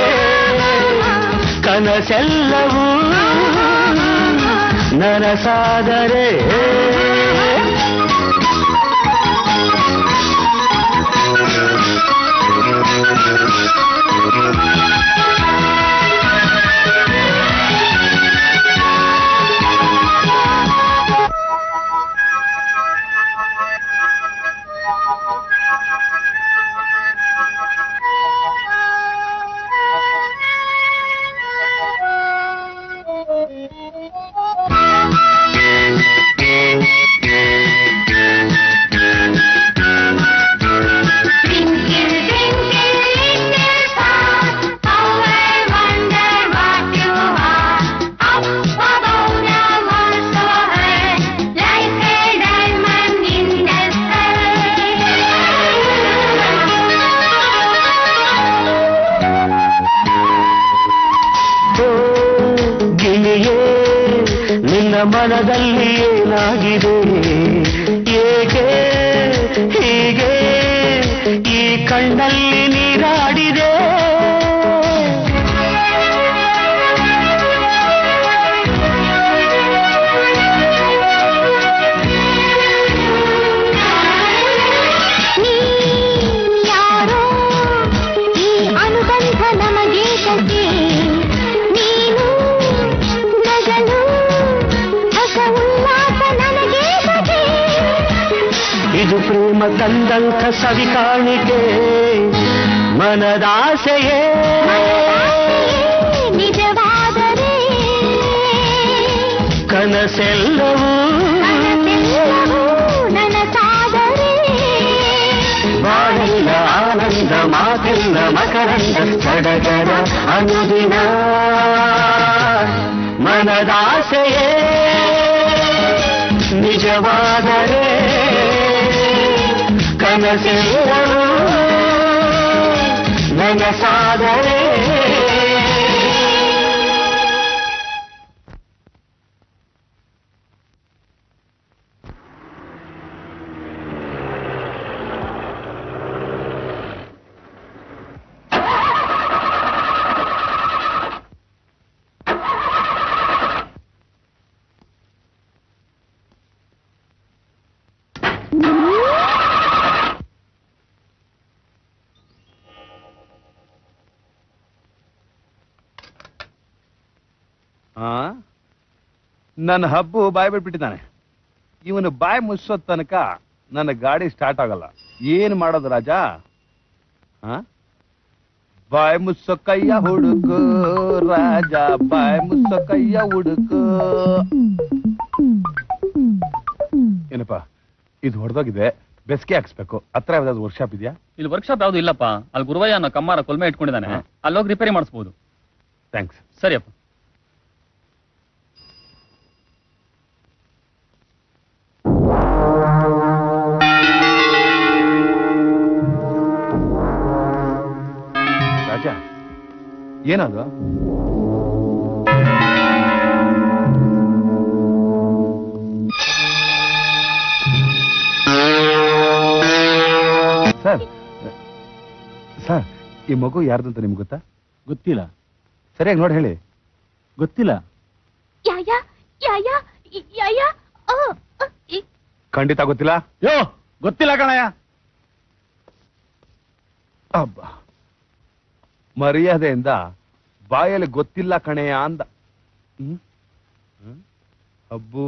ಕನಸೆಲ್ಲವೂ ನನಸಾದರೆ Twinkle, twinkle, little star, how I wonder what you are. Up above the world so high, like a diamond in the sky. ಓ ಗಿಳಿಯೇ ನಿನ್ನ ಮನದಲ್ಲಿ ಏನಾಗಿದೆ ಏಕೆ ಹೀಗೆ ಈ ಕಣ್ಣಲ್ಲಿ ನೀರಾಡಿದೆ ನೀ ಯಾರೋ ಈ ಅನುಬಂಧ ನಮಗೆ ಕಥೆ ನೀನು ನಗಲು ಹೊಸ ಉಲ್ಲಾಸ ನನಗೆ ಕಥೆ ಇದು ಪ್ರೇಮ ತಂದಂಥ ಸವಿ ಕಾಣಿಕೆ ಮನದಾಸೆಯೇ ನಿಜವಾದರೆ ಕನಸೆಲ್ಲವೂ ಕನಸೆಲ್ಲವೂ ನನಸಾದರೆ ಬಾಳೆಲ್ಲ ಆನಂದ ಮಾತೆಲ್ಲ ಮಕರಂದ ಸಡಗರ ಅನುದಿನ ಮನದಾಸೆಯೇ ನಿಜವಾದರೆ ಕನಸೆಲ್ಲವೂ ನನಸಾದರೆ ಆ ಹಾ ನನ್ನ ಹಬ್ಬು ಬಾಯ್ ಬಿಟ್ಬಿಟ್ಟಿದ್ದಾನೆ ಇವನು ಬಾಯ್ ಮುಚ್ಚೋ ತನಕ ನನ್ನ ಗಾಡಿ ಸ್ಟಾರ್ಟ್ ಆಗಲ್ಲ ಏನ್ ಮಾಡೋದು ರಾಜ ಹಾ ಬಾಯ್ ಮುಚ್ಚೋ ಕೈಯ ಹುಡುಕು ರಾಜ ಬಾಯ್ ಮುಚ್ಚೋ ಕೈಯ ಹುಡುಕು ಏನಪ್ಪ ಇದು ಹೊಡೆದೋಗಿದೆ ಬೆಸ್ಗೆ ಹಾಕ್ಸ್ಬೇಕು ಹತ್ರ ಯಾವ್ದಾದ್ರು ವರ್ಕ್ಶಾಪ್ ಇದೆಯಾ ಇಲ್ಲಿ ವರ್ಕ್ಶಾಪ್ ಯಾವ್ದು ಇಲ್ಲಪ್ಪ ಅಲ್ಲಿ ಗುರುವಯ್ಯ ಅನ್ನೋ ಕಮ್ಮಾರ ಕೊಲ್ಮೆ ಇಟ್ಕೊಂಡಿದ್ದಾನೆ ಅಲ್ಲಿ ಹೋಗಿ ರಿಪೇರಿ ಮಾಡಿಸ್ಬೋದು ಥ್ಯಾಂಕ್ಸ್ ಸರಿಯಪ್ಪ ರಾಜ ಏನದು ಸರ್ ಸರ್ ಈ ಮಗು ಯಾರ್ದಂತ ನಿಮ್ಗೆ ಗೊತ್ತಾ ಗೊತ್ತಿಲ್ಲ ಸರಿಯಾಗಿ ನೋಡಿ ಹೇಳಿ ಗೊತ್ತಿಲ್ಲ ಯಾಯ ಯಾಯ ಯಾಯ ಆ, ಆ, ಈ- ಖಂಡಿತ ಗೊತ್ತಿಲ್ಲ ಯೋ ಗೊತ್ತಿಲ್ಲ ಕಣಯ್ಯ ಅಬ್ಬ ಮರ್ಯಾದೆಯಿಂದ ಬಾಯಲ್ಲಿ ಗೊತ್ತಿಲ್ಲ ಕಣೆಯ ಅಂದ ಹ್ಮ್? ಹ್ಮ್? ಅಬ್ಬು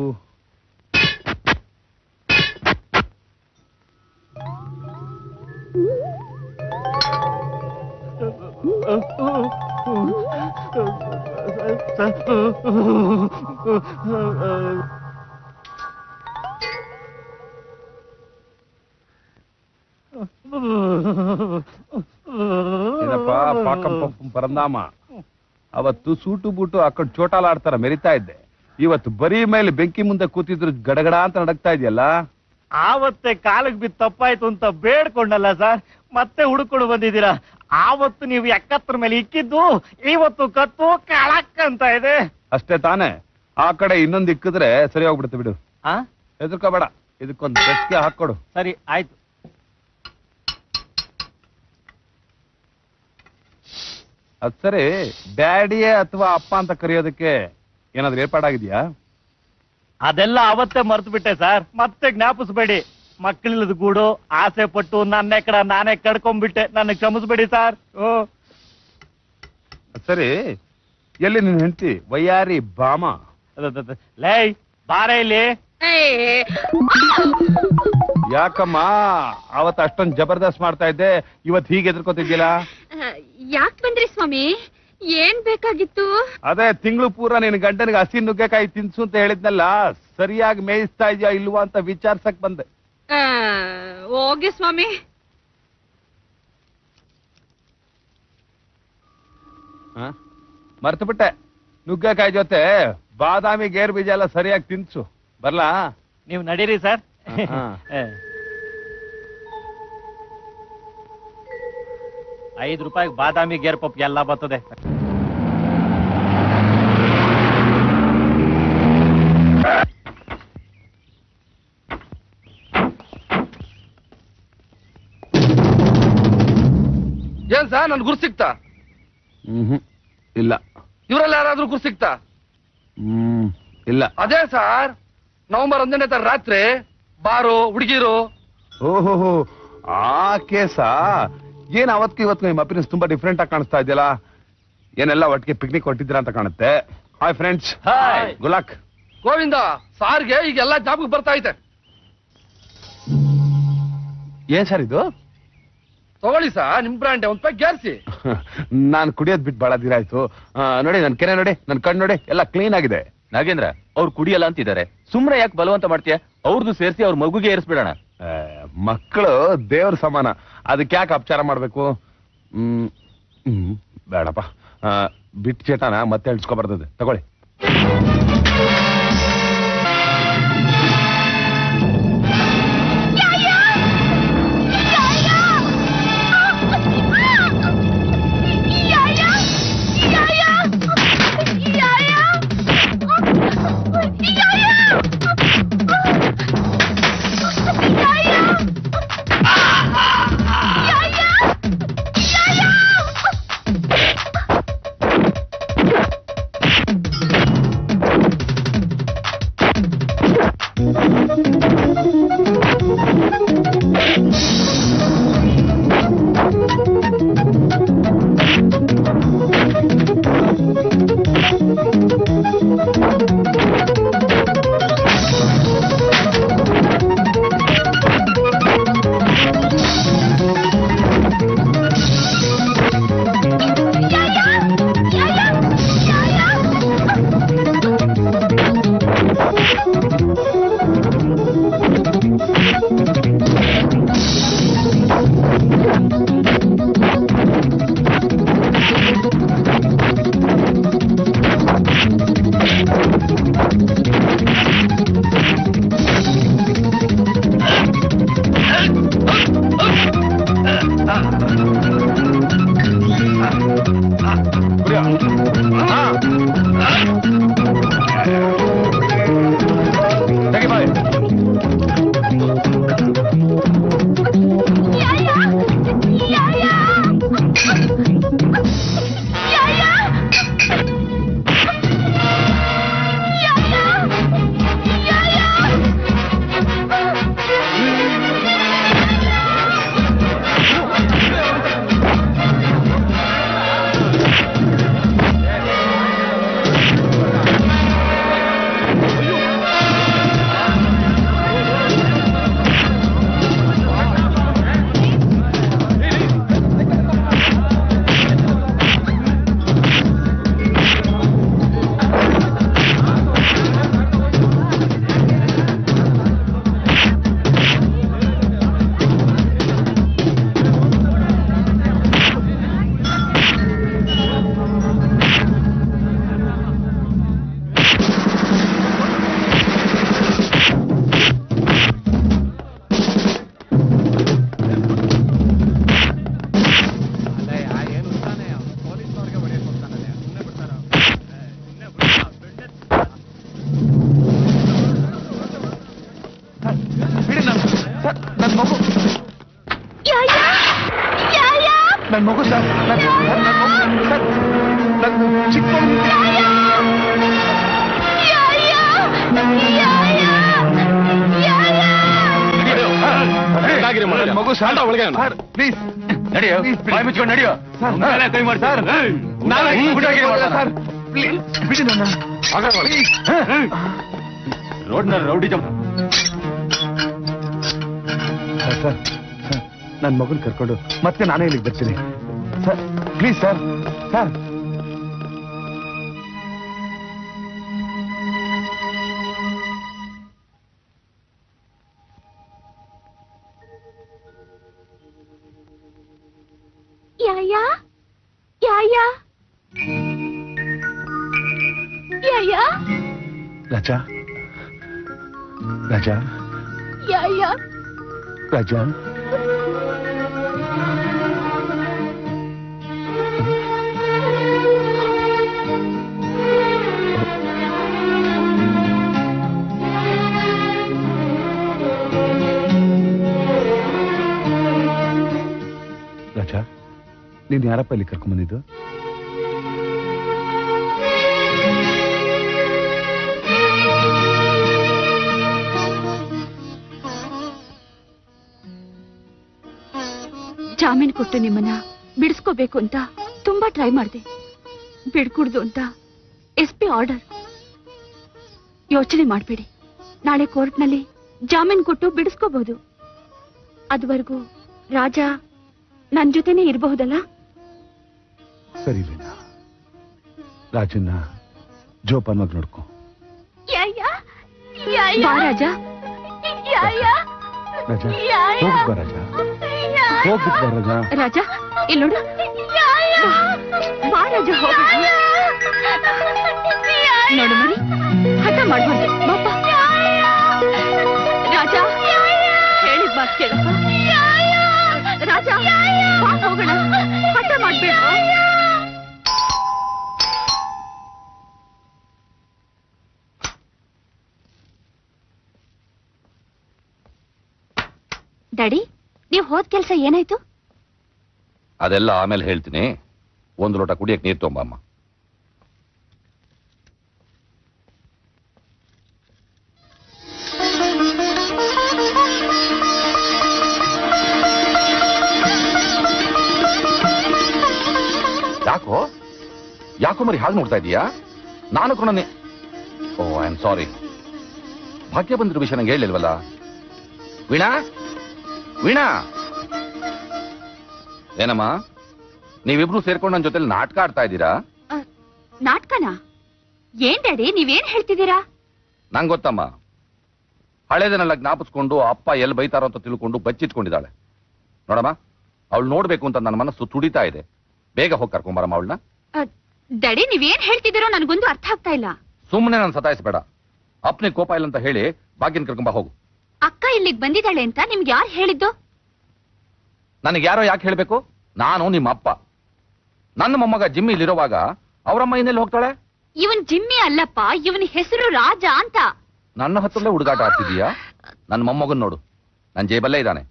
ಏನಪ್ಪ ಪಾಕಂ ಪಪ್ಪಂ ಪರಂದಾಮ ಅವತ್ತು ಸೂಟು ಬೂಟು ಹಾಕೊಂಡು ಚೋಟಾಲಾಡ್ತಾರ ಮೆರಿತಾ ಇದ್ದೆ ಇವತ್ತು ಬರೀ ಮೇಲೆ ಬೆಂಕಿ ಮುಂದೆ ಕೂತಿದ್ರು ಗಡಗಡ ಅಂತ ನಡಕ್ತಾ ಇದೆಯಲ್ಲ ಆವತ್ತೆ ಕಾಲಿಗೆ ಬಿದ್ದು ತಪ್ಪಾಯ್ತು ಅಂತ ಬೇಡ್ಕೊಂಡಲ್ಲ ಸರ್ ಮತ್ತೆ ಹುಡುಕೊಂಡು ಬಂದಿದ್ದೀರಾ ಆವತ್ತು ನೀವು ಎಕ್ಕತ್ರ ಮೇಲೆ ಇಕ್ಕಿದ್ದು ಇವತ್ತು ಕತ್ತು ಕಳಕ್ ಅಂತ ಇದೆ ಅಷ್ಟೇ ತಾನೇ ಆ ಕಡೆ ಇನ್ನೊಂದು ಇಕ್ಕಿದ್ರೆ ಸರಿ ಹೋಗ್ಬಿಡುತ್ತೆ ಬಿಡು ಆ ಹೆದರ್ಕೋಬೇಡ ಇದಕ್ಕೊಂದು ಬೆಸ್ಗೆ ಹಾಕೊಡು ಸರಿ ಆಯ್ತು ಅದ್ ಸರಿ ಡ್ಯಾಡಿಯೇ ಅಥವಾ ಅಪ್ಪ ಅಂತ ಕರೆಯೋದಕ್ಕೆ ಏನಾದ್ರು ಏರ್ಪಾಡಾಗಿದ್ಯಾ ಅದೆಲ್ಲ ಅವತ್ತೇ ಮರ್ತು ಬಿಟ್ಟೆ ಸರ್ ಮತ್ತೆ ಜ್ಞಾಪಿಸ್ಬೇಡಿ ಮಕ್ಕಳಿಲ್ಲದ ಗೂಡು ಆಸೆ ಪಟ್ಟು ನನ್ನ ಕಡ ನಾನೇ ಕಡ್ಕೊಂಡ್ಬಿಟ್ಟೆ ನನ್ನ ಕ್ಷಮಿಸ್ಬೇಡಿ ಸರ್ ಓ ಅದ್ ಸರಿ ಎಲ್ಲಿ ನಿನ್ ಹೆಂಡತಿ ವಯ್ಯಾರಿ ಬಾಮ ಅದದದ. ಲೇ ಬಾರೆ ಇಲ್ಲಿ ಯಾಕಮ್ಮ ಅವತ್ ಅಷ್ಟೊಂದ್ ಜಬರ್ದಸ್ತ್ ಮಾಡ್ತಾ ಇದ್ದೆ ಇವತ್ ಹೀಗೆ ಎದ್ರಕೋತಿದ್ಯಲ್ಲ ಯಾಕ್ ಬಂದ್ರಿ ಸ್ವಾಮಿ ಏನ್ ಬೇಕಾಗಿತ್ತು ಅದೇ ತಿಂಗಳು ಪೂರ ನಿನ್ ಗಂಡನಿಗೆ ಹಸಿ ನುಗ್ಗೆಕಾಯಿ ತಿನ್ಸು ಅಂತ ಹೇಳಿದ್ನಲ್ಲ ಸರಿಯಾಗಿ ಮೇಯಿಸ್ತಾ ಇದೆಯಾ ಇಲ್ವಾ ಅಂತ ವಿಚಾರ್ಸಕ್ ಬಂದೆ ಆ, ಹೋಗಿ ಸ್ವಾಮಿ ಮರ್ತು ಬಿಟ್ಟೆ ನುಗ್ಗೆಕಾಯಿ ಜೊತೆ ಬಾದಾಮಿ ಗೇರ್ ಬೀಜ ಎಲ್ಲ ಸರಿಯಾಗಿ ತಿನ್ಸು ಬರ್ಲಾ ನೀವು ನಡೀರಿ ಸರ್ ಹಾ. ಐದು ರೂಪಾಯಿಗೆ ಬಾದಾಮಿ ಗೇರ್ ಪಪ್ ಎಲ್ಲ ಬರ್ತದೆ ಏನ್ ಸರ್ ನನ್ ಗುರು ಸಿಕ್ತಾ ಹ್ಮ್ ಇಲ್ಲ ಇವರೆಲ್ಲ ಯಾರಾದ್ರೂ ಗುರು ಸಿಕ್ತಾ ಹ್ಮ್ ಇಲ್ಲ ಅದೇ ಸರ್ ನವೆಂಬರ್ ಒಂದನೇ ತರ ರಾತ್ರಿ ಬಾರು ಹುಡುಗಿರು ಓಹೋ ಆ ಕೇಸ ಏನ್ ಅವತ್ಗೂ ಇವತ್ತು ನಿಮ್ಮ ಅಪಿನಿಯನ್ಸ್ ತುಂಬಾ ಡಿಫ್ರೆಂಟ್ ಆಗಿ ಕಾಣಿಸ್ತಾ ಇದೆಯಲ್ಲ ಏನೆಲ್ಲ ಒಟ್ಟಿಗೆ ಪಿಕ್ನಿಕ್ ಹೊಟ್ಟಿದ್ದೀರಾ ಅಂತ ಕಾಣುತ್ತೆ ಹಾಯ್ ಫ್ರೆಂಡ್ಸ್ ಹಾಯ್ ಗುಲಾಕ್ ಗೋವಿಂದ ಸಾರ್ಗೆ ಈಗ ಎಲ್ಲ ಜಾಬ್ ಬರ್ತಾ ಐತೆ ಏನ್ ಸರ್ ಇದು ತಗೊಳ್ಳಿ ಸಾ ನಿಮ್ ಬ್ರಾಂಡೆ ಒಂದ್ ಪ್ಯಾಕ್ ಗ್ಯಾರ್ಸಿ ನಾನ್ ಕುಡಿಯೋದ್ ಬಿಟ್ಟು ಬಹಳ ದಿನ ಆಯ್ತು ಆ, ನೋಡಿ ನನ್ ಕೆರೆ ನೋಡಿ ನನ್ ಕಣ್ ನೋಡಿ ಎಲ್ಲ ಕ್ಲೀನ್ ಆಗಿದೆ ನಾಗೇಂದ್ರ ಅವ್ರು ಕುಡಿಯಲ್ಲ ಅಂತಿದ್ದಾರೆ ಸುಮ್ನೆ ಯಾಕೆ ಬಲವಂತ ಮಾಡ್ತೀಯ ಅವ್ರದ್ದು ಸೇರಿಸಿ ಅವ್ರ ಮಗುಗೆ ಏರಿಸ್ಬಿಡೋಣ ಆ, ಮಕ್ಕಳು ದೇವ್ರ ಸಮಾನ ಅದಕ್ಕೆ ಯಾಕೆ ಅಪಚಾರ ಮಾಡ್ಬೇಕು ಹ್ಮ್ ಹ್ಮ್ ಬೇಡಪ್ಪ ಆ, ಬಿಟ್ಟು ಚೇಟನ ಮತ್ತೆ ಹೇಳ್ಸ್ಕೊ ಬರ್ತದೆ ತಗೊಳ್ಳಿ ತೆಗಿ ಬಾಯ್ ಬಿಡಿ ನನ್ನ ಸರ್ ನನ್ನ ಮಗು ನನ್ನ ಮಗು ಸರ್ ನನ್ನ ನನ್ನ ಮಗು ಸರ್ ನನ್ನ ಚಿಕ್ಕ ಮಗು ಹಾಗಾಗಿರಿ ಮಾರಾಯ. ನನ್ನ ಮಗು ಸರ್ ಒಳಗೆ ಸರ್ ಪ್ಲೀಸ್ ನಡೆಯೋ ಬಾಯ್ ಮುಚ್ಕೊಂಡು ನಡೆಯೋ ಸರ್ ಮೇಲೆ ಕೈ ಮಾಡಿ ಸರ್ ನಾಳೆ ಹ್ಮ್, ಬಿಡೋಕೆ ಬಿಡೋಕೆ ಸರ್ ಪ್ಲೀಸ್ ಬಿಡಿ ನನ್ನ ಪ್ಲೀಸ್ ರೋಡ್ನಲ್ಲಿ rowdy jump sir sir sir ನನ್ನ ಮಗನ್ ಕರ್ಕೊಂಡು ಮತ್ತೆ ನಾನೇ ಇಲ್ಲಿಗೆ ಬರ್ತೀನಿ ಸರ್ ಪ್ಲೀಸ್ ಸರ್ ಸರ್ ಯಾಯ ಯಾಯ ಯಾಯ ರಾಜಾ ರಾಜಾ ಯಾಯ ರಾಜಾ ರಾಜಾ ನೀನ್ ಯಾರಪ್ಪ ಇಲ್ಲಿ ಕರ್ಕೊಂಬಂದಿದ್ದು ಜಾಮೀನ್ ಕೊಟ್ಟು ನಿಮ್ಮನ್ನ ಬಿಡಿಸ್ಕೋಬೇಕು ಅಂತ ತುಂಬಾ ಟ್ರೈ ಮಾಡಿದೆ ಬಿಡ್ಕೂಡ್ದು ಅಂತ ಎಸ್ ಪಿ ಆರ್ಡರ್ ಯೋಚನೆ ಮಾಡಬೇಡಿ ನಾಳೆ ಕೋರ್ಟ್ನಲ್ಲಿ ಜಾಮೀನ್ ಕೊಟ್ಟು ಬಿಡಿಸ್ಕೋಬಹುದು ಅದುವರೆಗೂ ರಾಜ ನನ್ ಜೊತೆನೇ ಇರಬಹುದಲ್ಲ ಸರಿ ವೀಣಾ ರಾಜನ್ನ ಜೋಪಾನವಾಗಿ ನೋಡ್ಕೊ ಬಾ ರಾಜ ರಾಜಾ ಹೋಗ್ಬಿಟ್ ಬಾ ರಾಜಾ ಹೋಗ್ಬಿಟ್ ಬಾ ರಾಜಾ ರಾಜ ಇಲ್ಲಿ ನೋಡು ಬಾ ರಾಜ ಹೋಗೋಣ. ನೋಡು ಮರಿ ಹಠ ಮಾಡ್ಬಾರ್ದು ಬಾಪ ರಾಜ ಹೇಳಿದ್ ಮಾತು ಕೇಳಪ್ಪ ರಾಜ ಬಾ ಹೋಗೋಣ ಹಠ ಮಾಡ್ಬೇಡ ಡ್ಯಾಡಿ ನೀವ್ ಹೋದ್ ಕೆಲ್ಸ ಏನಾಯ್ತು ಅದೆಲ್ಲ ಆಮೇಲೆ ಹೇಳ್ತೀನಿ ಒಂದು ಲೋಟ ಕುಡಿಯಕ್ಕೆ ನೀರು ತೊಂಬಮ್ಮ ಯಾಕೋ ಯಾಕೋ ಮರಿ ಹಾಗೆ ನೋಡ್ತಾ ಇದೀಯಾ ನಾನು ಕೂಡ ಓ ಐ ಆಮ್ ಸಾರಿ ಭಾಗ್ಯ ಬಂದಿರೋ ವಿಷಯ ನಂಗೆ ಹೇಳಿಲ್ವಲ್ಲ ವೀಣಾ ವೀಣಾ ಏನಮ್ಮ ನೀವಿಬ್ರು ಸೇರ್ಕೊಂಡು ನನ್ನ ಜೊತೆಲಿ ನಾಟಕ ಆಡ್ತಾ ಇದ್ದೀರಾ ನಾಟ್ಕನ ಏನ್ ಡ್ಯಾಡಿ ನೀವೇನ್ ಹೇಳ್ತಿದ್ದೀರಾ ನಂಗೆ ಗೊತ್ತಮ್ಮ ಹಳೇದನ್ನೆಲ್ಲ ಜ್ಞಾಪಿಸ್ಕೊಂಡು ಅಪ್ಪ ಎಲ್ಲಿ ಬೈತಾರೋ ಅಂತ ತಿಳ್ಕೊಂಡು ಬಚ್ಚಿಟ್ಕೊಂಡಿದ್ದಾಳೆ ನೋಡಮ್ಮ ಅವಳು ನೋಡ್ಬೇಕು ಅಂತ ನನ್ನ ಮನಸ್ಸು ತುಡಿತಾ ಇದೆ ಬೇಗ ಹೋಗಿ ಕರ್ಕೊಂಬರಮ್ಮ ಅವಳನ್ನ ಡ್ಯಾಡಿ ನೀವೇನ್ ಹೇಳ್ತಿದ್ದೀರೋ ನನ್ಗೊಂದು ಅರ್ಥ ಆಗ್ತಾ ಇಲ್ಲ ಸುಮ್ಮನೆ ನಾನು ಸತಾಯಿಸ್ಬೇಡ ಅಪ್ಪನಿಗೆ ಕೋಪ ಇಲ್ಲ ಅಂತ ಹೇಳಿ ಭಾಗ್ಯನ್ ಕರ್ಕೊಂಬ ಹೋಗು ಅಕ್ಕ ಇಲ್ಲಿಗ್ ಬಂದಿದ್ದಾಳೆ ಅಂತ ನಿಮ್ಗೆ ಯಾರು ಹೇಳಿದ್ದು ನನಗೆ ಯಾರೋ ಯಾಕೆ ಹೇಳ್ಬೇಕು ನಾನು ನಿಮ್ಮ ಅಪ್ಪ ನನ್ನ ಮೊಮ್ಮಗ ಜಿಮ್ಮಿ ಇಲ್ಲಿರುವಾಗ ಅವರಮ್ಮ ಇನ್ನೆಲ್ಲಿ ಹೋಗ್ತಾಳೆ ಇವನ್ ಜಿಮ್ಮಿ ಅಲ್ಲಪ್ಪ ಇವನ್ ಹೆಸರು ರಾಜ ಅಂತ ನನ್ನ ಹತ್ರಲ್ಲೇ ಹುಡುಗಾಟ ಆಡ್ತಿದೀಯಾ ನನ್ನ ಮೊಮ್ಮಗನ್ ನೋಡು ನನ್ನ ಜೇಬಲ್ಲೇ ಇದ್ದಾನೆ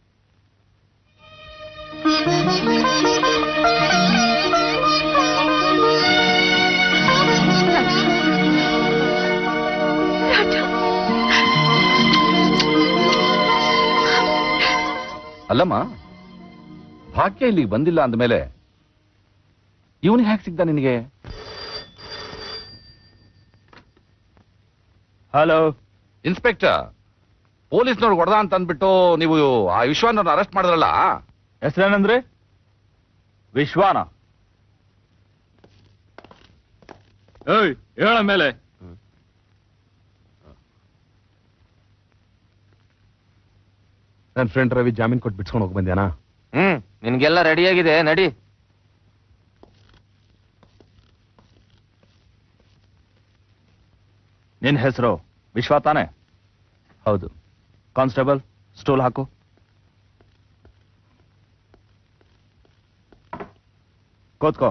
ಅಲ್ಲಮ್ಮ ಭಾಗ್ಯ ಇಲ್ಲಿಗೆ ಬಂದಿಲ್ಲ ಅಂದಮೇಲೆ ಇವನಿಗೆ ಹ್ಯಾಕ್ ಸಿಗ್ದ ನಿನಗೆ ಹಲೋ ಇನ್ಸ್ಪೆಕ್ಟರ್ ಪೊಲೀಸ್ನವ್ರು ಹೊಡೆದ ಅಂತ ಅಂದ್ಬಿಟ್ಟು ನೀವು ಆ ವಿಶ್ವನವ್ರನ್ನ ಅರೆಸ್ಟ್ ಮಾಡಿದ್ರಲ್ಲ ಹೆಸರೇನಂದ್ರೆ ವಿಶ್ವಾನ ಏಯ್ ಹೇಳ ಮೇಲೆ ನನ್ನ ಫ್ರೆಂಡ್ ರವಿ ಜಾಮೀನ್ ಕೊಟ್ಟು ಬಿಡ್ಸ್ಕೊಂಡು ಹೋಗಿ ಬಂದ್ಯಾನಾ ಹ್ಮ್ ನಿನ್ಗೆಲ್ಲ ರೆಡಿಯಾಗಿದೆ ನಡಿ ನಿನ್ ಹೆಸರು ವಿಶ್ವ ತಾನೆ ಹೌದು ಕಾನ್ಸ್ಟೇಬಲ್ ಸ್ಟೂಲ್ ಹಾಕು ಕೂತ್ಕೋ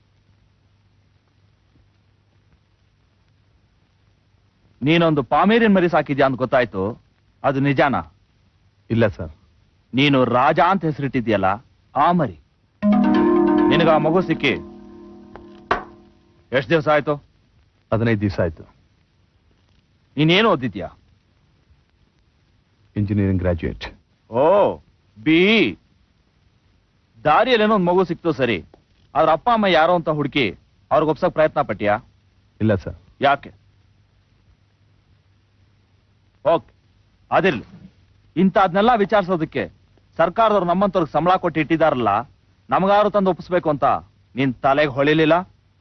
ನೀನೊಂದು ಪಾಮೇರಿಯನ್ ಮರಿ ಸಾಕಿದ್ಯಾ ಅಂತ ಗೊತ್ತಾಯ್ತು ಅದು ನಿಜಾನಾ ಇಲ್ಲ ಸರ್ ನೀನು ರಾಜ ಅಂತ ಹೆಸರಿಟ್ಟಿದ್ಯಲ್ಲ ಆ ಮರಿ ನಿನಗ ಆ ಮಗು ಸಿಕ್ಕಿ ಎಷ್ಟು ದಿವಸ ಆಯ್ತು ಹದಿನೈದು ದಿವಸ ಆಯ್ತು ನೀನೇನು ಓದಿದ್ಯಾ ಇಂಜಿನಿಯರಿಂಗ್ ಗ್ರಾಜ್ಯುಯೇಟ್ ಓ ಬಿ ದಾರಿಯಲ್ಲೇನೋ ಒಂದು ಮಗು ಸಿಕ್ತು ಸರಿ ಅದ್ರ ಅಪ್ಪ ಅಮ್ಮ ಯಾರೋ ಅಂತ ಹುಡುಕಿ ಅವ್ರಿಗೆ ಒಪ್ಸಕ್ ಪ್ರಯತ್ನ ಪಟ್ಯಾ ಇಲ್ಲ ಸರ್ ಯಾಕೆ ಓಕೆ ಅದಿರ್ಲಿ ಇಂಥದ್ನೆಲ್ಲ ವಿಚಾರಿಸೋದಕ್ಕೆ ಸರ್ಕಾರದವ್ರು ನಮ್ಮಂತವ್ರಿಗೆ ಸಂಬಳ ಕೊಟ್ಟು ಇಟ್ಟಿದಾರಲ್ಲ ನಮಗಾರು ತಂದು ಒಪ್ಪಿಸ್ಬೇಕು ಅಂತ ನಿನ್ ತಲೆಗೆ ಹೊಳಿಲಿಲ್ಲ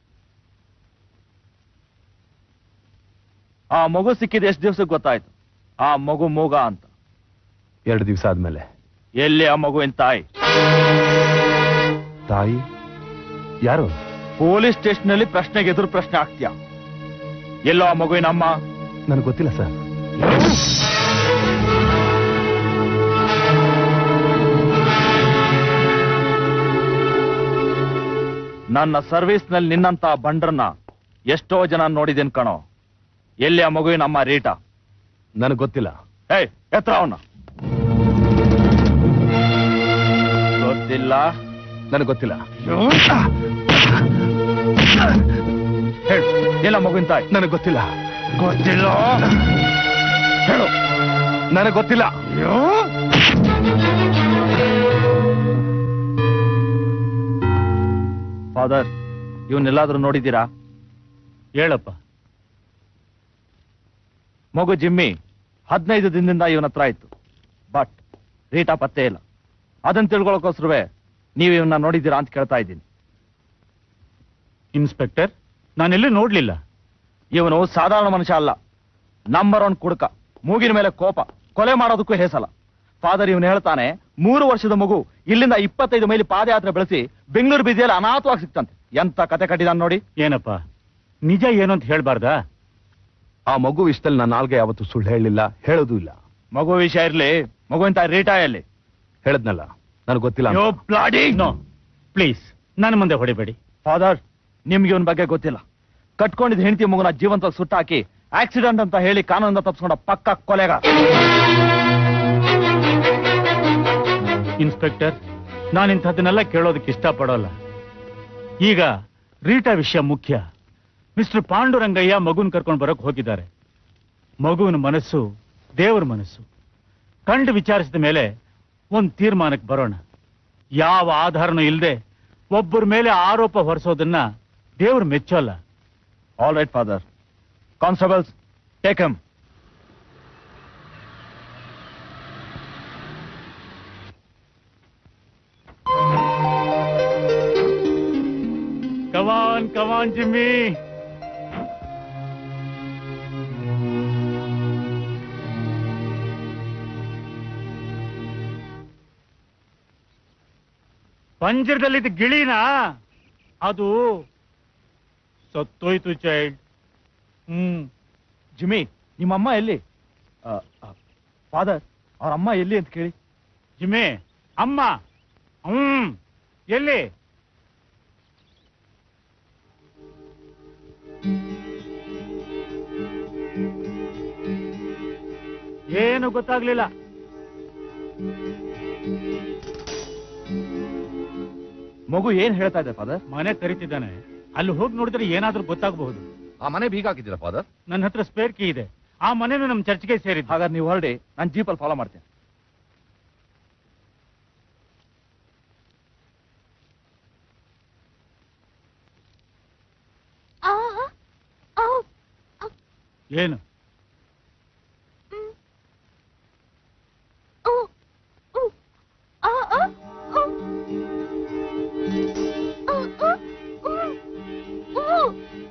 ಆ ಮಗು ಸಿಕ್ಕಿದ ಎಷ್ಟು ದಿವ್ಸಕ್ಕೆ ಗೊತ್ತಾಯ್ತು ಆ ಮಗು ಮೂಗ ಅಂತ ಎರಡು ದಿವಸ ಆದ್ಮೇಲೆ ಎಲ್ಲಿ ಆ ಮಗುವಿನ ತಾಯಿ ತಾಯಿ ಯಾರು ಪೊಲೀಸ್ ಸ್ಟೇಷನ್ ಅಲ್ಲಿ ಪ್ರಶ್ನೆಗೆ ಎದುರು ಪ್ರಶ್ನೆ ಆಗ್ತೀಯಾ ಎಲ್ಲೋ ಆ ಮಗುವಿನ ಅಮ್ಮ ನನಗೆ ಗೊತ್ತಿಲ್ಲ ಸರ್ ನನ್ನ ಸರ್ವಿಸ್ ನಲ್ಲಿ ನಿನ್ನಂತ ಬಂಡ್ರನ್ನ ಎಷ್ಟೋ ಜನ ನೋಡಿದೇನ್ ಕಣೋ ಎಲ್ಲಿ ಆ ಮಗುವಿನ ಅಮ್ಮ ರೀಟಾ ನನಗೆ ಗೊತ್ತಿಲ್ಲ ಏಯ್ ಎತ್ರ ಅವನ ಗೊತ್ತಿಲ್ಲ ನನಗೆ ಗೊತ್ತಿಲ್ಲ ಹೇಳು ಎಲ್ಲ ಮಗುವಿನ ತಾಯಿ ನನಗೆ ಗೊತ್ತಿಲ್ಲ ಗೊತ್ತಿಲ್ಲ ಹೇಳು ನನಗೆ ಗೊತ್ತಿಲ್ಲ ಫಾದರ್ ಇವನ್ನೆಲ್ಲಾದ್ರೂ ನೋಡಿದ್ದೀರಾ ಹೇಳಪ್ಪ ಮಗು ಜಿಮ್ಮಿ ಹದಿನೈದು ದಿನದಿಂದ ಇವನ ಹತ್ರ ಇತ್ತು ಬಟ್ ರೀಟಾ ಪತ್ತೆ ಇಲ್ಲ ಅದನ್ನ ತಿಳ್ಕೊಳಕೋಸ್ಕರವೇ ನೀವು ಇವನ್ನ ನೋಡಿದ್ದೀರಾ ಅಂತ ಕೇಳ್ತಾ ಇದ್ದೀನಿ ಇನ್ಸ್ಪೆಕ್ಟರ್ ನಾನೆಲ್ಲೂ ನೋಡ್ಲಿಲ್ಲ ಇವನು ಸಾಧಾರಣ ಮನುಷ್ಯ ಅಲ್ಲ ನಂಬರ್ ಒನ್ ಕುಡುಕ ಮೂಗಿನ ಮೇಲೆ ಕೋಪ ಕೊಲೆ ಮಾಡೋದಕ್ಕೂ ಹೇಸಲ್ಲ ಫಾದರ್ ಇವನು ಹೇಳ್ತಾನೆ ಮೂರು ವರ್ಷದ ಮಗು ಇಲ್ಲಿಂದ ಇಪ್ಪತ್ತೈದು ಮೈಲಿ ಪಾದಯಾತ್ರೆ ಬೆಳೆಸಿ ಬೆಂಗಳೂರು ಬೀದಿಯಲ್ಲಿ ಅನಾಥವಾಗಿ ಸಿಕ್ತಂತೆ ಎಂತ ಕತೆ ಕಟ್ಟಿದಾನ ನೋಡಿ ಏನಪ್ಪ ನಿಜ ಏನು ಅಂತ ಹೇಳ್ಬಾರ್ದಾ ಆ ಮಗು ವಿಷಯದಲ್ಲಿ ನಾನು ನಾಲ್ಗೆ ಯಾವತ್ತು ಸುಳ್ಳು ಹೇಳಲಿಲ್ಲ ಹೇಳೋದು ಇಲ್ಲ ಮಗು ವಿಷಯ ಇರ್ಲಿ ಮಗುವಿನ ತಾಯಿ ರೀಟಾ ಎಲ್ಲಿ ಹೇಳದ್ನಲ್ಲ ನನಗೆ ಗೊತ್ತಿಲ್ಲ ಅಂತ. ಯೋ ಬ್ಲಾಡಿ ನೋ ಪ್ಲೀಸ್ ನನ್ನ ಮುಂದೆ ಹೊಡಿಬೇಡಿ ಫಾದರ್ ನಿಮ್ಗೆ ಇವನ್ ಬಗ್ಗೆ ಗೊತ್ತಿಲ್ಲ ಕಟ್ಕೊಂಡಿದ್ದ ಹೆಂಡತಿ ಮಗುನ ಜೀವಂತ ಸುಟ್ಟಾಕಿ ಆಕ್ಸಿಡೆಂಟ್ ಅಂತ ಹೇಳಿ ಕಾನೂನಿಂದ ತಪ್ಪಿಸ್ಕೊಂಡ ಪಕ್ಕ ಕೊಲೆಗ ಇನ್ಸ್ಪೆಕ್ಟರ್ ನಾನು ಇಂಥದ್ದನ್ನೆಲ್ಲ ಕೇಳೋದಕ್ಕೆ ಇಷ್ಟಪಡೋಲ್ಲ ಈಗ ರೀಟಾ ವಿಷಯ ಮುಖ್ಯ ಮಿಸ್ಟರ್ ಪಾಂಡುರಂಗಯ್ಯ ಮಗುನ್ ಕರ್ಕೊಂಡು ಬರೋಕ್ ಹೋಗಿದ್ದಾರೆ ಮಗುವಿನ ಮನಸ್ಸು ದೇವರ ಮನಸ್ಸು ಕಂಡು ವಿಚಾರಿಸಿದ ಮೇಲೆ ಒಂದು ತೀರ್ಮಾನಕ್ಕೆ ಬರೋಣ ಯಾವ ಆಧಾರನೂ ಇಲ್ಲದೆ ಒಬ್ಬರ ಮೇಲೆ ಆರೋಪ ಹೊರಿಸೋದನ್ನ ದೇವ್ರು ಮೆಚ್ಚೋಲ್ಲ all right father constables take them come on come on Jimmy ಪಂಜರದಲ್ಲಿದ್ದ ಗಿಳಿನ ಅದು ಸತ್ತೋಯ್ತು ಚೈಲ್ಡ್ ಹ್ಮ್ ಜಿಮ್ಮಿ ನಿಮ್ಮಮ್ಮ ಎಲ್ಲಿ ಫಾದರ್ ಅವ್ರ ಅಮ್ಮ ಎಲ್ಲಿ ಅಂತ ಕೇಳಿ ಜಿಮ್ಮಿ ಅಮ್ಮ ಹ್ಮ್ ಎಲ್ಲಿ ಏನು ಗೊತ್ತಾಗ್ಲಿಲ್ಲ ಮಗು ಏನ್ ಹೇಳ್ತಾ ಇದೆ ಫಾದರ್ ಮನೆ ಕರಿತಿದ್ದಾನೆ ಅಲ್ಲಿ ಹೋಗಿ ನೋಡಿದ್ರೆ ಏನಾದ್ರೂ ಗೊತ್ತಾಗಬಹುದು ಆ ಮನೆ ಬೀಗ ಹಾಕಿದ್ದೀರಾ ಫಾದರ್ ನನ್ನ ಹತ್ರ ಸ್ಪೇರ್ ಕೀ ಇದೆ ಆ ಮನೆನೂ ನಮ್ ಚರ್ಚ್ಗೆ ಸೇರಿದ್ದು ಹಾಗಾದ್ರೆ ನೀವು ಹೊರಡಿ ನಾನು ಜೀಪಲ್ಲಿ ಫಾಲೋ ಮಾಡ್ತೀನಿ ಆ, ಆ, ಆ, ಏನು ಊ, ಊ, ಆ, ಆ, ಊ. ಆ, ಆ, ಊ, ಊ.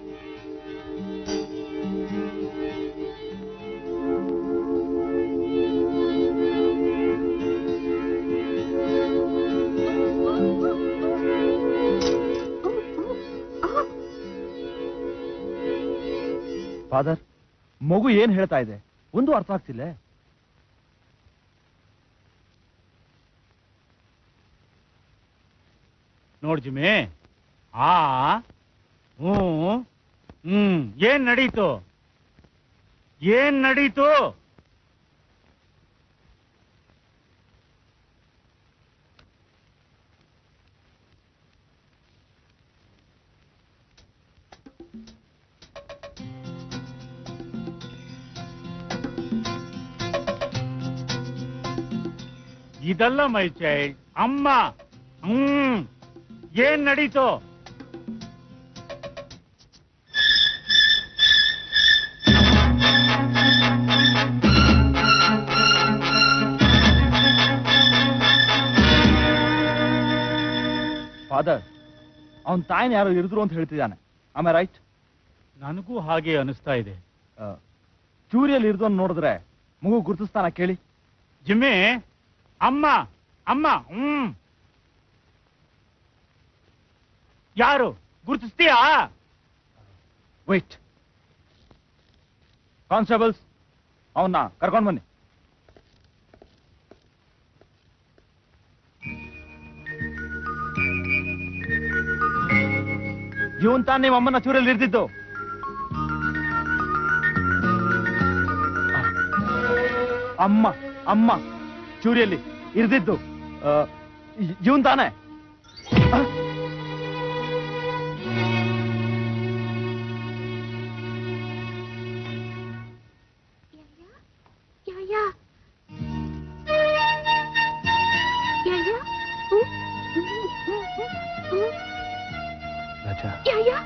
ಫಾದರ್ ಮಗು ಏನ್ ಹೇಳ್ತಾ ಇದೆ ಒಂದು ಅರ್ಥ ಆಗ್ತಿಲ್ಲ ನೋಡ್ ಜಿಮ್ಮಿ ಆ ಹ್ಞೂ ಹ್ಮ್ ಏನ್ ನಡೀತು ಏನ್ ನಡೀತು ಇದಲ್ಲ ಮೈ ಚೈಲ್ಡ್ ಅಮ್ಮ ಹ್ಮ್ ಏನ್ ನಡೀತು ಫಾದರ್ ಅವನ್ ತಾಯಿನ ಯಾರೋ ಇರಿದ್ರು ಅಂತ ಹೇಳ್ತಿದ್ದಾನೆ ಆಮೇಲೆ ರೈಟ್ ನನಗೂ ಹಾಗೆ ಅನಿಸ್ತಾ ಇದೆ ಚೂರಿಯಲ್ಲಿ ಇರಿದು ನೋಡಿದ್ರೆ ಮಗು ಗುರುತಿಸ್ತಾನ ಕೇಳಿ ಜಿಮ್ಮಿ ಅಮ್ಮ ಅಮ್ಮ ಹ್ಮ್ ಯಾರು ಗುರುತಿಸ್ತೀಯಾ ವೈಟ್ ಕಾನ್ಸ್ಟೇಬಲ್ಸ್ ಅವನ್ನ ಕರ್ಕೊಂಡು ಬನ್ನಿ ಇವನ್ ತಾನು ನಿಮ್ಮ ಅಮ್ಮನ ಚೂರಲ್ಲಿ ಇರ್ತಿದ್ದು ಅಮ್ಮ ಅಮ್ಮ ಚೂರಿಯಲ್ಲಿ ಇರ್ದಿದ್ದು ಇವನ್ ತಾನೇ ಆ? ಯಾಯಾ ಯಾಯಾ ಊ, ಊ, ಊ, ಊ, ಊ. ರಾಜಾ ಯಾಯಾ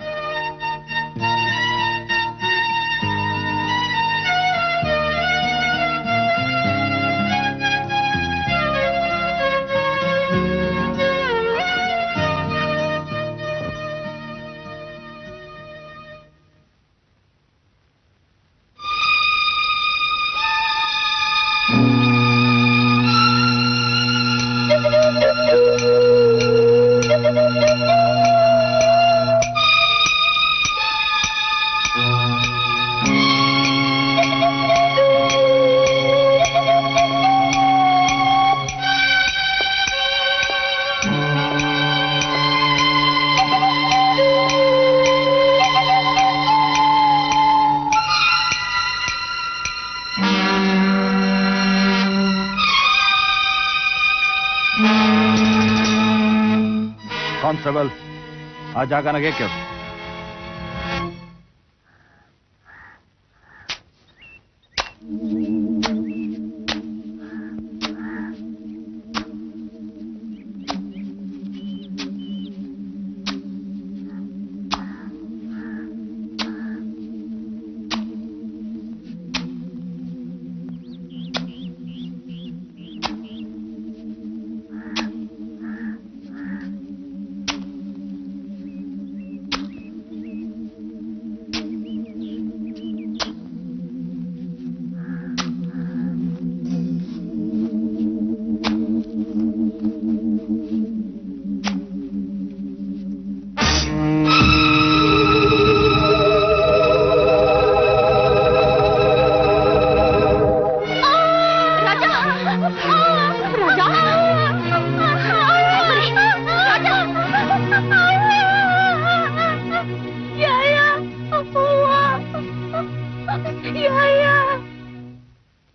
ಕಾನ್ಸ್ಟೇಬಲ್ ಆ ಜಾಗನಾಗೆ ಕೇಳು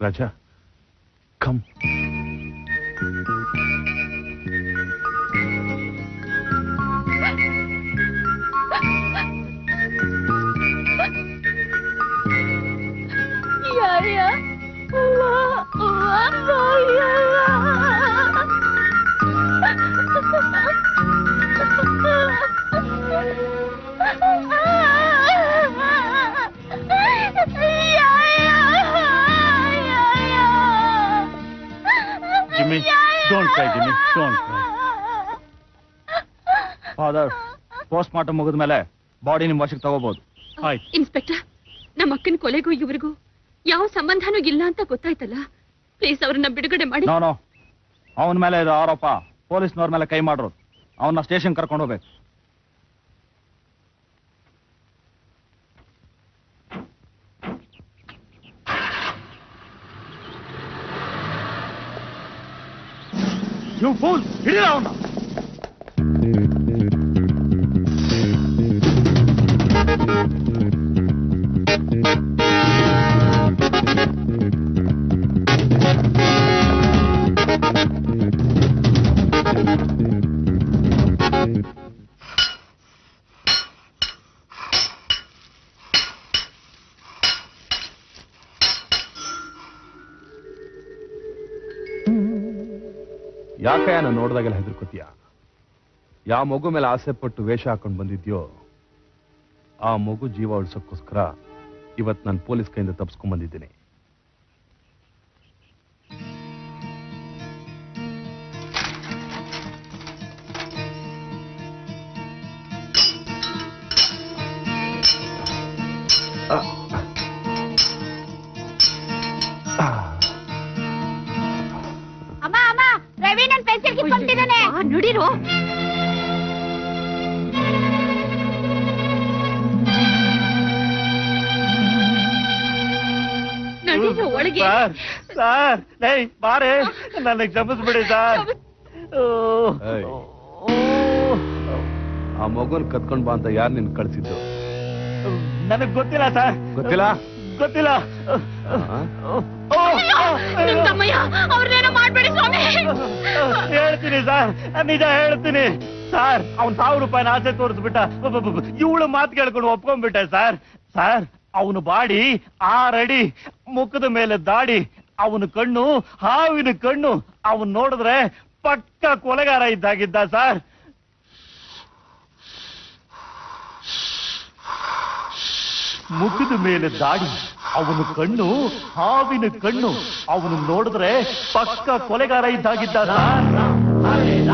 Raja come Yaya. Uwa, uwa, Yaya. Jimmy don't cry Jimmy don't cry father postmortem ಮುಗಿದ ಮೇಲೆ ಬಾಡಿ ನಿಮ್ ವಶಕ್ಕೆ ತಗೋಬಹುದು ಆಯ್ತು ಇನ್ಸ್ಪೆಕ್ಟರ್ ನಮ್ಮ ಅಕ್ಕನ ಕೊಲೆಗೂ ಇವ್ರಿಗೂ ಯಾವ ಸಂಬಂಧನೂ ಇಲ್ಲ ಅಂತ ಗೊತ್ತಾಯ್ತಲ್ಲ ಪ್ಲೀಸ್ ಅವ್ರನ್ನ ಬಿಡುಗಡೆ ಮಾಡಿ ನೋ ನೋ ಅವನ ಮೇಲೆ ಇದು ಆರೋಪ ಪೊಲೀಸ್ನವ್ರ ಮೇಲೆ ಕೈ ಮಾಡ್ರು ಅವನ್ನ ಸ್ಟೇಷನ್ ಕರ್ಕೊಂಡು ಹೋಗ್ಬೇಕು ಯು ಫೂಲ್ ಹಿಡಿದ ಅವನ್ನ ಯಾಕೆ ನಾನು ನೋಡಿದಾಗೆಲ್ಲ ಹೆದರ್ಕೋತೀಯ ಯಾವ ಮಗು ಮೇಲೆ ಆಸೆ ಪಟ್ಟು ವೇಷ ಹಾಕೊಂಡು ಬಂದಿದ್ಯೋ ಆ ಮಗು ಜೀವ ಉಳಿಸೋಕ್ಕೋಸ್ಕರ ಇವತ್ತು ನಾನು ಪೊಲೀಸ್ ಕೈಯಿಂದ ತಪ್ಸ್ಕೊಂಡ್ ಬಂದಿದ್ದೀನಿ ಅಮ್ಮ ಅಮ್ಮ ರವಿ ನನ್ ಪೆನ್ಸಿಲ್ ಕಿತ್ಕೊಂಡ್ಬಿಟ್ಟಿದ್ದಾನೆ ನುಡಿರು ನಡೀರು ಒಳಗೆ ಸರ್ ಸರ್ ಲೇ ಬಾರೆ ನನ್ನ ಕ್ಷಮಿಸ್ಬಿಡಿ ಸರ್ ಓ, ಏಯ್. ಓ, ಆ ಮಗುನ್ ಕತ್ಕೊಂಡ್ ಬಾ ಅಂತ ಯಾರು ನಿನ್ ಕಳ್ಸಿದ್ದು ನನಗ್ ಗೊತ್ತಿಲ್ಲ ಸರ್ ಗೊತ್ತಿಲ್ಲ? ಗೊತ್ತಿಲ್ಲ ಆ? ಓ, ನಿಮ್ ತಮ್ಮಯ್ಯ ಅವ್ರನ್ನೇನೋ ಮಾಡ್ಬೇಡಿ ಸ್ವಾಮಿ ಹೇಳ್ತೀನಿ ಸರ್ ನಿಜ ಹೇಳ್ತೀನಿ ಸರ್ ಅವ್ನ್ ಸಾವಿರ ರೂಪಾಯಿನ ಆಸೆ ತೋರಿಸ್ಬಿಟ್ಟ ಇವಳು ಮಾತು ಕೇಳ್ಕೊಂಡು ಒಪ್ಕೊಂಡ್ಬಿಟ್ಟೆ ಸರ್ ಸರ್ ಅವನು ಬಾಡಿ ಆರಡಿ ಮುಖದ ಮೇಲೆ ದಾಡಿ ಅವನ ಕಣ್ಣು ಹಾವಿನ ಕಣ್ಣು ಅವನ್ ನೋಡಿದ್ರೆ ಪಕ್ಕ ಕೊಲೆಗಾರ ಇದ್ದಾಗಿದ್ದ ಸರ್ ಮುಖದ ಮೇಲೆ ದಾಡಿ ಅವನ ಕಣ್ಣು ಹಾವಿನ ಕಣ್ಣು ಅವನು ನೋಡಿದ್ರೆ ಪಕ್ಕ ಕೊಲೆಗಾರ ಇದ್ದಾಗಿದ್ದ ಸರ್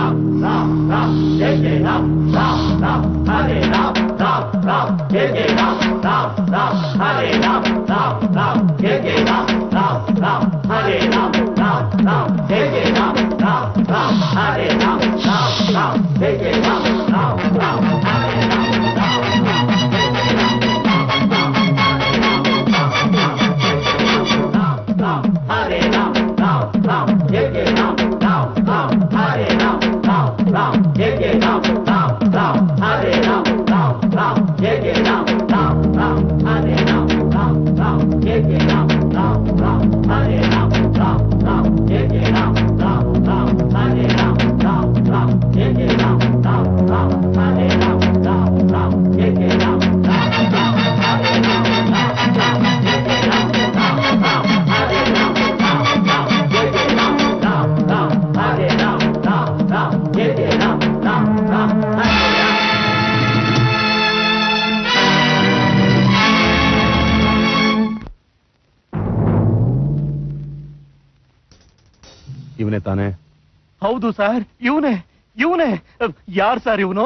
ಇವನೇ ತಾನೇ ಹೌದು ಸರ್ ಇವನೇ ಇವನೇ ಯಾರ್ ಸರ್ ಇವನು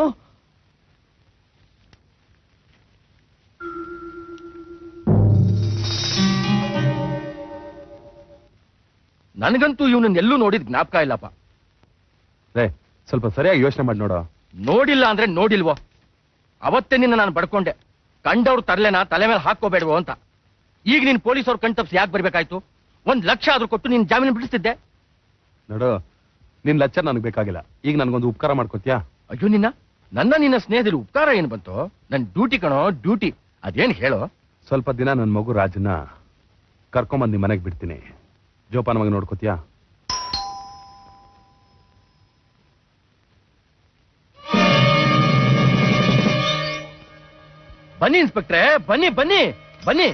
ನನಗಂತೂ ಇವನನ್ನ ಎಲ್ಲೂ ನೋಡಿದ್ ಜ್ಞಾಪಕ ಇಲ್ಲಪ್ಪ ರೇ ಸ್ವಲ್ಪ ಸರಿಯಾಗಿ ಯೋಚನೆ ಮಾಡಿ ನೋಡೋ ನೋಡಿಲ್ಲ ಅಂದ್ರೆ ನೋಡಿಲ್ವೋ ಅವತ್ತೇ ನಿನ್ನ ನಾನು ಬಡ್ಕೊಂಡೆ ಕಂಡವ್ರು ತರ್ಲೆನ ತಲೆ ಮೇಲೆ ಹಾಕೋಬೇಡವೋ ಅಂತ ಈಗ ನೀನ್ ಪೊಲೀಸವ್ರು ಕಣ್ ತಪ್ಸಿ ಯಾಕೆ ಬರ್ಬೇಕಾಯ್ತು ಒಂದ್ ಲಕ್ಷ ಆದ್ರೂ ಕೊಟ್ಟು ನೀನ್ ಜಾಮೀನು ಬಿಡಿಸ್ತಿದ್ದೆ ನೋಡು ನಿನ್ ಲಚ್ಚ ನನಗೆ ಬೇಕಾಗಿಲ್ಲ ಈಗ ನನ್ಗೊಂದು ಉಪಕಾರ ಮಾಡ್ಕೋತ್ಯಾ ಅಯ್ಯೋ ನಿನ್ನ ನನ್ನ ನಿನ್ನ ಸ್ನೇಹಿತರು ಉಪಕಾರ ಏನ್ ಬಂತು ನನ್ ಡ್ಯೂಟಿ ಕಣೋ ಡ್ಯೂಟಿ ಅದೇನ್ ಹೇಳೋ ಸ್ವಲ್ಪ ದಿನ ನನ್ನ ಮಗು ರಾಜನ ಕರ್ಕೊಂಬಂದು ನಿಮ್ಮ ಮನೆಗೆ ಬಿಡ್ತೀನಿ ಜೋಪಾನವಾಗಿ ನೋಡ್ಕೋತೀಯಾ ಬನ್ನಿ ಇನ್ಸ್ಪೆಕ್ಟ್ರೆ ಬನ್ನಿ ಬನ್ನಿ ಬನ್ನಿ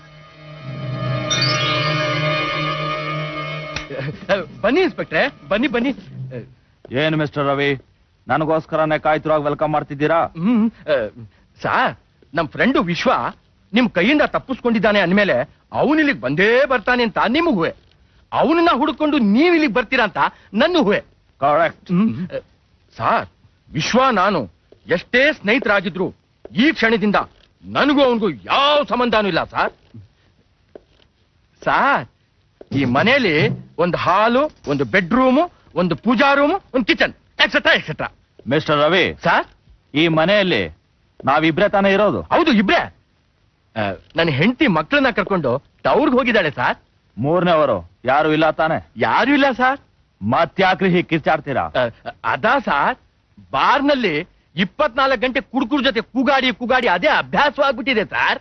ಬನ್ನಿ ಇನ್ಸ್ಪೆಕ್ಟ್ರೆ ಬನ್ನಿ ಬನ್ನಿ ಏನು ಮಿಸ್ಟರ್ ರವಿ ನನಗೋಸ್ಕರನೇ ಕಾಯ್ತಿರುವಾಗ ವೆಲ್ಕಮ್ ಮಾಡ್ತಿದ್ದೀರಾ ಹ್ಮ್ ಸಾರ್ ನಮ್ ಫ್ರೆಂಡು ವಿಶ್ವ ನಿಮ್ ಕೈಯಿಂದ ತಪ್ಪಿಸ್ಕೊಂಡಿದ್ದಾನೆ ಅಂದ್ಮೇಲೆ ಅವನು ಇಲ್ಲಿಗೆ ಬಂದೇ ಬರ್ತಾನೆ ಅಂತ ನಿಮ್ ಹೂವೆ ಅವನನ್ನ ಹುಡುಕೊಂಡು ನೀವ್ ಇಲ್ಲಿಗೆ ಬರ್ತೀರಾ ಅಂತ ನನ್ನ ಹೂವೆ ಕರೆಕ್ಟ್ ಸಾರ್ ವಿಶ್ವ ನಾನು ಎಷ್ಟೇ ಸ್ನೇಹಿತರಾಗಿದ್ರು ಈ ಕ್ಷಣದಿಂದ ನನಗೂ ಅವನಿಗೂ ಯಾವ ಸಂಬಂಧನೂ ಇಲ್ಲ ಸಾರ್ ಸಾರ್ ಈ ಮನೆಯಲ್ಲಿ ಒಂದು ಹಾಲು ಒಂದು ಬೆಡ್ರೂಮು ಒಂದು ಪೂಜಾ ರೂಮು ಒಂದು kitchen etcetera etcetera mister Ravi sir ಈ ಮನೆಯಲ್ಲಿ ನಾವಿಬ್ರೇ ತಾನೇ ಇರೋದು ಹೌದು ಇಬ್ರೇ ಆ, ನನ್ನ ಹೆಂಡತಿ ಮಕ್ಕಳನ್ನ ಕರ್ಕೊಂಡು ಟೌರ್ಗ್ ಹೋಗಿದ್ದಾಳೆ ಸರ್ ಮೂರನೇವರು ಯಾರು ಇಲ್ಲ ತಾನೆ ಯಾರು ಇಲ್ಲ ಸರ್ ಮತ್ಯಾಕ್ರಿ ಹೀಗೆ ಕಿರ್ಚಾಡ್ತೀರಾ ಆ, ಅದಾ ಸರ್ ಬಾರ್ನಲ್ಲಿ ಇಪ್ಪತ್ನಾಲ್ಕು ಗಂಟೆ ಕುಡ್ಕುರ್ ಜೊತೆ ಕೂಗಾಡಿ ಕೂಗಾಡಿ ಅದೇ ಅಭ್ಯಾಸವಾಗ್ಬಿಟ್ಟಿದೆ ಸರ್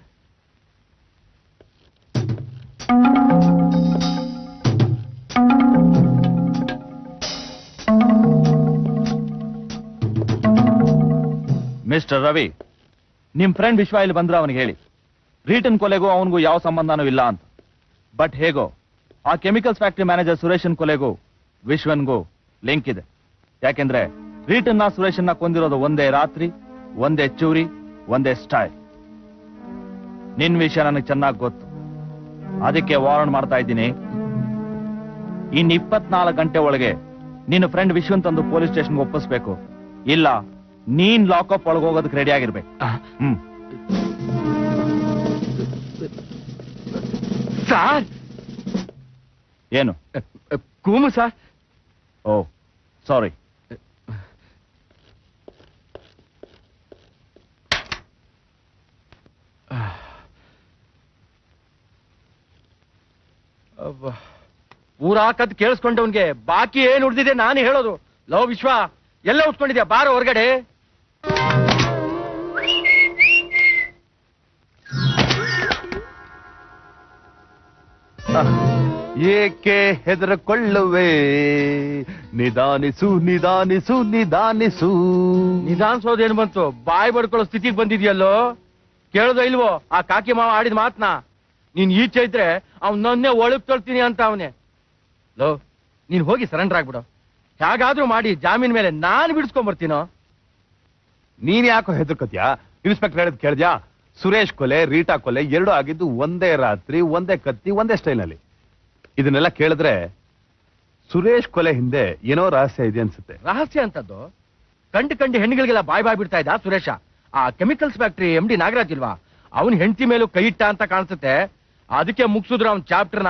ಮಿಸ್ಟರ್ ರವಿ ನಿಮ್ ಫ್ರೆಂಡ್ ವಿಶ್ವ ಇಲ್ಲಿ ಬಂದ್ರೆ ಅವನಿಗೆ ಹೇಳಿ ರೀಟನ್ ಕೊಲೆಗೂ ಅವನಿಗೂ ಯಾವ ಸಂಬಂಧನೂ ಇಲ್ಲ ಅಂತ ಬಟ್ ಹೇಗೋ ಆ ಕೆಮಿಕಲ್ಸ್ ಫ್ಯಾಕ್ಟರಿ ಮ್ಯಾನೇಜರ್ ಸುರೇಶನ್ ಕೊಲೆಗೂ ವಿಶ್ವನ್ಗೂ ಲಿಂಕ್ ಇದೆ ಯಾಕೆಂದ್ರೆ ರೀಟನ್ನ ಸುರೇಶನ್ನ ಕೊಂದಿರೋದು ಒಂದೇ ರಾತ್ರಿ ಒಂದೇ ಚೂರಿ ಒಂದೇ ಸ್ಟೈಲ್ ನಿನ್ ವಿಷಯ ನನಗೆ ಚೆನ್ನಾಗಿ ಗೊತ್ತು ಅದಕ್ಕೆ ವಾರ್ನ್ ಮಾಡ್ತಾ ಇದ್ದೀನಿ ಇನ್ ಇಪ್ಪತ್ನಾಲ್ಕು ಗಂಟೆ ಒಳಗೆ ನಿನ್ನ ಫ್ರೆಂಡ್ ವಿಶ್ವನ್ ತಂದು ಪೊಲೀಸ್ ಸ್ಟೇಷನ್ಗೆ ಒಪ್ಪಿಸ್ಬೇಕು ಇಲ್ಲ ನೀನ್ ಲಾಕಪ್ ಒಳಗೆ ಹೋಗೋದಕ್ಕೆ ರೆಡಿ ಆಗಿರ್ಬೇಕು ಹ್ಮ್ ಸಾರ್ ಏನು ಕೂಮು ಸರ್ ಓ ಸಾರಿ ಊರಾ ಕತ್ ಕೇಳಿಸ್ಕೊಂಡವನ್ಗೆ ಬಾಕಿ ಏನ್ ಉಳಿದಿದೆ ನಾನು ಹೇಳೋದು ಲವ್ ವಿಶ್ವ ಎಲ್ಲ ಉತ್ಕೊಂಡಿದ್ಯಾ ಬಾರ ಹೊರಗಡೆ ಏಕೆ ಹೆದರಕೊಳ್ಳುವೆ ನಿಧಾನಿಸು ನಿಧಾನಿಸು ನಿಧಾನಿಸು ನಿಧಾನಿಸೋದೇನು ಬಂತು ಬಾಯಿ ಬಡ್ಕೊಳ್ಳೋ ಸ್ಥಿತಿಗೆ ಬಂದಿದ್ಯಲ್ಲೋ ಕೇಳೋದೋ ಇಲ್ವೋ ಆ ಕಾಕಿ ಮಾವ ಆಡಿದ ಮಾತ್ನ ನೀನ್ ಈಚೆ ಇದ್ರೆ ಅವ್ನ್ ನನ್ನೇ ಒಳಗ್ ತೊಳ್ತೀನಿ ಅಂತ ಅವನೇ ಲೋ ನೀನ್ ಹೋಗಿ ಸರೆಂಡರ್ ಆಗ್ಬಿಡು ಹೇಗಾದ್ರೂ ಮಾಡಿ ಜಾಮೀನ್ ಮೇಲೆ ನಾನು ಬಿಡಿಸ್ಕೊಂಬರ್ತೀನೋ ನೀನ್ ಯಾಕೋ ಹೆದರ್ಕತ್ಯಾ ಇನ್ಸ್ಪೆಕ್ಟರ್ ಹೇಳಿದ್ ಕೇಳ್ದ್ಯಾ ಸುರೇಶ್ ಕೊಲೆ ರೀಟಾ ಕೊಲೆ ಎರಡು ಆಗಿದ್ದು ಒಂದೇ ರಾತ್ರಿ ಒಂದೇ ಕತ್ತಿ ಒಂದೇ ಸ್ಟೈಲ್ನಲ್ಲಿ ಇದನ್ನೆಲ್ಲ ಕೇಳಿದ್ರೆ ಸುರೇಶ್ ಕೊಲೆ ಹಿಂದೆ ಏನೋ ರಹಸ್ಯ ಇದೆ ಅನ್ಸುತ್ತೆ ರಹಸ್ಯ ಅಂತದ್ದು ಕಂಡು ಕಂಡು ಹೆಣ್ಣುಗಳಿಗೆಲ್ಲ ಬಾಯ್ ಬಾಯ್ ಬಿಡ್ತಾ ಇದ್ದ ಸುರೇಶ ಆ chemicals factory M D Nagaraj ಇಲ್ವಾ ಅವನ್ ಹೆಂಡತಿ ಮೇಲೂ ಕೈ ಇಟ್ಟ ಅಂತ ಕಾಣಿಸುತ್ತೆ ಅದಕ್ಕೆ ಮುಗಿಸಿದ್ರು ಅವನ್ ಚಾಪ್ಟರ್ನ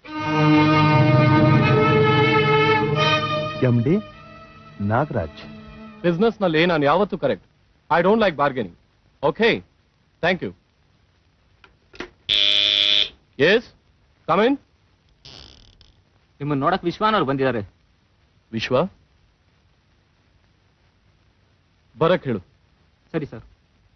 ಎಂ ಡಿ ನಾಗರಾಜ್ ಬಿಸ್ನೆಸ್ ನಲ್ಲಿ ನಾನು ಯಾವತ್ತೂ correct I don't like bargaining okay thank you yes come in ನಿಮ್ಮನ್ನ ನೋಡಕ್ ವಿಶ್ವಾನವ್ರು ಬಂದಿದ್ದಾರೆ ವಿಶ್ವ ಬರಕ್ ಹೇಳು ಸರಿ ಸರ್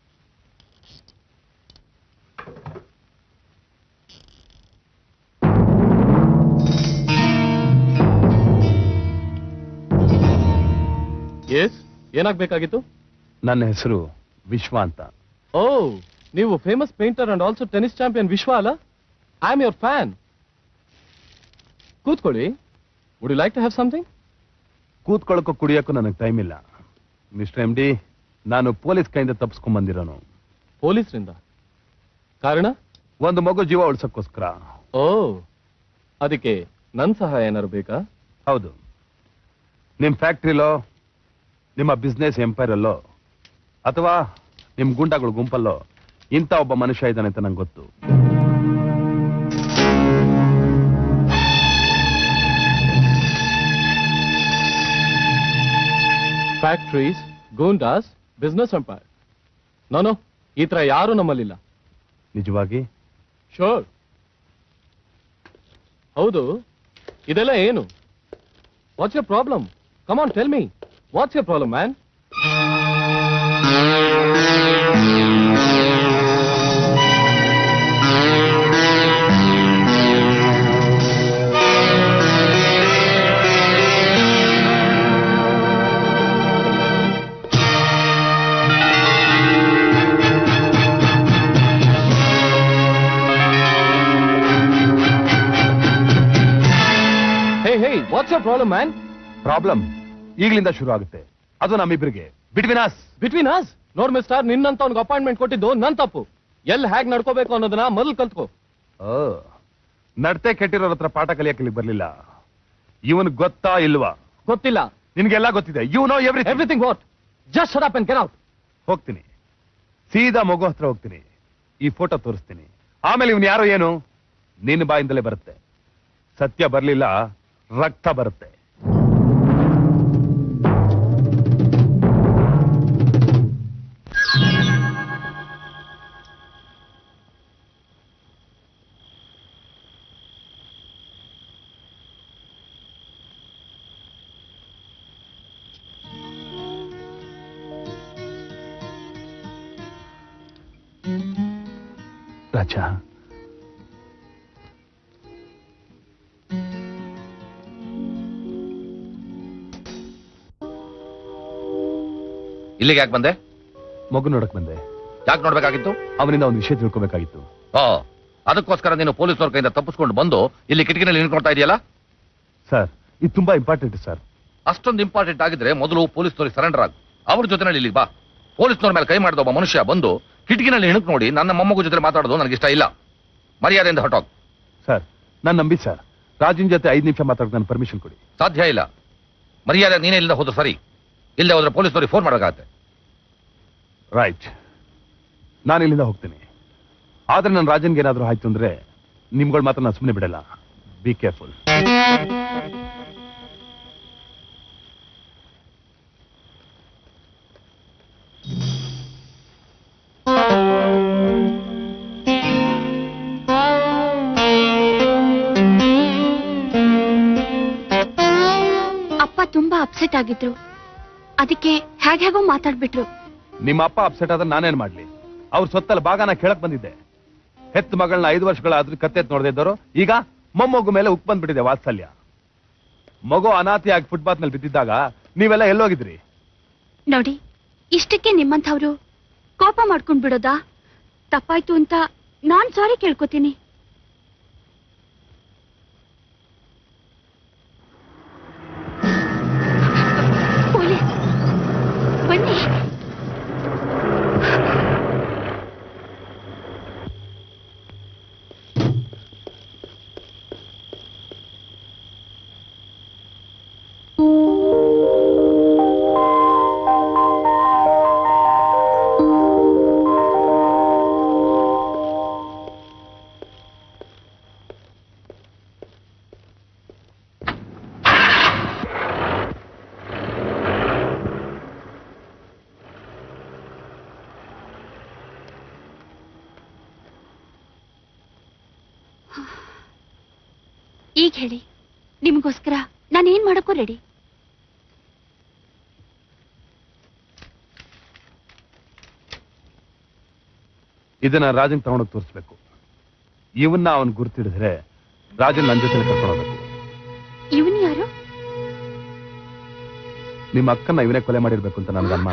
ಎಸ್ ಏನಾಗ್ಬೇಕಾಗಿತ್ತು ನನ್ನ ಹೆಸರು ವಿಶ್ವ ಅಂತ ಓ ನೀವು famous painter and also tennis champion Vishwa ಅಲ್ಲ ಐ ಆಮ್ ಯುವರ್ ಫ್ಯಾನ್ ಕೂತ್ಕೊಳ್ಳಿ would you like to have something ಕೂತ್ಕೊಳ್ಳೋಕ್ಕೂ ಕುಡಿಯೋಕ್ಕೂ ನನಗೆ ಟೈಮ್ ಇಲ್ಲ ಮಿಸ್ಟರ್ ಎಂ ಡಿ ನಾನು ಪೊಲೀಸ್ ಕೈಯಿಂದ ತಪ್ಪಿಸ್ಕೊಂಡ್ ಬಂದಿರೋನು ಪೊಲೀಸ್ರಿಂದ ಕಾರಣ ಒಂದು ಮಗು ಜೀವ ಉಳ್ಸಕ್ಕೋಸ್ಕರ ಓ ಅದಕ್ಕೆ ನನ್ ಸಹಾಯ ಏನಾರು ಬೇಕಾ ಹೌದು ನಿಮ್ ಫ್ಯಾಕ್ಟ್ರಿಲೋ ನಿಮ್ಮ ಬಿಸ್ನೆಸ್ ಎಂಪೈರಲ್ಲೋ ಅಥವಾ ನಿಮ್ ಗುಂಡಾಗಳ ಗುಂಪಲ್ಲೋ ಇಂಥ ಒಬ್ಬ ಮನುಷ್ಯ ಇದ್ದಾನೆ ಅಂತ ನಂಗೆ ಗೊತ್ತು ಫ್ಯಾಕ್ಟ್ರೀಸ್ ಗೂಂಡಾಸ್ ಬಿಸ್ನೆಸ್ ಎಂಪೈರ್ ನಾನು ಈ ತರ ಯಾರು ನಮ್ಮಲ್ಲಿಲ್ಲ ನಿಜವಾಗಿ ಶೋರ್ ಹೌದು ಇದೆಲ್ಲ ಏನು what's your problem come on tell me what's your problem man what's your problem man problem ಈಗಲಿಂದ ಶುರು ಆಗುತ್ತೆ ಅದು ನಮ್ಮಿಬ್ಬರಿಗೆ ಬಿಟ್ವೀನ್ ಅಸ್ ಬಿಟ್ವೀನ್ ಅಸ್ ನೋಡ್ ಮಿಸ್ಟರ್ ನಿನ್ನಂತ ಅವ್ನಿಗೆ ಅಪಾಯಿಂಟ್ಮೆಂಟ್ ಕೊಟ್ಟಿದ್ದು ನನ್ ತಪ್ಪು ಎಲ್ಲಿ ಹೇಗ್ ನಡ್ಕೋಬೇಕು ಅನ್ನೋದನ್ನ ಮೊದಲು ಕಲ್ತ್ಕೋ ನಡತೆ ಕೆಟ್ಟಿರೋರ ಹತ್ರ ಪಾಠ ಕಲಿಯಕ್ಕೆ ಇಲ್ಲಿ ಬರ್ಲಿಲ್ಲ ಇವನ್ ಗೊತ್ತಾ ಇಲ್ವಾ ಗೊತ್ತಿಲ್ಲ ನಿನ್ಗೆಲ್ಲ ಗೊತ್ತಿದೆ you know every everything what just shut up and get out ಹೋಗ್ತೀನಿ ಸೀದಾ ಮಗು ಹತ್ರ ಹೋಗ್ತೀನಿ ಈ ಫೋಟೋ ತೋರಿಸ್ತೀನಿ ಆಮೇಲೆ ಇವನ್ ಯಾರೋ ಏನು ನಿನ್ನ ಬಾಯಿಂದಲೇ ಬರುತ್ತೆ ಸತ್ಯ ಬರ್ಲಿಲ್ಲ ರಕ್ತ ಬರುತ್ತೆ ರಾಜ ಇಲ್ಲಿಗೆ ಯಾಕೆ ಬಂದೆ ಮಗು ನೋಡಕ್ ಬಂದೆ ಯಾಕೆ ನೋಡ್ಬೇಕಾಗಿತ್ತು ಅವನಿಂದ ಒಂದು ವಿಷಯ ತಿಳ್ಕೊಬೇಕಾಗಿತ್ತು ಓ ಅದಕ್ಕೋಸ್ಕರ ನೀನು ಪೊಲೀಸ್ನವ್ರ ಕೈಯಿಂದ ತಪ್ಪಿಸ್ಕೊಂಡು ಬಂದು ಇಲ್ಲಿ ಕಿಟಕಿನಲ್ಲಿ ನಿಂತ್ಕೊಳ್ತಾ ಇದೆಯಲ್ಲ ಸರ್ ಇದು ತುಂಬಾ ಇಂಪಾರ್ಟೆಂಟ್ ಸರ್ ಅಷ್ಟೊಂದು ಇಂಪಾರ್ಟೆಂಟ್ ಆಗಿದ್ರೆ ಮೊದಲು ಪೊಲೀಸ್ನವ್ರಿಗೆ ಸರೆಂಡರ್ ಆಗು ಅವ್ರ ಜೊತೆನಲ್ಲಿ ಇಲ್ಲಿಗೆ ಬಾ ಪೊಲೀಸ್ನವ್ರ ಮೇಲೆ ಕೈ ಮಾಡಿದ ಒಬ್ಬ ಮನುಷ್ಯ ಬಂದು ಕಿಟಕಿನಲ್ಲಿ ಇಣುಕ್ ನೋಡಿ ನನ್ನ ಮೊಮ್ಮಗು ಜೊತೆ ಮಾತಾಡೋದು ನನಗೆ ಇಷ್ಟ ಇಲ್ಲ ಮರ್ಯಾದೆಯಿಂದ ಹೊಟ್ಟೋಗ್ ಸರ್ ನಾನು ನಂಬಿ ಸರ್ ರಾಜನ್ ಜೊತೆ ಐದು ನಿಮಿಷ ಮಾತಾಡೋಕೆ ನಾನು ಪರ್ಮಿಷನ್ ಕೊಡಿ ಸಾಧ್ಯ ಇಲ್ಲ ಮರ್ಯಾದೆ ನೀನೇ ಇಲ್ಲಿಂದ ಹೋದ್ರೆ ಸರಿ ಇಲ್ಲದೆ ಹೋದ್ರೆ ಪೊಲೀಸ್ನವ್ರಿಗೆ ಫೋನ್ ಮಾಡಬೇಕಾಗತ್ತೆ ರೈಟ್ ನಾನು ಇಲ್ಲಿಂದ ಹೋಗ್ತೀನಿ ಆದ್ರೆ ನನ್ನ ರಾಜನ್ಗೆ ಏನಾದರೂ ಆಯ್ತು ಅಂದ್ರೆ ನಿಮ್ಗಳು ಮಾತ್ರ ನಾನು ಸುಮ್ಮನೆ ಬಿಡಲ್ಲ ಬಿ ಕೇರ್ಫುಲ್ ಅಪ್ಪ ತುಂಬಾ ಅಪ್ಸೆಟ್ ಆಗಿದ್ರು ಅದಕ್ಕೆ ಹೇಗೋ ಮಾತಾಡ್ಬಿಟ್ರು ನಿಮ್ಮ ಅಪ್ಪ ಅಪ್ಸೆಟ್ ಆದ್ರೆ ನಾನೇನ್ ಮಾಡ್ಲಿ ಅವ್ರ ಸೊತ್ತಲ್ಲಿ ಭಾಗನ ಕೇಳಕ್ ಬಂದಿದ್ದೆ ಹೆತ್ತ ಮಗಳನ್ನ ಐದು ವರ್ಷಗಳಾದ್ರೂ ಕತ್ತೆತ್ ನೋಡದೇ ಇದ್ದವರು ಈಗ ಮೊಮ್ಮಗು ಮೇಲೆ ಉಕ್ ಬಂದ್ಬಿಟ್ಟಿದೆ ವಾತ್ಸಲ್ಯ ಮಗು ಅನಾಥಿಯಾಗಿ ಫುಟ್ಪಾತ್ ನಲ್ಲಿ ಬಿದ್ದಿದ್ದಾಗ ನೀವೆಲ್ಲ ಎಲ್ಲೋಗಿದ್ರಿ ನೋಡಿ ಇಷ್ಟಕ್ಕೆ ನಿಮ್ಮಂಥವ್ರು ಕೋಪ ಮಾಡ್ಕೊಂಡ್ ಬಿಡೋದಾ ತಪ್ಪಾಯ್ತು ಅಂತ ನಾನ್ ಸಾರಿ ಕೇಳ್ಕೊತೀನಿ ಪೊಲೀಸ್ ಬನ್ನಿ ಈಗ ಹೇಳಿ ನಿಮಗೋಸ್ಕರ ನಾನು ಏನ್ ಮಾಡಕ್ಕೂ ರೆಡಿ ಇದನ್ನ ರಾಜನ್ ತಗೊಂಡೋಗಿ ತೋರಿಸ್ಬೇಕು ಇವನ್ನ ಅವನ್ ಗುರ್ತಿಡಿದ್ರೆ ರಾಜನ್ ನನ್ನ ಜೊತೆ ಕರ್ಕೊಂಡು ಹೋಗ್ಬೇಕು ಇವನ್ ಯಾರು ನಿಮ್ಮ ಅಕ್ಕನ್ನ ಇವನೇ ಕೊಲೆ ಮಾಡಿರ್ಬೇಕು ಅಂತ ನನಗೆ ಅನುಮಾನ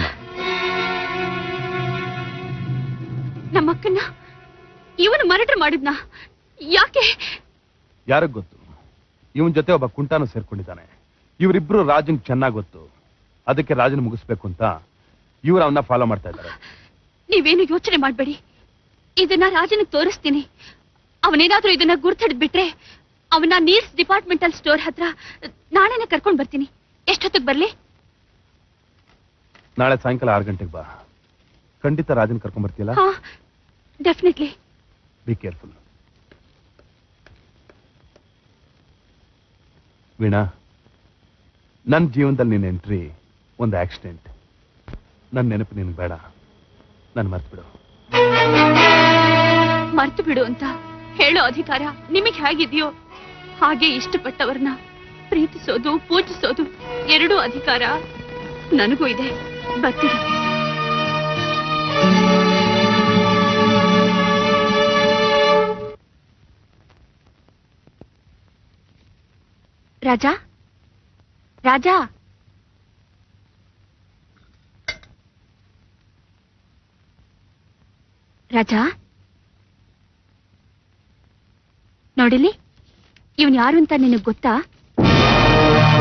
ನಮ್ಮಕ್ಕನ್ನ ಇವನು ಮರ್ಡರ್ ಮಾಡಿದ್ನ ಯಾಕೆ ಯಾರಿಗ್ ಗೊತ್ತು ಇವನ್ ಜೊತೆ ಒಬ್ಬ ಕುಂಟಾನು ಸೇರ್ಕೊಂಡಿದ್ದಾನೆ ಇವರಿಬ್ರು ರಾಜನ್ ಚೆನ್ನಾಗ್ ಗೊತ್ತು ಅದಕ್ಕೆ ರಾಜನ್ ಮುಗಿಸ್ಬೇಕು ಅಂತ ಇವ್ರು ಅವನ್ನ ಫಾಲೋ ಮಾಡ್ತಾ ಇದ್ದಾರೆ ನೀವೇನು ಯೋಚನೆ ಮಾಡ್ಬೇಡಿ ಇದನ್ನ ರಾಜನಿಗೆ ತೋರಿಸ್ತೀನಿ ಅವನೇನಾದ್ರೂ ಇದನ್ನ ಗುರ್ತಿಡ್ದ್ ಬಿಟ್ರೆ ಅವನ ನೀರ್ಸ್ ಡಿಪಾರ್ಟ್ಮೆಂಟಲ್ ಸ್ಟೋರ್ ಹತ್ರ ನಾಳೆನೆ ಕರ್ಕೊಂಡ್ ಬರ್ತೀನಿ ಎಷ್ಟೊತ್ತಿಗೆ ಬರ್ಲಿ ನಾಳೆ ಸಾಯಂಕಾಲ ಆರು ಗಂಟೆಗೆ ಬಾ ಖಂಡಿತ ರಾಜನ್ ಕರ್ಕೊಂಡ್ ಬರ್ತೀಯಲ್ಲ ಹಾ ಡೆಫಿನೆಟ್ಲಿ ಬಿ ಕೇರ್ಫುಲ್ ವೀಣಾ ನನ್ನ ಜೀವನದಲ್ಲಿ ನಿನ್ನ ಎಂಟ್ರಿ ಒಂದು ಆಕ್ಸಿಡೆಂಟ್ ನನ್ನ ನೆನಪು ನಿನಗೆ ಬೇಡ ನಾನು ಮರ್ತು ಬಿಡು ಮರ್ತು ಬಿಡು ಅಂತ ಹೇಳೋ ಅಧಿಕಾರ ನಿಮಗೆ ಹೇಗಿದೆಯೋ ಹಾಗೆ ಇಷ್ಟಪಟ್ಟವರನ್ನ ಪ್ರೀತಿಸೋದು ಪೂಜಿಸೋದು ಎರಡೂ ಅಧಿಕಾರ ನನಗೂ ಇದೆ ಬರ್ತೀನಿ ರಾಜಾ ರಾಜಾ ರಾಜಾ ನೋಡಿಲಿ ಇವನ್ ಯಾರು ಅಂತ ನಿನಗ್ ಗೊತ್ತಾ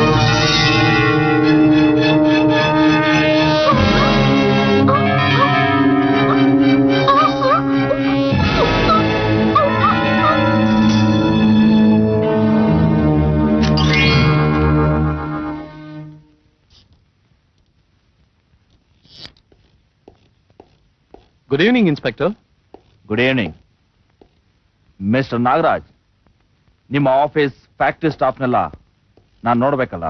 good evening inspector good evening mister Nagaraj ನಿಮ್ಮ ಆಫೀಸ್ ಫ್ಯಾಕ್ಟ್ರಿ ಸ್ಟಾಫ್ನೆಲ್ಲ ನಾನು ನೋಡ್ಬೇಕಲ್ಲ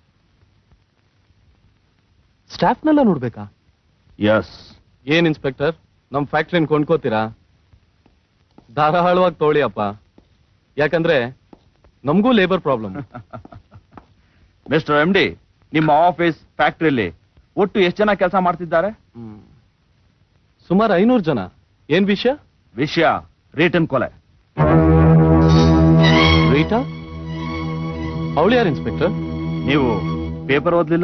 ಸ್ಟಾಫ್ನೆಲ್ಲ ನೋಡ್ಬೇಕಾ ಎಸ್ ಏನ್ ಇನ್ಸ್ಪೆಕ್ಟರ್ ನಮ್ ಫ್ಯಾಕ್ಟ್ರಿನ ಕೊಂಡ್ಕೋತೀರಾ ಧಾರಾಳವಾಗಿ ತೋಳಿ ಅಪ್ಪ ಯಾಕಂದ್ರೆ ನಮಗೂ labour problem mister M D ನಿಮ್ಮ ಆಫೀಸ್ ಫ್ಯಾಕ್ಟ್ರಿಯಲ್ಲಿ ಒಟ್ಟು ಎಷ್ಟು ಜನ ಕೆಲಸ ಮಾಡ್ತಿದ್ದಾರೆ ಸುಮಾರು ಐನೂರು ಜನ ಏನ್ ವಿಷಯ ವಿಷಯ ರಿಟರ್ನ್ ಕೊಲೆ ರೀಟಾ ಅವಳು ಯಾರು ಇನ್ಸ್ಪೆಕ್ಟರ್ ನೀವು ಪೇಪರ್ ಓದ್ಲಿಲ್ಲ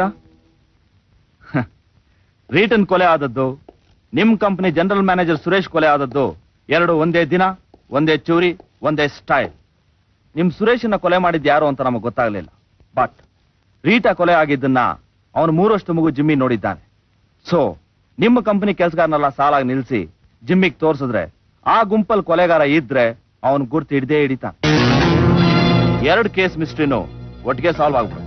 ರಿಟರ್ನ್ ಕೊಲೆ ಆದದ್ದು ನಿಮ್ ಕಂಪನಿ ಜನರಲ್ ಮ್ಯಾನೇಜರ್ ಸುರೇಶ್ ಕೊಲೆ ಆದದ್ದು ಎರಡು ಒಂದೇ ದಿನ ಒಂದೇ ಚೂರಿ ಒಂದೇ ಸ್ಟೈಲ್ ನಿಮ್ ಸುರೇಶನ ಕೊಲೆ ಮಾಡಿದ್ ಯಾರು ಅಂತ ನಮಗೆ ಗೊತ್ತಾಗ್ಲಿಲ್ಲ ಬಟ್ ರೀಟಾ ಕೊಲೆ ಆಗಿದ್ದನ್ನ ಅವನು ಮೂರಷ್ಟು ಮಗು ಜಿಮ್ಮಿ ನೋಡಿದ್ದಾನೆ ಸೊ ನಿಮ್ಮ ಕಂಪನಿ ಕೆಲಸಗಾರನೆಲ್ಲ ಸಾಲಾಗಿ ನಿಲ್ಸಿ ಜಿಮ್ಮಿಗೆ ತೋರ್ಸಿದ್ರೆ ಆ ಗುಂಪಲ್ ಕೊಲೆಗಾರ ಇದ್ರೆ ಅವನ್ ಗುರ್ತು ಹಿಡ್ದೇ ಹಿಡಿತಾನೆ ಎರಡು ಕೇಸ್ ಮಿಸ್ಟ್ರಿನೂ ಒಟ್ಟಿಗೆ ಸಾಲ್ವ್ ಆಗ್ಬಿಡುತ್ತೆ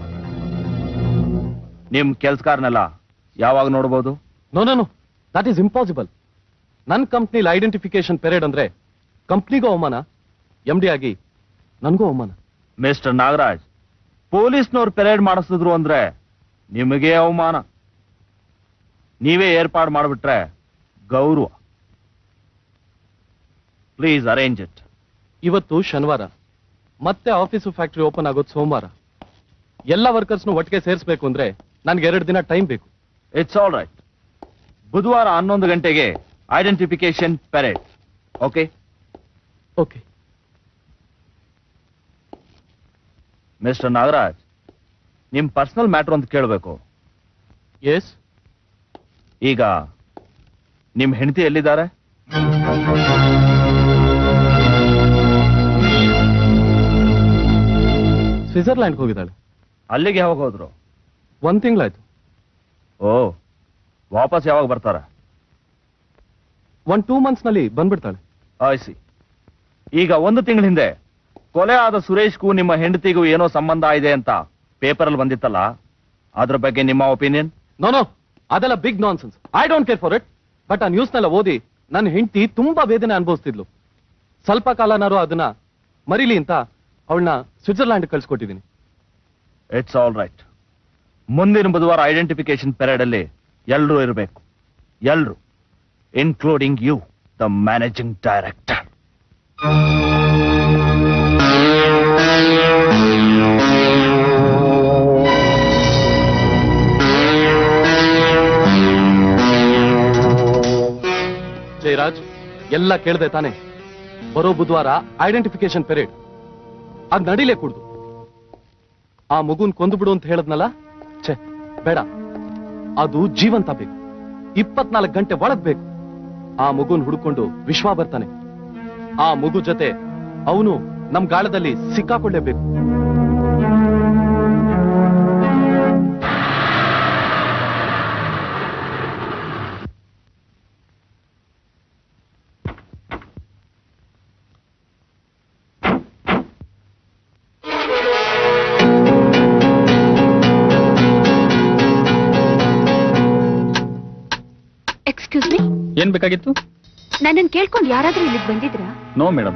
ನಿಮ್ ಕೆಲ್ಸಗಾರನೆಲ್ಲ ಯಾವಾಗ ನೋಡ್ಬೋದು no no no that is impossible ನನ್ನ ಕಂಪ್ನಿಲಿ ಐಡೆಂಟಿಫಿಕೇಶನ್ ಪೆರೇಡ್ ಅಂದ್ರೆ ಕಂಪ್ನಿಗೂ ಅವಮಾನ ಎಂ ಡಿ ಆಗಿ ನನಗೂ ಅವಮಾನ ಮಿಸ್ಟರ್ ನಾಗರಾಜ್ ಪೊಲೀಸ್ನವ್ರು ಪೆರೇಡ್ ಮಾಡಿಸಿದ್ರು ಅಂದ್ರೆ ನಿಮಗೆ ಅವಮಾನ ನೀವೇ ಏರ್ಪಾಡು ಮಾಡಿಬಿಟ್ರೆ ಗೌರವ ಪ್ಲೀಸ್ ಅರೇಂಜ್ ಇಟ್ ಇವತ್ತು ಶನಿವಾರ ಮತ್ತೆ ಆಫೀಸು ಫ್ಯಾಕ್ಟ್ರಿ ಓಪನ್ ಆಗೋದು ಸೋಮವಾರ ಎಲ್ಲ ವರ್ಕರ್ಸ್ನು ಒಟ್ಟಿಗೆ ಸೇರಿಸಬೇಕು ಅಂದ್ರೆ ನನ್ಗೆ ಎರಡು ದಿನ ಟೈಮ್ ಬೇಕು ಇಟ್ಸ್ ಆಲ್ ರೈಟ್ ಬುಧವಾರ ಹನ್ನೊಂದು ಗಂಟೆಗೆ identification parade okay okay mister Nagaraj ನಿಮ್ ಪರ್ಸನಲ್ ಮ್ಯಾಟ್ರ್ ಅಂತ ಕೇಳಬೇಕು ಎಸ್ ಈಗ ನಿಮ್ ಹೆಂಡತಿ ಎಲ್ಲಿದ್ದಾರೆ ಸ್ವಿಟ್ಜರ್ಲ್ಯಾಂಡ್ ಹೋಗಿದ್ದಾಳೆ ಅಲ್ಲಿಗೆ ಯಾವಾಗ ಹೋದ್ರು ಒಂದ್ ತಿಂಗಳಾಯ್ತು ಓ ವಾಪಸ್ ಯಾವಾಗ ಬರ್ತಾರೆ ಒಂದ್ ಟೂ ಮಂತ್ಸ್ ನಲ್ಲಿ ಬಂದ್ಬಿಡ್ತಾಳೆ ಆಯ್ಸಿ ಈಗ ಒಂದು ತಿಂಗಳ ಹಿಂದೆ ಕೊಲೆ ಆದ ಸುರೇಶ್ಗೂ ನಿಮ್ಮ ಹೆಂಡತಿಗೂ ಏನೋ ಸಂಬಂಧ ಇದೆ ಅಂತ ಪೇಪರಲ್ಲಿ ಬಂದಿತ್ತಲ್ಲ ಅದ್ರ ಬಗ್ಗೆ ನಿಮ್ಮ ಒಪಿನಿಯನ್ ನೋ ನೋ ಅದೆಲ್ಲ big nonsense I don't care for it but ಆ ನ್ಯೂಸ್ನೆಲ್ಲ ಓದಿ ನನ್ನ ಹೆಂಡತಿ ತುಂಬಾ ವೇದನೆ ಅನುಭವಿಸ್ತಿದ್ಲು ಸ್ವಲ್ಪ ಕಾಲನಾರು ಅದನ್ನ ಮರಿಲಿ ಅಂತ ಅವಳನ್ನ ಸ್ವಿಟ್ಜರ್ಲ್ಯಾಂಡ್ ಕಳ್ಸಿಕೊಟ್ಟಿದ್ದೀನಿ ಇಟ್ಸ್ ಆಲ್ ರೈಟ್ ಮುಂದಿನ ಬುಧವಾರ ಐಡೆಂಟಿಫಿಕೇಶನ್ ಪೆರೇಡ್ ಅಲ್ಲಿ ಎಲ್ರೂ ಇರಬೇಕು ಎಲ್ರು including you the managing director Jayaraj ಎಲ್ಲ ಕೇಳ್ದೆ ತಾನೆ ಬರೋ ಬುಧವಾರ ಐಡೆಂಟಿಫಿಕೇಶನ್ ಪೆರೇಡ್ ಅದ್ ನಡಿಲೇ ಕುಡ್ದು ಆ ಮಗುನ್ ಕೊಂದು ಅಂತ ಹೇಳದ್ನಲ್ಲ ಛೆ ಬೇಡ ಅದು ಜೀವಂತ ಬೇಕು ಇಪ್ಪತ್ನಾಲ್ಕು ಗಂಟೆ ಒಳಗ್ ಬೇಕು ಆ ಮಗುನ್ ಹುಡ್ಕೊಂಡು ವಿಶ್ವ ಬರ್ತಾನೆ ಆ ಮಗು ಜೊತೆ ಅವನು ನಮ್ ಗಾಳದಲ್ಲಿ ಸಿಕ್ಕಾಕೊಳ್ಳೇಬೇಕು ಎಕ್ಸ್ಕ್ಯೂಸ್ ಮೀ ಏನ್ ಬೇಕಾಗಿತ್ತು ನನ್ನನ್ನು ಕೇಳ್ಕೊಂಡು ಯಾರಾದ್ರೂ ಇಲ್ಲಿಗೆ ಬಂದಿದ್ರಾ ನೋ ಮೇಡಮ್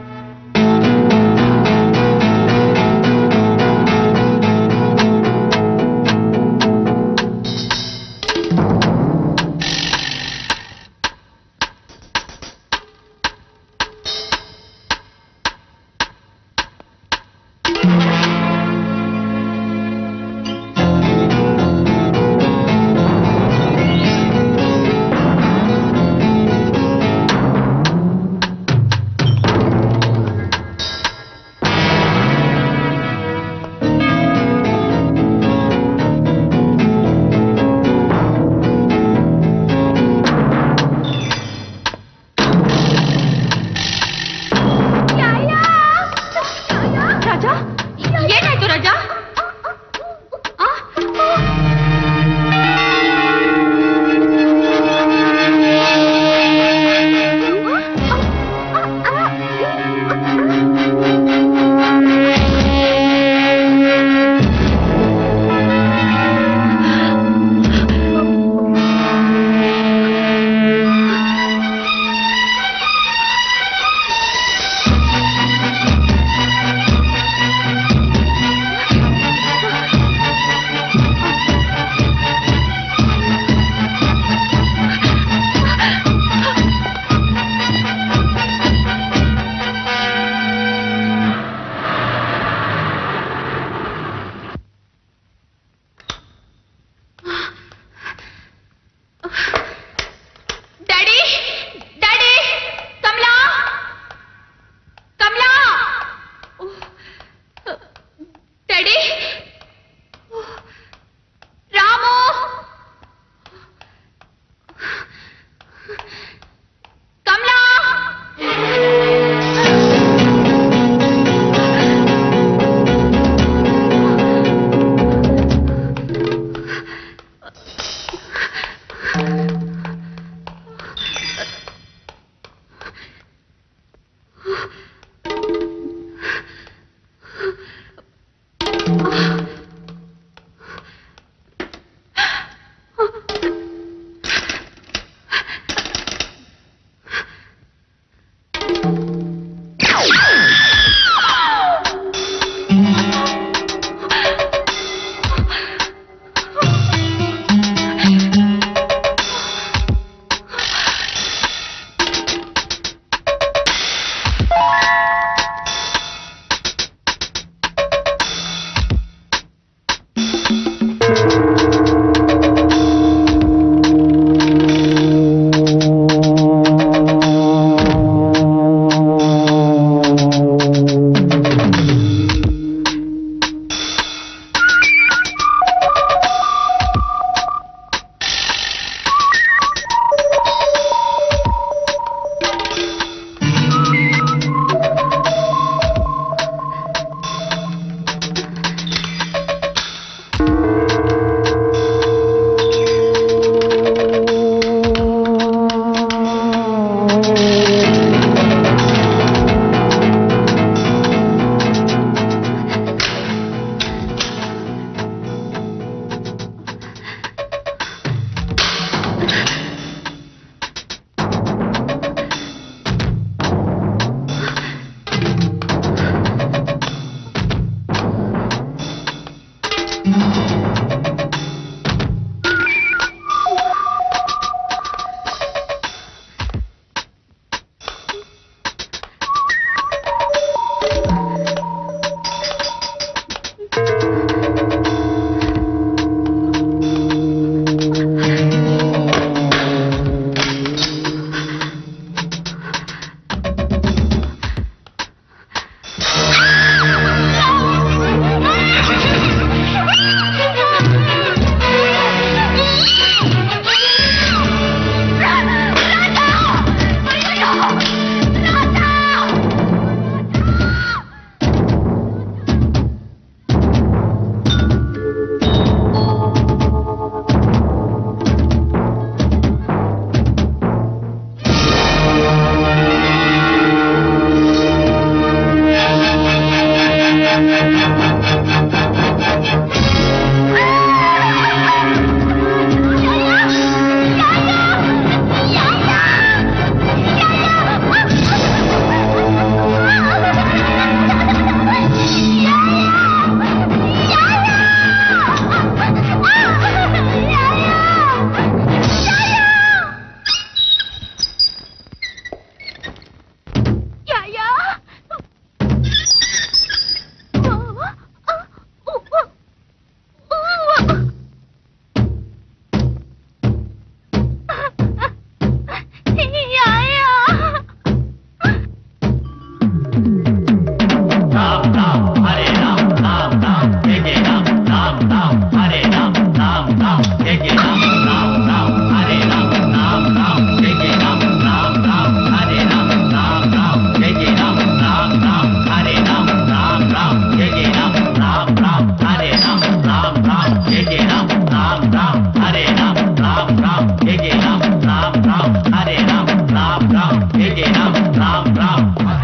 जय राम राम राम हरे राम राम राम जय जय राम राम राम हरे राम राम राम जय जय राम राम राम हरे राम राम राम जय जय राम राम राम हरे राम राम राम जय जय राम राम राम हरे राम राम राम जय जय राम राम राम हरे राम राम राम जय जय राम राम राम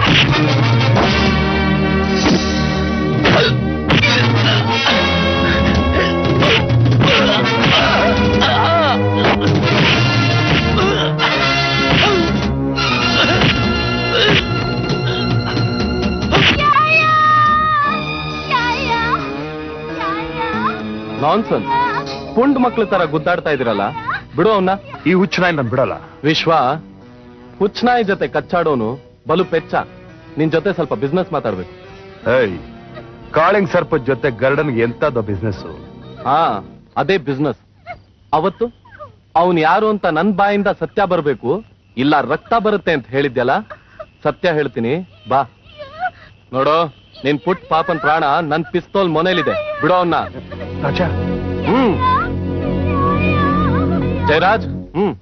ನಾನ್ಸನ್ ಪುಂಡ್ ಮಕ್ಳ ತರ ಗುದ್ದಾಡ್ತಾ ಇದಿರಲ್ಲ ಬಿಡು ಅವನ್ನ ಈ ಹುಚ್ಚನಾಯಿ ನಾನು ಬಿಡಲ್ಲ ವಿಶ್ವ ಹುಚ್ಚನಾಯಿ ಜೊತೆ ಕಚ್ಚಾಡೋನು ಬಲು ಪೆಚ್ಚ ನಿನ್ ಜೊತೆ ಸ್ವಲ್ಪ ಬಿಸ್ನೆಸ್ ಮಾತಾಡ್ಬೇಕು ಏಯ್ ಕಾಳಿಂಗ್ ಸರ್ಪದ ಜೊತೆ ಗರ್ಡನ್ಗೆ ಎಂತದ ಬಿಸ್ನೆಸ್ ಹಾ ಅದೇ ಬಿಸ್ನೆಸ್ ಅವತ್ತು ಅವನ್ ಯಾರು ಅಂತ ನನ್ ಬಾಯಿಂದ ಸತ್ಯ ಬರ್ಬೇಕು ಇಲ್ಲ ರಕ್ತ ಬರುತ್ತೆ ಅಂತ ಹೇಳಿದ್ಯಲ್ಲ ಸತ್ಯ ಹೇಳ್ತೀನಿ ಬಾ ನೋಡೋ ನಿನ್ ಪುಟ್ ಪಾಪನ್ ಪ್ರಾಣ ನನ್ ಪಿಸ್ತೋಲ್ ಮೊನೇಲಿದೆ ಬಿಡೋ ಅವನ್ನ ರಾಜಾ ಹ್ಮ್ ಜಯರಾಜ್ ಹ್ಮ್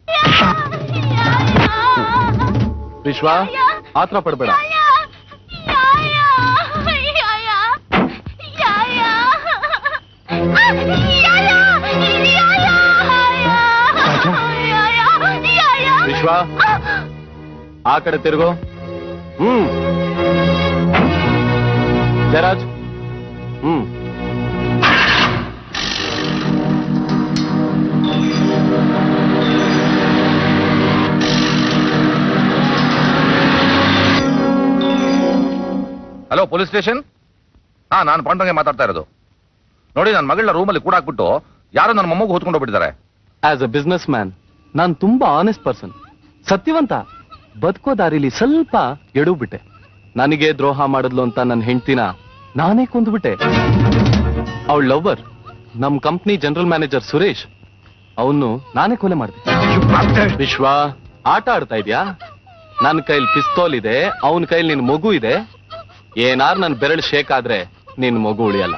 ವಿಶ್ವ ಆತ್ರ ಪಡ್ಬೇಡ ವಿಶ್ವ ಆ ಕಡೆ ತಿರುಗು ಹ್ಮ್ ಜಯರಾಜ್ ಹ್ಮ್ ಹಲೋ ಪೊಲೀಸ್ ಸ್ಟೇಷನ್ ಹಾ ನಾನು ಪಾಂಡಂಗೆ ಮಾತಾಡ್ತಾ ಇರೋದು ನೋಡಿ ನನ್ನ ಮಗಳನ್ನ ರೂಮಲ್ಲಿ ಕೂಡ ಹಾಕ್ಬಿಟ್ಟು ಯಾರೋ ನನ್ನ ಮೊಮ್ಮಗು ಹೊತ್ಕೊಂಡು ಹೋಗ್ಬಿಟ್ಟಿದ್ದಾರೆ ಆಸ್ ಅ ಬಿಸ್ನೆಸ್ ಮ್ಯಾನ್ ನಾನ್ ತುಂಬಾ ಆನೆಸ್ಟ್ ಪರ್ಸನ್ ಸತ್ಯವಂತ ಬದುಕೋ ದಾರಿಲಿ ಸ್ವಲ್ಪ ಎಡು ಬಿಟ್ಟೆ ನನಗೆ ದ್ರೋಹ ಮಾಡಿದ್ಲು ಅಂತ ನನ್ನ ಹೆಂಡ್ತಿನ ನಾನೇ ಕೊಂದ್ಬಿಟ್ಟೆ ಅವಳ ಲವ್ವರ್ ನಮ್ ಕಂಪ್ನಿ ಜನರಲ್ ಮ್ಯಾನೇಜರ್ ಸುರೇಶ್ ಅವನು ನಾನೇ ಕೊಲೆ ಮಾಡಿದೆ ವಿಶ್ವ ಆಟ ಆಡ್ತಾ ಇದ್ಯಾ ನನ್ನ ಕೈಲಿ ಪಿಸ್ತೋಲ್ ಇದೆ ಅವನ ಕೈಲಿ ನಿನ್ ಮಗು ಇದೆ ಏನಾರು ನನ್ ಬೆರಳು ಶೇಕ್ ಆದ್ರೆ ನಿನ್ ಮಗು ಉಳಿಯಲ್ಲ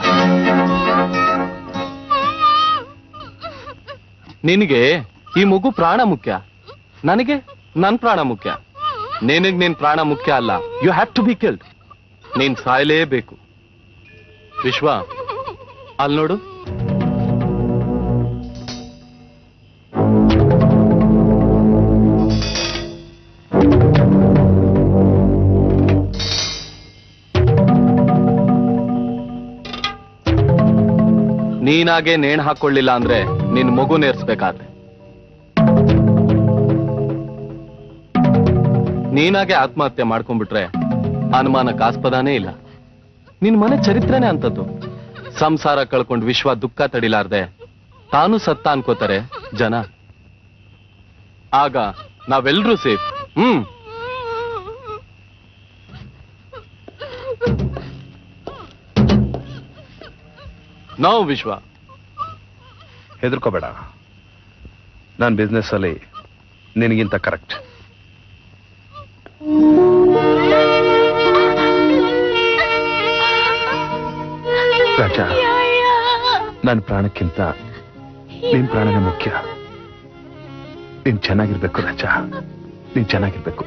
ನಿನಗೆ ಈ ಮಗು ಪ್ರಾಣ ಮುಖ್ಯ ನನಗೆ ನನ್ ಪ್ರಾಣ ಮುಖ್ಯ ನಿನಗ್ ನಿನ್ ಪ್ರಾಣ ಮುಖ್ಯ ಅಲ್ಲ you have to be killed ನೀನ್ ಸಾಯಲೇಬೇಕು ವಿಶ್ವ ಅಲ್ಲಿ ನೋಡು ನೀನಾಗೆ ನೇಣ್ ಹಾಕೊಳ್ಳಿಲ್ಲ ಅಂದ್ರೆ ನಿನ್ ಮಗು ನೇರ್ಸ್ಬೇಕಾದ್ರೆ ನೀನಾಗೆ ಆತ್ಮಹತ್ಯೆ ಮಾಡ್ಕೊಂಡ್ಬಿಟ್ರೆ ಅನುಮಾನಕ್ಕೆ ಆಸ್ಪದನೇ ಇಲ್ಲ ನಿನ್ ಮನೆ ಚರಿತ್ರೆನೇ ಅಂತದ್ದು ಸಂಸಾರ ಕಳ್ಕೊಂಡ್ ವಿಶ್ವ ದುಃಖ ತಡಿಲಾರ್ದೆ ತಾನು ಸತ್ತ ಅನ್ಕೋತಾರೆ ಜನ ಆಗ ನಾವೆಲ್ರೂ ಸೇಫ್ ಹ್ಮ್ ನಾವು ವಿಶ್ವ ಹೆದರ್ಕೋಬೇಡ ನಾನು ಬಿಸ್ನೆಸ್ ಅಲ್ಲಿ ನಿನಗಿಂತ ಕರೆಕ್ಟ್ ರಾಜ ನನ್ನ ಪ್ರಾಣಕ್ಕಿಂತ ನಿನ್ ಪ್ರಾಣನೇ ಮುಖ್ಯ ನೀನ್ ಚೆನ್ನಾಗಿರ್ಬೇಕು ರಾಜ ನೀನ್ ಚೆನ್ನಾಗಿರ್ಬೇಕು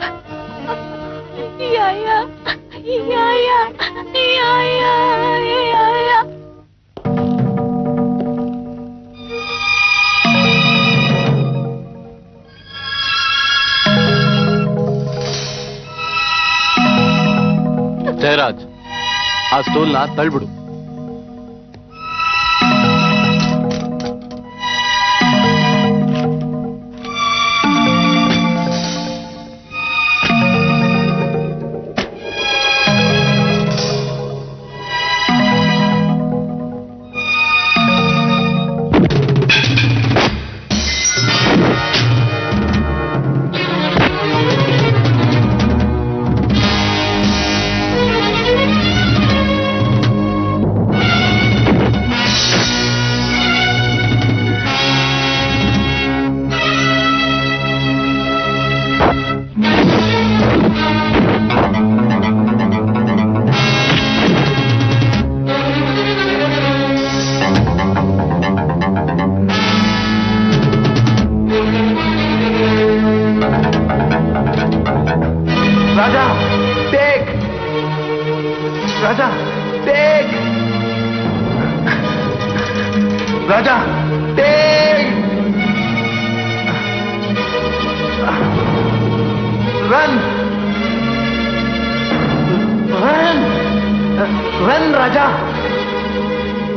ಜಯರಾಜ್ ಆ ಸ್ಟೂಲ್ನ ತಳ್ಬಿಡು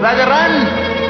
ನಾಗರಾಜ ರನ್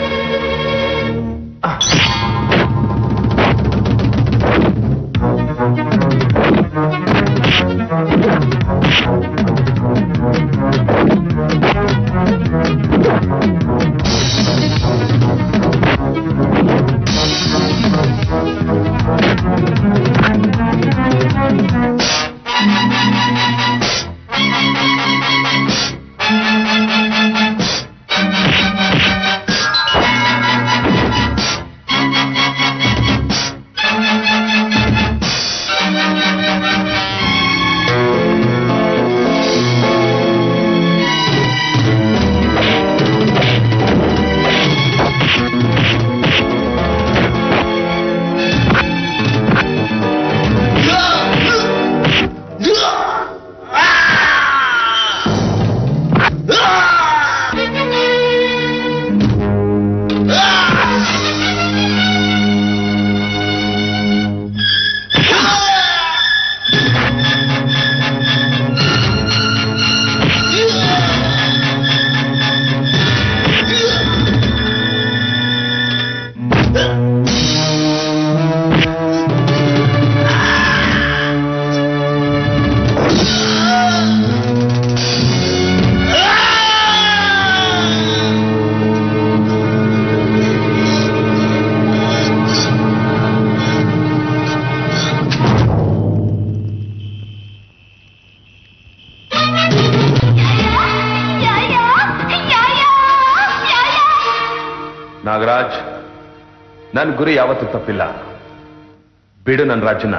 ನಾಗರಾಜ್ ನನ್ನ ಗುರಿ ಯಾವತ್ತೂ ತಪ್ಪಿಲ್ಲ ಬಿಡು ನನ್ನ ರಾಜ್ಯನ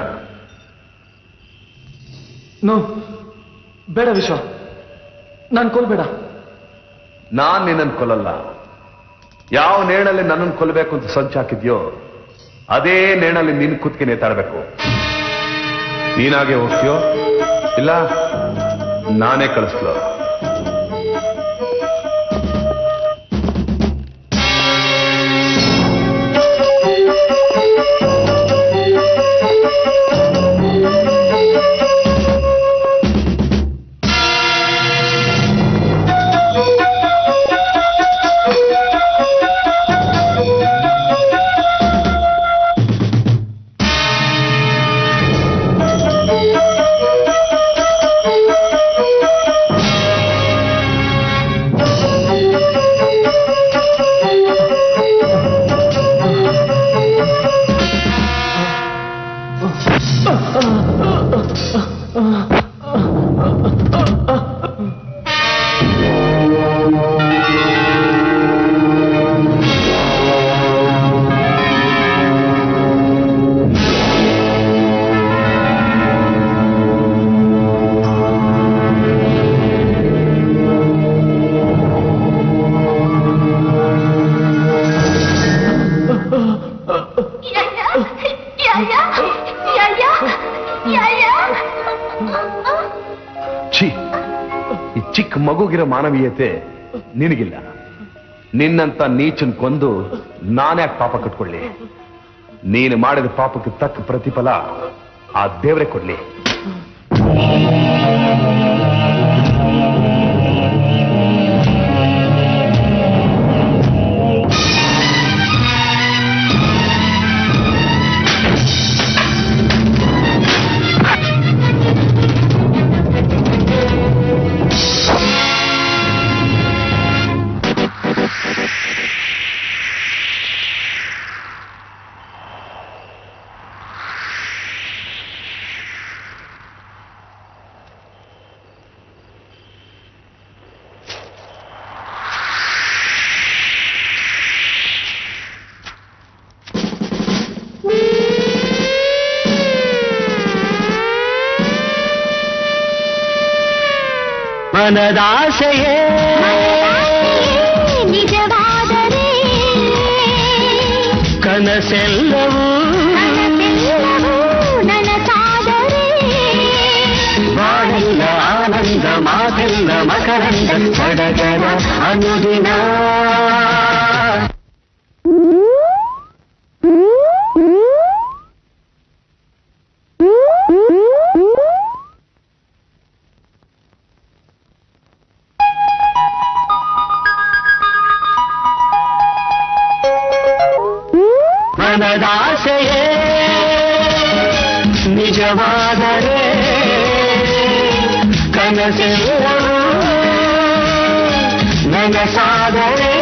ನೋ ಬೇಡ ವಿಶ್ವ ನಾನು ಕೊಲ್ಬೇಡ ನಾನ್ ನಿನ್ನನ್ನು ಕೊಲ್ಲಲ್ಲ ಯಾವ ನೇಣಲ್ಲಿ ನನ್ನನ್ನು ಕೊಲ್ಲಬೇಕು ಅಂತ ಸಂಚು ಹಾಕಿದ್ಯೋ ಅದೇ ನೇಣಲ್ಲಿ ನಿನ್ ಕುತ್ತಿಗೆ ನೇತಾಡ್ಬೇಕು ನೀನಾಗೆ ಹೋಗ್ತೀಯೋ ಇಲ್ಲ ನಾನೇ ಕಳಿಸ್ಲೋ ಛೀ ಈ ಚಿಕ್ಕ ಮಗುಗಿರೋ ಮಾನವೀಯತೆ ನಿನಗಿಲ್ಲ ನಿನ್ನಂತ ನೀಚನ್ ಕೊಂದು ನಾನ್ಯಾಕೆ ಪಾಪ ಕಟ್ಕೊಳ್ಳಿ ನೀನು ಮಾಡಿದ ಪಾಪಕ್ಕೆ ತಕ್ಕ ಪ್ರತಿಫಲ ಆ ದೇವರೇ ಕೊಡ್ಲಿ ಮನದಾಸೆಯೇ ನಿಜವಾದರೆ ಕನಸೆಲ್ಲವೂ ಕನಸೆಲ್ಲವೂ ನನಸಾದರೆ ಬಾಳೆಲ್ಲ ಆನಂದ ಮಾತೆಲ್ಲ ಮಕರಂದ ಸಡಗರ ಅನುದಿನ ಆಸೆಯೇ ನಿಜವಾದರೆ ಕನಸೆಲ್ಲವೂ ನನಸಾದರೆ